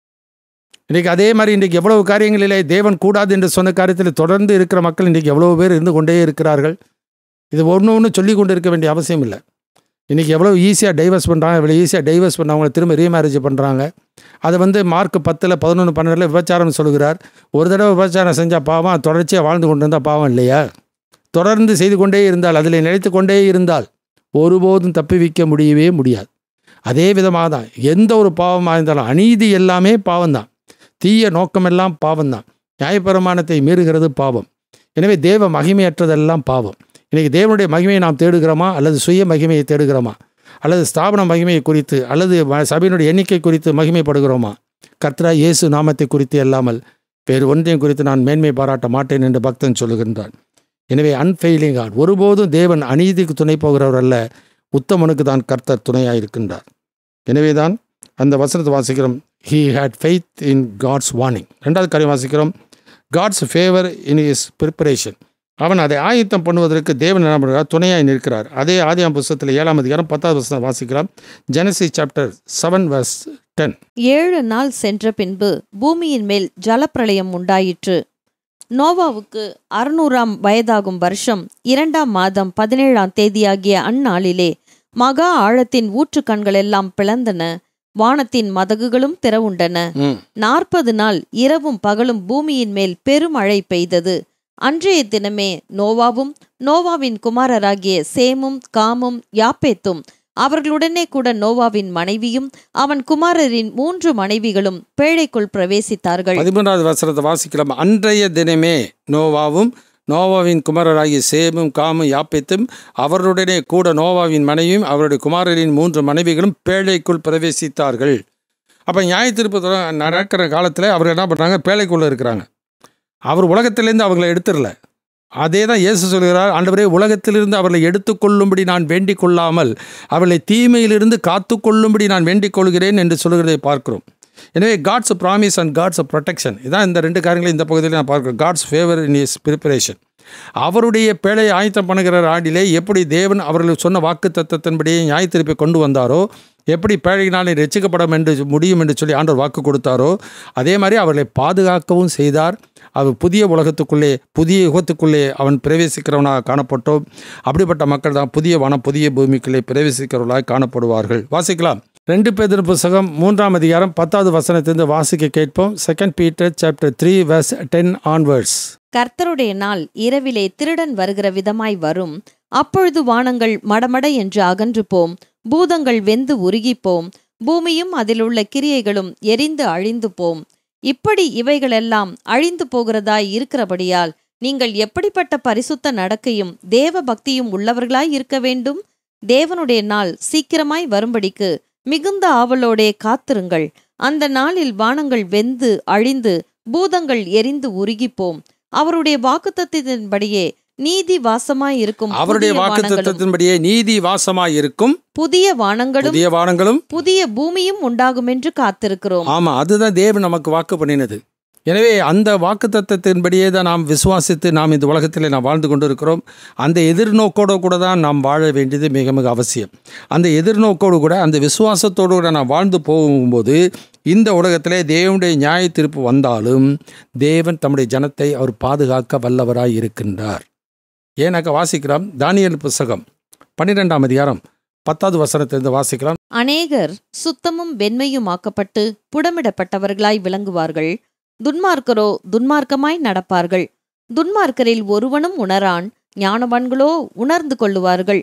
இன்றைக்கி அதே மாதிரி இன்றைக்கி எவ்வளவு காரியங்களிலே தேவன் கூடாது என்று சொன்ன காரியத்தில் தொடர்ந்து இருக்கிற மக்கள் இன்றைக்கி எவ்வளோ பேர் இருந்து கொண்டே இருக்கிறார்கள் இது ஒன்று ஒன்று சொல்லி கொண்டு இருக்க வேண்டிய அவசியம் இல்லை இன்றைக்கி எவ்வளோ ஈஸியாக டைவர்ஸ் பண்ணுறாங்க எவ்வளோ ஈஸியாக டைவர்ஸ் பண்ணவங்களை திரும்ப ரீமேரேஜ் பண்ணுறாங்க அதை வந்து மார்க் பத்தில் பதினொன்று பன்னெண்டில் விபச்சாரம் சொல்கிறார் ஒரு தடவை விபச்சாரம் செஞ்சால் பாவம் தொடர்ச்சியாக வாழ்ந்து கொண்டு இருந்தால் பாவம் இல்லையா தொடர்ந்து செய்து கொண்டே இருந்தால் அதில் நினைத்து கொண்டே இருந்தால் ஒருபோதும் தப்பிவிக்க முடியவே முடியாது அதே விதமாக தான் எந்த ஒரு பாவமாக இருந்தாலும் அநீதி எல்லாமே பாவம்தான் தீய நோக்கமெல்லாம் பாவம்தான் நியாயப்பிரமாணத்தை மீறுகிறது பாவம் எனவே தேவ மகிமையற்றதெல்லாம் பாவம் இன்றைக்கி தேவனுடைய மகிமையை நாம் தேடுகிறோமா அல்லது சுய மகிமையை தேடுகிறோமா அல்லது ஸ்தாபன மகிமையை குறித்து அல்லது ம- சபையினுடைய எண்ணிக்கை குறித்து மகிமைப்படுகிறோமா கர்த்தரா இயேசு நாமத்தை குறித்து அல்லாமல் வேறு ஒன்றையும் குறித்து நான் மேன்மை பாராட்ட மாட்டேன் என்று பக்தன் சொல்லுகின்றான் எனவே அன்ஃபெயிலிங் காட் ஒருபோதும் தேவன் அநீதிக்கு துணை போகிறவர் அல்ல உத்தமனுக்கு தான் கர்த்தர் துணையாக இருக்கின்றார் எனவே தான் அந்த வசனத்தை வாசிக்கிறோம் he had faith in God's warning ரெண்டாவது காரியம் வாசிக்கிறோம் God's favour in his preparation அவன் அதை ஆயத்தம் பண்ணுவதற்கு தேவன் என்ன பண்ணுறார் துணையாய் நிற்கிறார் அதே ஆதியாம் புஸ்தகத்தில் ஏழாம் அதிகாரம் பத்தாவது வசனம் வாசிக்கலாம் Genesis chapter seven verse ten ஏழு நாள் சென்ற பின்பு பூமியின் மேல் ஜலப்பிரளயம் உண்டாயிற்று நோவாவுக்கு அறுநூறாம் வயதாகும் வருஷம் இரண்டாம் மாதம் பதினேழாம் தேதியாகிய அந்நாளிலே மகா ஆழத்தின் ஊற்றுக்கண்களெல்லாம் பிளந்தன வானத்தின் மதகுகளும் திறவுண்டன ம் நாற்பது நாள் இரவும் பகலும் பூமியின் மேல் பெருமழை பெய்தது அன்றைய தினமே நோவாவும் நோவாவின் குமாரராகிய சேமும் காமும் யாப்பேத்தும் அவர்களுடனே கூட நோவாவின் மனைவியும் அவன் குமாரரின் மூன்று மனைவிகளும் பேழைக்குள் பிரவேசித்தார்கள் பதிமூன்றாவது வசனத்தை வாசிக்கலாம் அன்றைய தினமே நோவாவும் நோவாவின் குமாரராகிய சேமும் காமும் யாப்பேத்தும் அவருடனே கூட நோவாவின் மனைவியும் அவருடைய குமாரரின் மூன்று மனைவிகளும் பேழைக்குள் பிரவேசித்தார்கள் அப்போ நியாய தீர்ப்பு தொட- நடக்கிற காலத்தில் அவர் என்ன பண்ணுறாங்க பேழைக்குள்ளே இருக்கிறாங்க அவர் உலகத்திலேருந்து அவங்களை எடுத்துடல அதே தான் இயேசு சொல்கிறார் ஆண்டவரே உலகத்திலிருந்து அவர்களை எடுத்துக்கொள்ளும்படி நான் வேண்டிக் கொள்ளாமல் அவர்களை தீமையிலிருந்து காத்துக்கொள்ளும்படி நான் வேண்டிக் கொள்கிறேன் என்று சொல்கிறதை பார்க்கிறோம் எனவே God's promise and God's protection இதான் இந்த ரெண்டு காரியங்களும் இந்த பகுதியில் நான் பார்க்கிறேன் God's favour in his preparation அவருடைய பேழையை ஆயத்தம் பண்ணுகிற ஆண்டிலே எப்படி தேவன் அவர்கள் சொன்ன வாக்கு தத்தத்தின்படி நியாயத்திருப்பை கொண்டு வந்தாரோ எப்படி பேழையினாலே ரட்சிக்கப்படும் என்று முடியும் என்று சொல்லி ஆண்டவர் வாக்கு கொடுத்தாரோ அதே மாதிரி அவர்களை பாதுகாக்கவும் செய்தார் அவர் புதிய உலகத்துக்குள்ளே புதிய யுகத்துக்குள்ளே அவன் பிரவேசிக்கிறவனாக காணப்பட்டோம் அப்படிப்பட்ட மக்கள் தான் புதிய வனம் புதிய பூமிக்குள்ளே பிரவேசிக்கிறவர்களாக காணப்படுவார்கள் வாசிக்கலாம் ரெண்டு பேதர் புஸ்தகம் மூன்றாம் அதிகாரம் பத்தாவது வசனத்திலிருந்து வாசிக்க கேட்போம் second Peter chapter three verse ten onwards கர்த்தருடைய நாள் இரவிலே திருடன் வருகிற விதமாய் வரும் அப்பொழுது வானங்கள் மடமட என்று அகன்று போம் பூதங்கள் வெந்து உருகிப் போம் பூமியும் அதிலுள்ள கிரியைகளும் எரிந்து அழிந்து போம் இப்படி இவைகளெல்லாம் அழிந்து போகிறதாய் இருக்கிறபடியால் நீங்கள் எப்படிப்பட்ட பரிசுத்த நடக்கையும் தேவ பக்தியும் உள்ளவர்களாய் இருக்க வேண்டும் தேவனுடைய நாள் சீக்கிரமாய் வரும்படிக்கு மிகுந்த ஆவலோடே காத்திருங்கள் அந்த நாளில் வானங்கள் வெந்து அழிந்து பூதங்கள் எரிந்து உருகிப்போம் அவருடைய வாக்குத்தத்தின்படியே நீதி வாசமாய் இருக்கும் அவருடைய புதிய வாக்கு வானங்களும், தத்தத்தின்படியே நீதி வாசமாய் இருக்கும் புதிய வானங்களும் புதிய வானங்களும் புதிய பூமியும் உண்டாகும் என்று காத்திருக்கிறோம் ஆமா அதுதான் தேவன் நமக்கு வாக்கு பண்ணினது எனவே அந்த வாக்கு தத்தத்தின்படியே தான் நாம் விசுவாசித்து நாம் இந்த உலகத்தில் நாம் வாழ்ந்து கொண்டு இருக்கிறோம் அந்த எதிர்நோக்கோடு கூட தான் நாம் வாழ வேண்டியது மிக மிக அவசியம் அந்த எதிர்நோக்கோடு கூட அந்த விசுவாசத்தோடு கூட நாம் வாழ்ந்து போகும்போது இந்த உலகத்திலே தேவனுடைய நியாய தீர்ப்பு வந்தாலும் தேவன் தம்முடைய ஜனத்தை அவர் பாதுகாக்க வல்லவராய் இருக்கின்றார் ஏனாக்க வாசிக்கிறோம் தானியல் புஸ்தகம் பன்னிரெண்டாம் அதிகாரம் பத்தாவது வசனத்திலிருந்து வாசிக்கலாம் அநேகர் சுத்தமும் வெண்மையுமாக்கப்பட்டு புடமிடப்பட்டவர்களாய் விளங்குவார்கள் துன்மார்க்கரோ துன்மார்க்கமாய் நடப்பார்கள் துன்மார்க்கரில் ஒருவனும் உணரான் ஞானவான்களோ உணர்ந்து கொள்ளுவார்கள்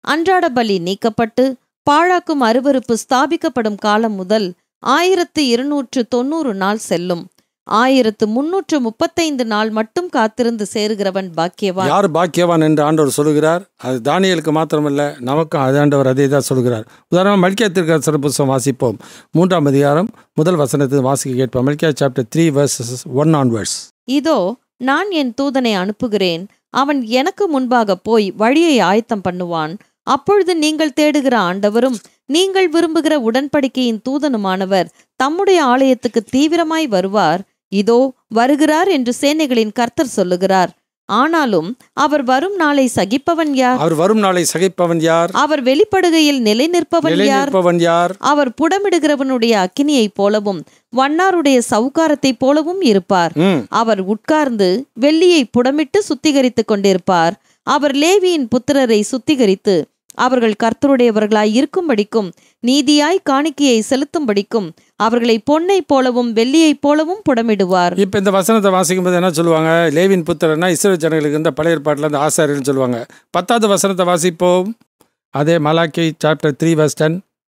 அன்றாட பலி நீக்கப்பட்டு பாழாக்கும் அருவருப்பு ஸ்தாபிக்கப்படும் காலம் முதல் ஆயிரத்து இருநூற்று தொண்ணூறு நாள் செல்லும் ஆயிரத்து முன்னூற்று முப்பத்தைந்து நாள் மட்டும் காத்திருந்து சேருகிறவன் பாக்கியவான் யார் பாக்கியவான் என்று ஆண்டவர் சொல்கிறார் அது தானியலுக்கு மாத்திரமல்ல நமக்கும் அது ஆண்டவர் அதே தான் சொல்கிறார் உதாரணமாக மல்கியத்திற்கு சிறப்பு புஸ்தகம் வாசிப்போம் மூன்றாம் அதிகாரம் முதல் வசனத்தை வாசிக்க கேட்போம் மல்கியா chapter three verses one onwards இதோ நான் என் தூதனை அனுப்புகிறேன் அவன் எனக்கு முன்பாக போய் வழியை ஆயத்தம் பண்ணுவான் அப்பொழுது நீங்கள் தேடுகிற ஆண்டவரும் நீங்கள் விரும்புகிற உடன்படிக்கையின் தூதனுமானவர் தம்முடைய ஆலயத்துக்கு தீவிரமாய் வருவார் இதோ வருகிறார் என்று சேனைகளின் கர்த்தர் சொல்லுகிறார் ஆனாலும் அவர் வரும் நாளை சகிப்பவன் யார் அவர் வரும் நாளை சகிப்பவன் யார் அவர் வெளிப்படுகையில் நிலை நிற்பவன் நிலை யார் நிற்பவன் யார் அவர் புடமிடுகிறவனுடைய அக்கினியைப் போலவும் வண்ணாருடைய சவுக்காரத்தைப் போலவும் இருப்பார் ம் அவர் உட்கார்ந்து வெள்ளியை புடமிட்டு சுத்திகரித்துக் கொண்டிருப்பார் அவர் லேவியின் புத்திரரை சுத்திகரித்து அவர்கள் கர்த்தருடையவர்களாய் இருக்கும்படிக்கும் நீதியாய் காணிக்கையை செலுத்தும்படிக்கும் அவர்களை பொன்னைப் போலவும் வெள்ளியைப் போலவும் புடமிடுவார் இப்போ இந்த வசனத்தை வாசிக்கும்போது என்ன சொல்லுவாங்க லேவின் புத்திரன்னா இஸ்ரேல் ஜனங்களுக்கு இந்த பழைய ஏற்பாட்டில் இந்த ஆசாரியர்னு சொல்லுவாங்க பத்தாவது வசனத்தை வாசிப்போம் அதே Malachi chapter three verse ten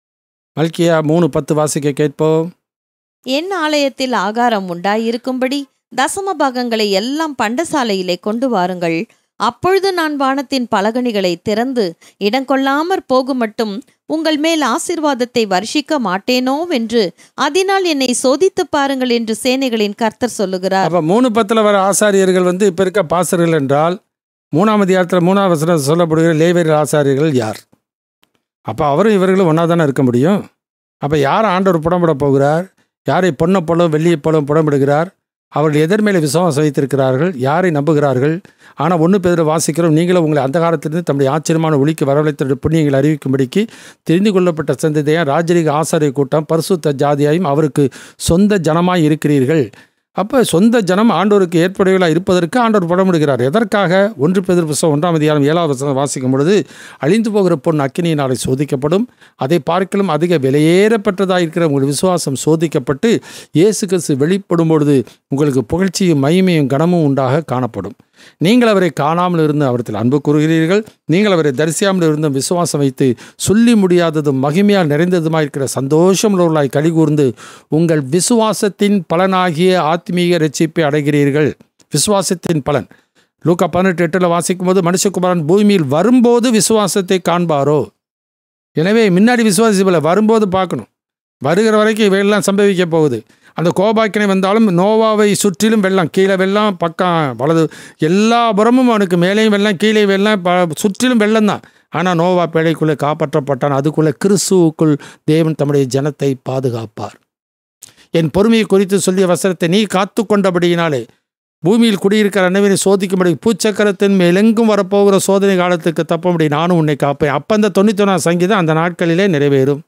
மல்கியா மூணு பத்து வாசிக்க கேட்போம் என் ஆலயத்தில் ஆகாரம் உண்டாயிருக்கும்படி தசம பாகங்களை எல்லாம் பண்டசாலையிலே கொண்டு வாருங்கள் அப்பொழுது நான் வானத்தின் பலகணிகளை திறந்து இடங்கொள்ளாமற் போகும் மட்டும் உங்கள் மேல் ஆசீர்வாதத்தை வருஷிக்க மாட்டேனோவென்று அதனால் என்னை சோதித்துப் பாருங்கள் என்று சேனைகளின் கர்த்தர் சொல்லுகிறார் அப்போ மூணு பத்தில் வர ஆசாரியர்கள் வந்து இப்போ இருக்க பாசர்கள் என்றால் மூணாம் அதிகாரத்தில் மூணாம் வசனம் சொல்லப்படுகிற லேவியர் ஆசாரியர்கள் யார் அப்போ அவரும் இவர்களும் ஒன்றா தானே இருக்க முடியும் அப்போ யார் ஆண்டவர் புடம்பிட போகிறார் யாரை பொன்னை போலும் வெள்ளியை போலும் புடம்பிடுகிறார் அவர்கள் எதிர்மேலே விசுவாசம் வைத்திருக்கிறார்கள் யாரை நம்புகிறார்கள் ஆனால் ஒன்று பேர் வாசிக்கிறோம் நீங்களும் உங்களை அந்த காலத்திலிருந்து தம்முடைய ஆச்சரியமான ஒளிக்கு வரவழைத்த புண்ணியங்களை அறிவிக்கும்படிக்கு தெரிந்து கொள்ளப்பட்ட சந்ததியாக ராஜரிக ஆசாரிய கூட்டம் பரிசுத்த ஜாதியாயும் அவருக்கு சொந்த ஜனமாய் இருக்கிறீர்கள் அப்போ சொந்த ஜனம் ஆண்டோருக்கு ஏற்புடையவர்களாக இருப்பதற்கு ஆண்டவர் படமிடுகிறார் எதற்காக ஒன்று பேதர் புஸ்தகம் ஒன்றாம் அதிகாரம் ஏழாவது வசனம் வாசிக்கும் பொழுது அழிந்து போகிற பொன் அக்கினியினாலே சோதிக்கப்படும் அதை பார்க்கலும் அதிக விலையேறப்பட்டதாக இருக்கிற உங்கள் விசுவாசம் சோதிக்கப்பட்டு இயேசு கிறிஸ்து வெளிப்படும் பொழுது உங்களுக்கு புகழ்ச்சியும் மகிமையும் கனமும் உண்டாக காணப்படும் நீங்கள் அவரை காணாமல் இருந்து அவரத்தில் அன்பு கூறுகிறீர்கள் நீங்கள் அவரை தரிசியாமல் இருந்தும் விசுவாசம் வைத்து சொல்லி முடியாததும் மகிமையால் நிறைந்ததுமாய் இருக்கிற சந்தோஷமுள்ளவர்களாய் கலிகூர்ந்து உங்கள் விசுவாசத்தின் பலனாகிய ஆத்மீக ரட்சிப்பை அடைகிறீர்கள் விசுவாசத்தின் பலன் லூக்கா பதினெட்டு எட்டில் வாசிக்கும் போது மனுஷகுமாரன் பூமியில் வரும்போது விசுவாசத்தை காண்பாரோ எனவே முன்னாடி விசுவாசிப்பல வரும்போது பார்க்கணும் வருகிற வரைக்கும் இவையெல்லாம் சம்பவிக்க போகுது அந்த கோபாக்கினை வந்தாலும் நோவாவை சுற்றிலும் வெள்ளம் கீழே வெள்ளம் பக்கம் வலது எல்லா புறமும் அவனுக்கு மேலேயும் வெள்ளம் கீழே வெள்ளம் ப- சுற்றிலும் வெள்ளம் தான் ஆனால் நோவா பேழைக்குள்ளே காப்பாற்றப்பட்டான் அதுக்குள்ளே கிறிஸ்துவுக்குள் தேவன் தம்முடைய ஜனத்தை பாதுகாப்பார் என் பொறுமையை குறித்து சொல்லிய வசனத்தை நீ காத்து கொண்டபடியினாலே பூமியில் குடியிருக்கிற அனைவரை சோதிக்கும்படி பூச்சக்கரத்தின் மேலெங்கும் வரப்போகிற சோதனை காலத்துக்கு தப்பும்படி நானும் உன்னை காப்பேன் அப்போ அந்த தொண்ணூத்தொன்னாம் சங்கீதம் அந்த நாட்களிலே நிறைவேறும்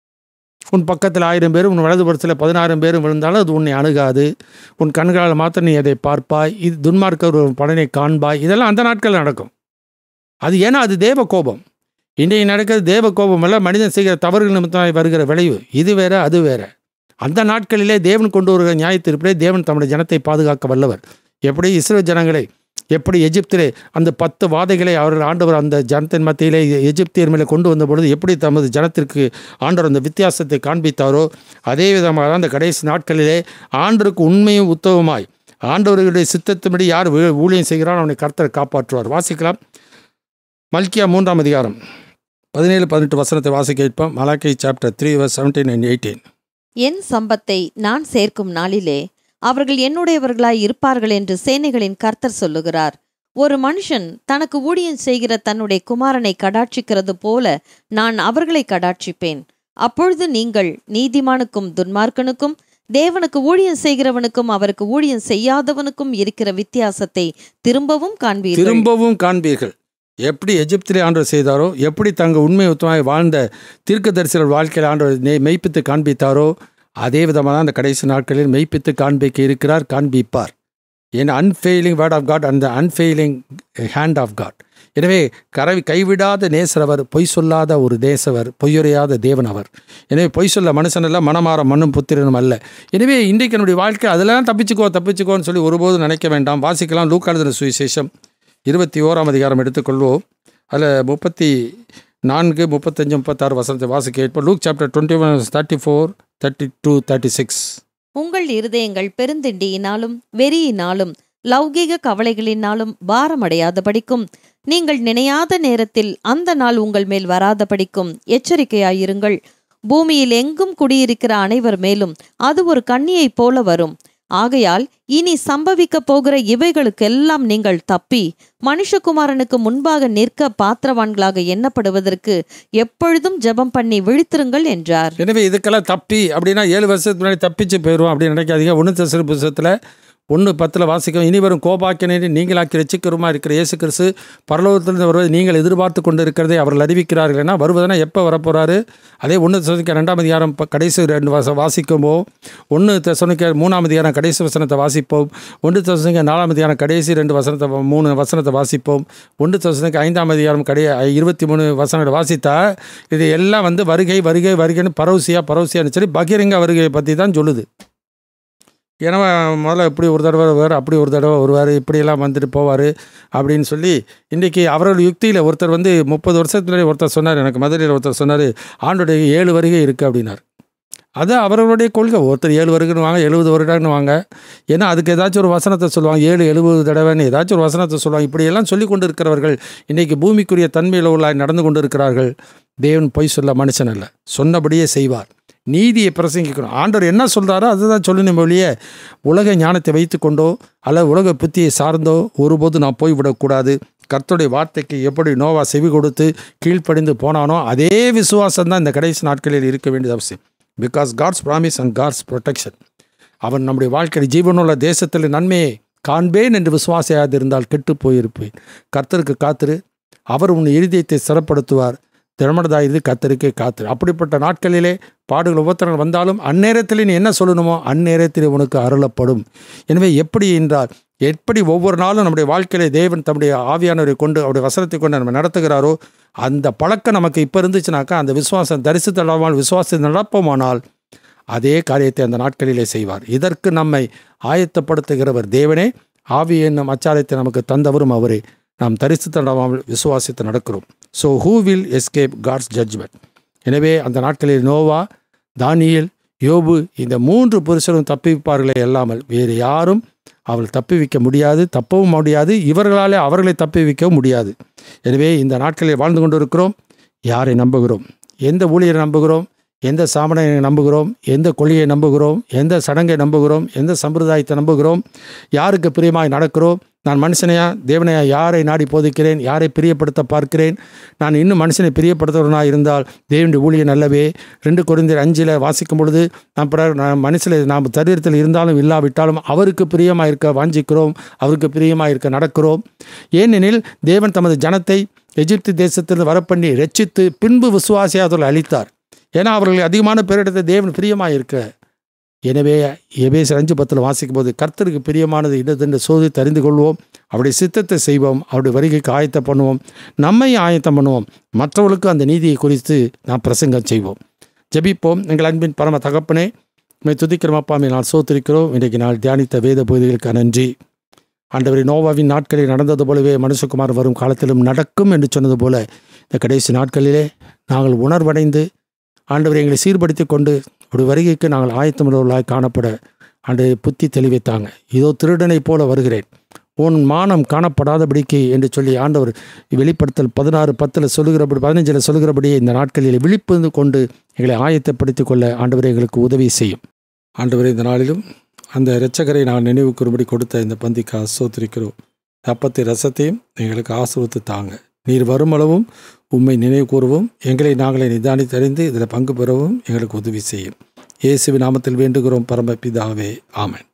உன் பக்கத்தில் ஆயிரம் பேரும் உன் வலதுபுறத்தில் பதினாயிரம் பேரும் விழுந்தாலும் அது உன்னை அணுகாது உன் கண்களால் மாத்திரம் நீ அதை பார்ப்பாய் இது துன்மார்க்கர் ஒரு பலனை காண்பாய் இதெல்லாம் அந்த நாட்களில் நடக்கும் அது ஏன்னா அது தேவ கோபம் இன்றைக்கு நடக்கிறது தேவ கோபம் அல்ல மனிதன் செய்கிற தவறுகள் நிமித்தமாய் வருகிற விளைவு இது வேற அது வேற அந்த நாட்களிலே தேவன் கொண்டு வருகிற நியாயத்திருப்பிலே தேவன் தம்முடைய ஜனத்தை பாதுகாக்க வல்லவர் எப்படி இஸ்ரேல் ஜனங்களை எப்படி எகிப்திலே அந்த பத்து வாதைகளை அவர்கள் ஆண்டவர் அந்த ஜனத்தின் மத்தியிலே எகிப்தியர் மேலே கொண்டு வந்த பொழுது எப்படி தமது ஜனத்திற்கு ஆண்டவர் அந்த வித்தியாசத்தை காண்பித்தாரோ அதே விதமாக தான் அந்த கடைசி நாட்களிலே ஆண்டருக்கு உண்மையும் உத்தவமாய் ஆண்டவர்களுடைய சித்தத்தின்படி யார் ஊ- ஊழியம் செய்கிறான் அவனை கர்த்தர் காப்பாற்றுவார் வாசிக்கலாம் மல்கியா மூன்றாம் அதிகாரம் பதினேழு பதினெட்டு வசனத்தை வாசிக்க கேட்போம் Malachi chapter three verse seventeen and eighteen என் சம்பத்தை நான் சேர்க்கும் நாளிலே அவர்கள் என்னுடையவர்களாய் இருப்பார்கள் என்று சேனைகளின் கர்த்தர் சொல்லுகிறார் ஒரு மனுஷன் தனக்கு ஊழியம் செய்கிற தன்னுடைய குமாரனை கடாட்சிக்கிறது போல நான் அவர்களை கடாட்சிப்பேன் அப்பொழுது நீங்கள் நீதிமானுக்கும் துன்மார்க்கனுக்கும் தேவனுக்கு ஊழியம் செய்கிறவனுக்கும் அவருக்கு ஊழியம் செய்யாதவனுக்கும் இருக்கிற வித்தியாசத்தை திரும்பவும் காண்பீர்கள் திரும்பவும் காண்பீர்கள் எப்படி எகிப்திலே ஆண்டவர் செய்தாரோ எப்படி தங்கள் உண்மை உத்தமாய் வாழ்ந்த தீர்க்கதரிசிகள் வாழ்க்கையில் ஆண்டவர் நெய் மெய்ப்பித்து காண்பித்தாரோ அதே விதமாக அந்த கடைசி நாட்களில் மெய்ப்பித்து காண்பிக்க இருக்கிறார் காண்பிப்பார் என் அன்ஃபெயிலிங் வேர்ட் ஆஃப் காட் அந்த அன்ஃபெயிலிங் ஹேண்ட் ஆஃப் காட் எனவே கரவி கைவிடாத நேசரவர் பொய் சொல்லாத ஒரு தேசவர் பொய்யுரையாத தேவன் அவர் எனவே பொய் சொல்ல மனுஷன் அல்ல மனமாற மண்ணும் புத்திரனும் அல்ல எனவே இன்றைக்கு என்னுடைய வாழ்க்கை அதெல்லாம் தப்பிச்சுக்கோ தப்பிச்சுக்கோன்னு சொல்லி ஒருபோதும் நினைக்க வேண்டாம் வாசிக்கலாம் லூக்காளுதின சுவிசேஷம் இருபத்தி ஓராம் அதிகாரம் எடுத்துக்கொள்வோம் அதில் முப்பத்தி நான்கு முப்பத்தஞ்சு முப்பத்தாறு வசனத்தை வாசிக்க இப்போ Luke chapter twenty one thirty four thirty two thirty six உங்கள் இருதயங்கள் பெருந்திண்டியினாலும் வெறியினாலும் லௌகீக கவலைகளினாலும் பாரமடையாதபடிக்கும் நீங்கள் நினையாத நேரத்தில் அந்த நாள் உங்கள் மேல் வராதபடிக்கும் எச்சரிக்கையாயிருங்கள் பூமியில் எங்கும் குடியிருக்கிற அனைவர் மேலும் அது ஒரு கண்ணியைப் போல வரும் ஆகையால் இனி சம்பவிக்கப் போகிற இவைகளுக்கெல்லாம் நீங்கள் தப்பி மனுஷகுமாரனுக்கு முன்பாக நிற்க பாத்திரவான்களாக எண்ணப்படுவதற்கு எப்பொழுதும் ஜெபம் பண்ணி விழித்திருங்கள் என்றார் எனவே இதுக்கெல்லாம் தப்பி அப்படின்னா ஏழு வருஷத்துக்கு முன்னாடி தப்பிச்சு போயிடுவோம் அப்படின்னு நினைக்காதீங்க ஒன்று தசரு புத்தகத்தில் ஒன்று பத்தில் வாசிக்கும் இனி வரும் கோபாக்கினை நீங்களாக்கி ரசிக்கிறமா இருக்கிற இயேசு கிறிஸ்து பரலோகத்திலிருந்து வருவதை நீங்கள் எதிர்பார்த்து கொண்டு இருக்கிறதை அவர்கள் அறிவிக்கிறார்கள் ஏன்னா வருவதுனா எப்போ வரப்போகிறாரு அதே ஒன்று தசனிக்க ரெண்டாம் அதிகாரம் ப- கடைசி ரெண்டு வாசம் வாசிக்கும்போ ஒன்று தசனிக்க மூணாம் அதிகாரம் கடைசி வசனத்தை வாசிப்போம் ஒன்று தசனிக்க நாலாம் அதிகாரம் கடைசி ரெண்டு வசனத்தை வ- மூணு வசனத்தை வாசிப்போம் ஒன்று தசனிக்க ஐந்தாம் அதிகாரம் கடை இருபத்தி மூணு வசனத்தை வாசித்தா இது எல்லாம் வந்து வருகை வருகை வருகைன்னு பரவசியா பரவசியான்னு சொல்லி பகிரங்க வருகையை பற்றி தான் சொல்லுது ஏன்னா முதல்ல இப்படி ஒரு தடவை வருவார் அப்படி ஒரு தடவை வருவார் இப்படியெல்லாம் வந்துட்டு போவார் அப்படின்னு சொல்லி இன்றைக்கி அவரோட யுக்தியில் ஒருத்தர் வந்து முப்பது வருஷத்துக்கு முன்னாடி ஒருத்தர் சொன்னார் எனக்கு மதுரையில் ஒருத்தர் சொன்னார் ஆண்டுடைய ஏழு வருகை இருக்குது அப்படின்னார் அது அவர்களுடைய கொள்கை ஒருத்தர் ஏழு வருகன்னு வாங்க எழுபது வருடம்னு வாங்க ஏன்னா அதுக்கு ஏதாச்சும் ஒரு வசனத்தை சொல்லுவாங்க ஏழு எழுபது தடவைன்னு ஏதாச்சும் ஒரு வசனத்தை சொல்லுவாங்க இப்படியெல்லாம் சொல்லி கொண்டு இருக்கிறவர்கள் இன்றைக்கி பூமிக்குரிய தன்மையில் உள்ள நடந்து கொண்டு இருக்கிறார்கள் தேவன் பொய் சொல்ல மனுஷன் அல்ல சொன்னபடியே செய்வார் நீதியை பிரசங்கிக்கணும் ஆண்டவர் என்ன சொல்கிறாரோ அதுதான் சொல்லணும் ஒழிய உலக ஞானத்தை வைத்துக்கொண்டோ அல்லது உலக புத்தியை சார்ந்தோ ஒருபோது நான் போய்விடக்கூடாது கர்த்தருடைய வார்த்தைக்கு எப்படி நோவா செவி கொடுத்து கீழ்ப்படிந்து போனானோ அதே விசுவாசம் தான் இந்த கடைசி நாட்களில் இருக்க வேண்டியது அவசியம் because God's promise and God's protection அவன் நம்முடைய வாழ்க்கையில் ஜீவனுள்ள தேசத்தில் நன்மையை காண்பேன் என்று விசுவாசியாது இருந்தால் கெட்டு போயிருப்பேன் கர்த்தருக்கு காத்திரு அவர் உன் இருதயத்தை சிறப்படுத்துவார் திறமனதாயிருந்து கத்தருக்கே காத்திரு அப்படிப்பட்ட நாட்களிலே பாடுகள் உபத்திரங்கள் வந்தாலும் அந்நேரத்தில் நீ என்ன சொல்லணுமோ அந்நேரத்தில் உனக்கு அருளப்படும் எனவே எப்படி என்றால் எப்படி ஒவ்வொரு நாளும் நம்முடைய வாழ்க்கையிலே தேவன் தம்முடைய ஆவியானவரை கொண்டு அவருடைய வசனத்தை கொண்டு நம்ம நடத்துகிறாரோ அந்த பழக்கம் நமக்கு இப்போ இருந்துச்சுனாக்கா அந்த விசுவாசம் தரிசித்தலாமல் விசுவாசத்தை நடப்போமானால் அதே காரியத்தை அந்த நாட்களிலே செய்வார் இதற்கு நம்மை ஆயத்தப்படுத்துகிறவர் தேவனே ஆவி என்னும் அச்சாரத்தை நமக்கு தந்தவரும் அவரே நாம் தரிசித்து நடாமல் விசுவாசித்து நடக்கிறோம் so who will escape God's judgement எனவே அந்த நாட்களில் நோவா தானியேல் யோபு இந்த மூன்று புருஷரும் தப்பிப்பார்களே அல்லாமல் வேறு யாரும் அவள் தப்பிவிக்க முடியாது தப்பவும் முடியாது இவர்களாலே அவர்களை தப்பிவிக்கவும் முடியாது எனவே இந்த நாட்களில் வாழ்ந்து கொண்டிருக்கிறோம் யாரை நம்புகிறோம் எந்த ஊழியரை நம்புகிறோம் எந்த சாமனையை நம்புகிறோம் எந்த கொள்கையை நம்புகிறோம் எந்த சடங்கை நம்புகிறோம் எந்த சம்பிரதாயத்தை நம்புகிறோம் யாருக்கு பிரியமாய் நடக்கிறோம் நான் மனுஷனையா தேவனையா யாரை நாடி போதிக்கிறேன் யாரை பிரியப்படுத்த பார்க்கிறேன் நான் இன்னும் மனுஷனை பிரியப்படுத்துகிறவனாக இருந்தால் தேவனுடைய ஊழியன் அல்லவே ரெண்டு குறைந்தர் அஞ்சில் வாசிக்கும் பொழுது நாம் பிற நாம் மனுஷில் நாம் தரித்திரத்தில் இருந்தாலும் இல்லாவிட்டாலும் அவருக்கு பிரியமாக இருக்க வாஞ்சிக்கிறோம் அவருக்கு பிரியமாக இருக்க நடக்கிறோம் ஏனெனில் தேவன் தமது ஜனத்தை எகிப்து தேசத்திலிருந்து வரப்பண்ணி ரட்சித்து பின்பு விசுவாசியாதவர்கள் அளித்தார் ஏன்னா அவர்கள் அதிகமான பேரிடத்தை தேவன் பிரியமாக இருக்க எனவே எபேசர் அஞ்சு பத்தில் வாசிக்கும் போது கர்த்தருக்கு பிரியமானது இடத்தென்று சோதித்து அறிந்து கொள்வோம் அவருடைய சித்தத்தை செய்வோம் அவருடைய வருகைக்கு ஆயத்தம் பண்ணுவோம் நம்மை ஆயத்தம் பண்ணுவோம் மற்றவர்களுக்கு அந்த நீதியை குறித்து நாம் பிரசங்கம் செய்வோம் ஜெபிப்போம் எங்கள் அன்பின் பரம தகப்பனே மே துதிக்கிறோம் அப்பாமே நான் சோத்திருக்கிறோம் இன்றைக்கு நாள் தியானித்த வேத பகுதிகளுக்கு நன்றி ஆண்டவரை நோவாவின் நாட்களில் நடந்தது போலவே மனுஷகுமார் வரும் காலத்திலும் நடக்கும் என்று சொன்னது போல இந்த கடைசி நாட்களிலே நாங்கள் உணர்வடைந்து ஆண்டவரை எங்களை சீர்படுத்தி கொண்டு ஒரு வருகைக்கு நாங்கள் ஆயத்தமுள்ளவர்களாய் காணப்பட ஆண்டு புத்தி தெளிவித்தாங்க இதோ திருடனைப் போல வருகிறேன் உன் மானம் காணப்படாதபடிக்கு என்று சொல்லி ஆண்டவர் வெளிப்படுத்தல் பதினாறு பத்தில் சொல்லுகிறபடி பதினஞ்சில் சொல்லுகிறபடியே இந்த நாட்களில் விழிப்புந்து கொண்டு எங்களை ஆயத்தப்படுத்திக் கொள்ள ஆண்டவரை எங்களுக்கு உதவி செய்யும் ஆண்டவரை இந்த நாளிலும் அந்த இரட்சகரை நான் நினைவு கூறும்படி கொடுத்த இந்த பந்திக்கு ஆசோத்திருக்கிறோம் அப்பத்தை ரசத்தையும் எங்களுக்கு ஆசிர்வத்து தாங்க நீர் வருமளவும் உம்மை நினைவு கூறவும் எங்களை நாங்களே நிதானித்தறிந்து இதில் பங்கு பெறவும் எங்களுக்கு உதவி செய்யும் இயேசுவின் நாமத்தில் வேண்டுகிறோம் பரமபிதாவே ஆமென்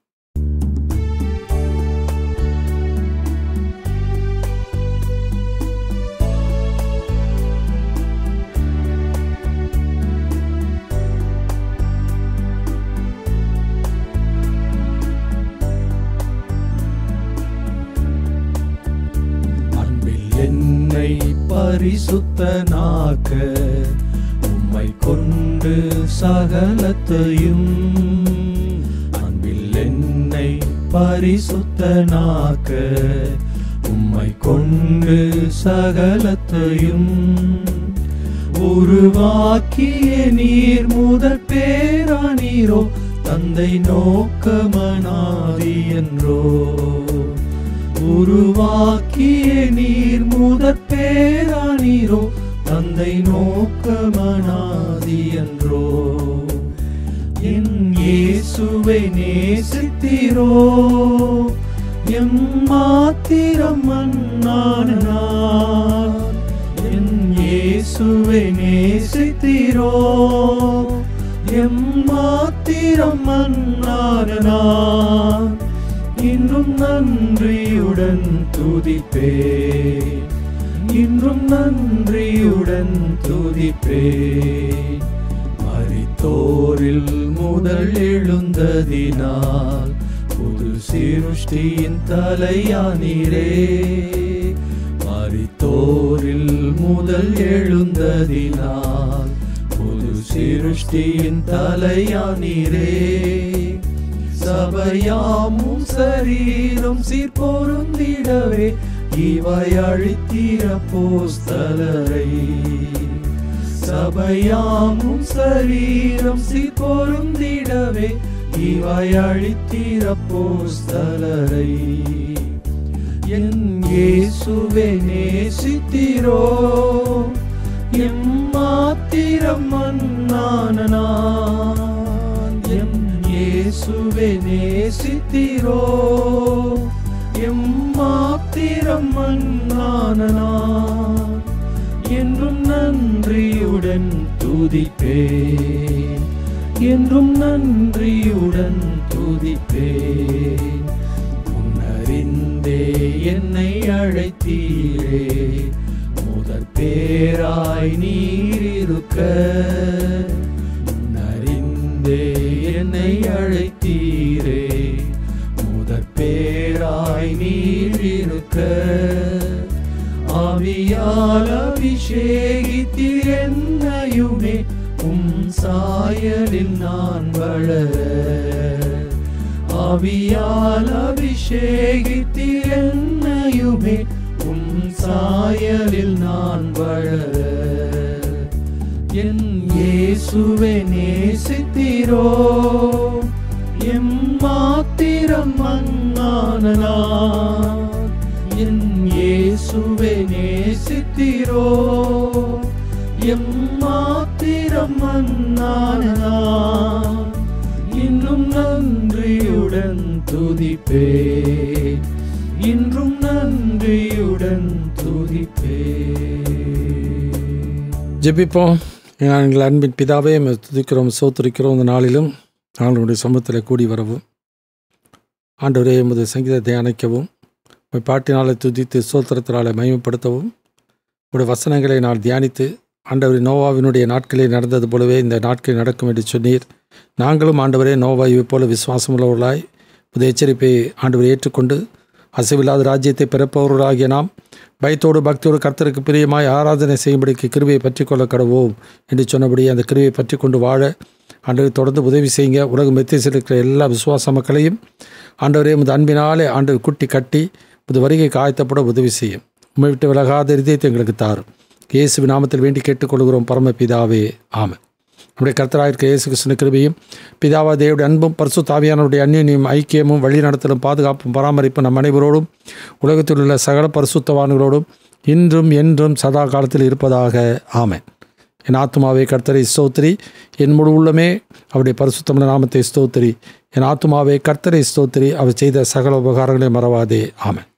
அன்பில் என்னை பரிசுத்தனாக்க உம்மை கொண்டு சகலத்தையும் அன்பில் என்னை பரிசுத்தனாக்க உம்மை கொண்டு சகலத்தையும் உருவாக்கிய நீர் முதற் பேரானீரோ தந்தை நோக்கமனாதி என்றோ உருவாக்கிய நீர் முதற் பேரானீரோ தந்தை நோக்கமனாதி என்றோ என் இயேசுவை நேசித்தீரோ எம் மாத்திரம் மன்னான நான் என் இயேசுவை நேசித்தீரோ எம் மாத்திரம் மன்னான நான் இன்றும் நன்றியுடன் துதிப்பேன் இன்றும் நன்றியுடன் துதிப்பேன் மரித்தோரில் முதல் எழுந்ததினால் புது சிருஷ்டியின் தலையானீரே மரித்தோரில் முதல் எழுந்ததினால் புது சிருஷ்டியின் தலையானீரே சபையாமும் சரீரம் சீர்பொருந்திடவே இவை அழித்தீர போஸ்தலரை சபையாமும் சரீரம் சீர்பொருந்திடவே இவை அழித்தீர போஸ்தலரை என் இயேசுவே நேசித்தீரோ எம் மாத்திரம் மன்னான நான் எம் இயேசுவே நேசித்தீரோ எம் மாத்திரம் மன்னான நான் என்றும் நன்றியுடன் துதிப்பேன் என்றும் நன்றியுடன் துதிப்பேன் முன்னறிந்தே என்னை அழைத்தீரே முதற் பேராய் நீர் இருக்க முன்னறிந்தே என்னை அழைத்தீரே முதற் பேராய் நீர் இருக்க ஆவியால் அபிஷேகித்தீர் என்னையுமே உம் சாயலில் நான் வளர ஆவியால் அபிஷேகித்தீர் என்னையுமே உம் சாயலில் நான் வளர என் இயேசுவை நேசித்தீரோ எம் மாத்திரம் மன்னான நான் என் இயேசுவை நேசித்தீரோ எம் மாத்திரம் மன்னான நான் இன்னும் நன்றியுடன் துதிப்பேன் இன்றும் நன்றியுடன் துதிப்பேன் ஜெபிப்போம் எங்கள் அன்பின் பிதாவே உம்மை துதிக்கிறோம் சோத்திருக்கிறோம் இந்த நாளிலும் நாங்களுடைய சமூகத்தில் கூடி வரவும் ஆண்டவரே எமது சங்கீதத்தை அணைக்கவும் உம்மை பாட்டினாலே துதித்து சோத்திரத்தினாலே மகிமைப்படுத்தவும் உடைய வசனங்களை நான் தியானித்து ஆண்டவரே நோவாவினுடைய நாட்களில் நடந்தது போலவே இந்த நாட்களில் நடக்கும் என்று சொன்னீர் நாங்களும் ஆண்டவரே நோவாயை போல விசுவாசமுள்ளவர்களாய் புது எச்சரிப்பை ஆண்டவரை ஏற்றுக்கொண்டு அசைவில்லாத ராஜ்யத்தை பிறப்பவர்களாகிய நாம் பயத்தோடு பக்தியோடு கர்த்தருக்கு பிரியமாய் ஆராதனை செய்யும்படிக்கு கிருபையை பற்றி கொள்ள கடவோம் என்று சொன்னபடி அந்த கிருபையை பற்றி கொண்டு வாழ ஆண்டவரை தொடர்ந்து உதவி செய்யுங்க உலகம் மெத்திசில் இருக்கிற எல்லா விசுவாச மக்களையும் ஆண்டவரே உமது அன்பினாலே ஆண்டவர் குட்டி கட்டி உமது வருகைக்கு ஆயத்தப்பட உதவி செய்யும் உண்மை விட்டு விலகாத இருதயத்தை எங்களுக்கு தாரும் இயேசு நாமத்தில் வேண்டி கேட்டுக்கொள்கிறோம் பரம பிதாவே ஆமென் நம்முடைய கர்த்தராயிருக்க இயேசு கிருஷ்ண கிருபையும் பிதாவா தேவடைய அன்பும் பரிசு தாவியானவருடைய அந்நியும் ஐக்கியமும் வழிநடத்தலும் பாதுகாப்பும் பராமரிப்பும் நம் அனைவரோடும் உலகத்தில் உள்ள சகல பரிசுத்தவான்களோடும் இன்றும் என்றும் சதா காலத்தில் இருப்பதாக ஆமென் என் ஆத்துமாவே கர்த்தரை ஸ்தோத்திரி என் முழு உள்ளமே அவருடைய பரிசுத்தமான நாமத்தை ஸ்தோத்திரி என் ஆத்துமாவே கர்த்தரை ஸ்தோத்திரி அவர் செய்த சகல உபகாரங்களை மறவாதே ஆமென்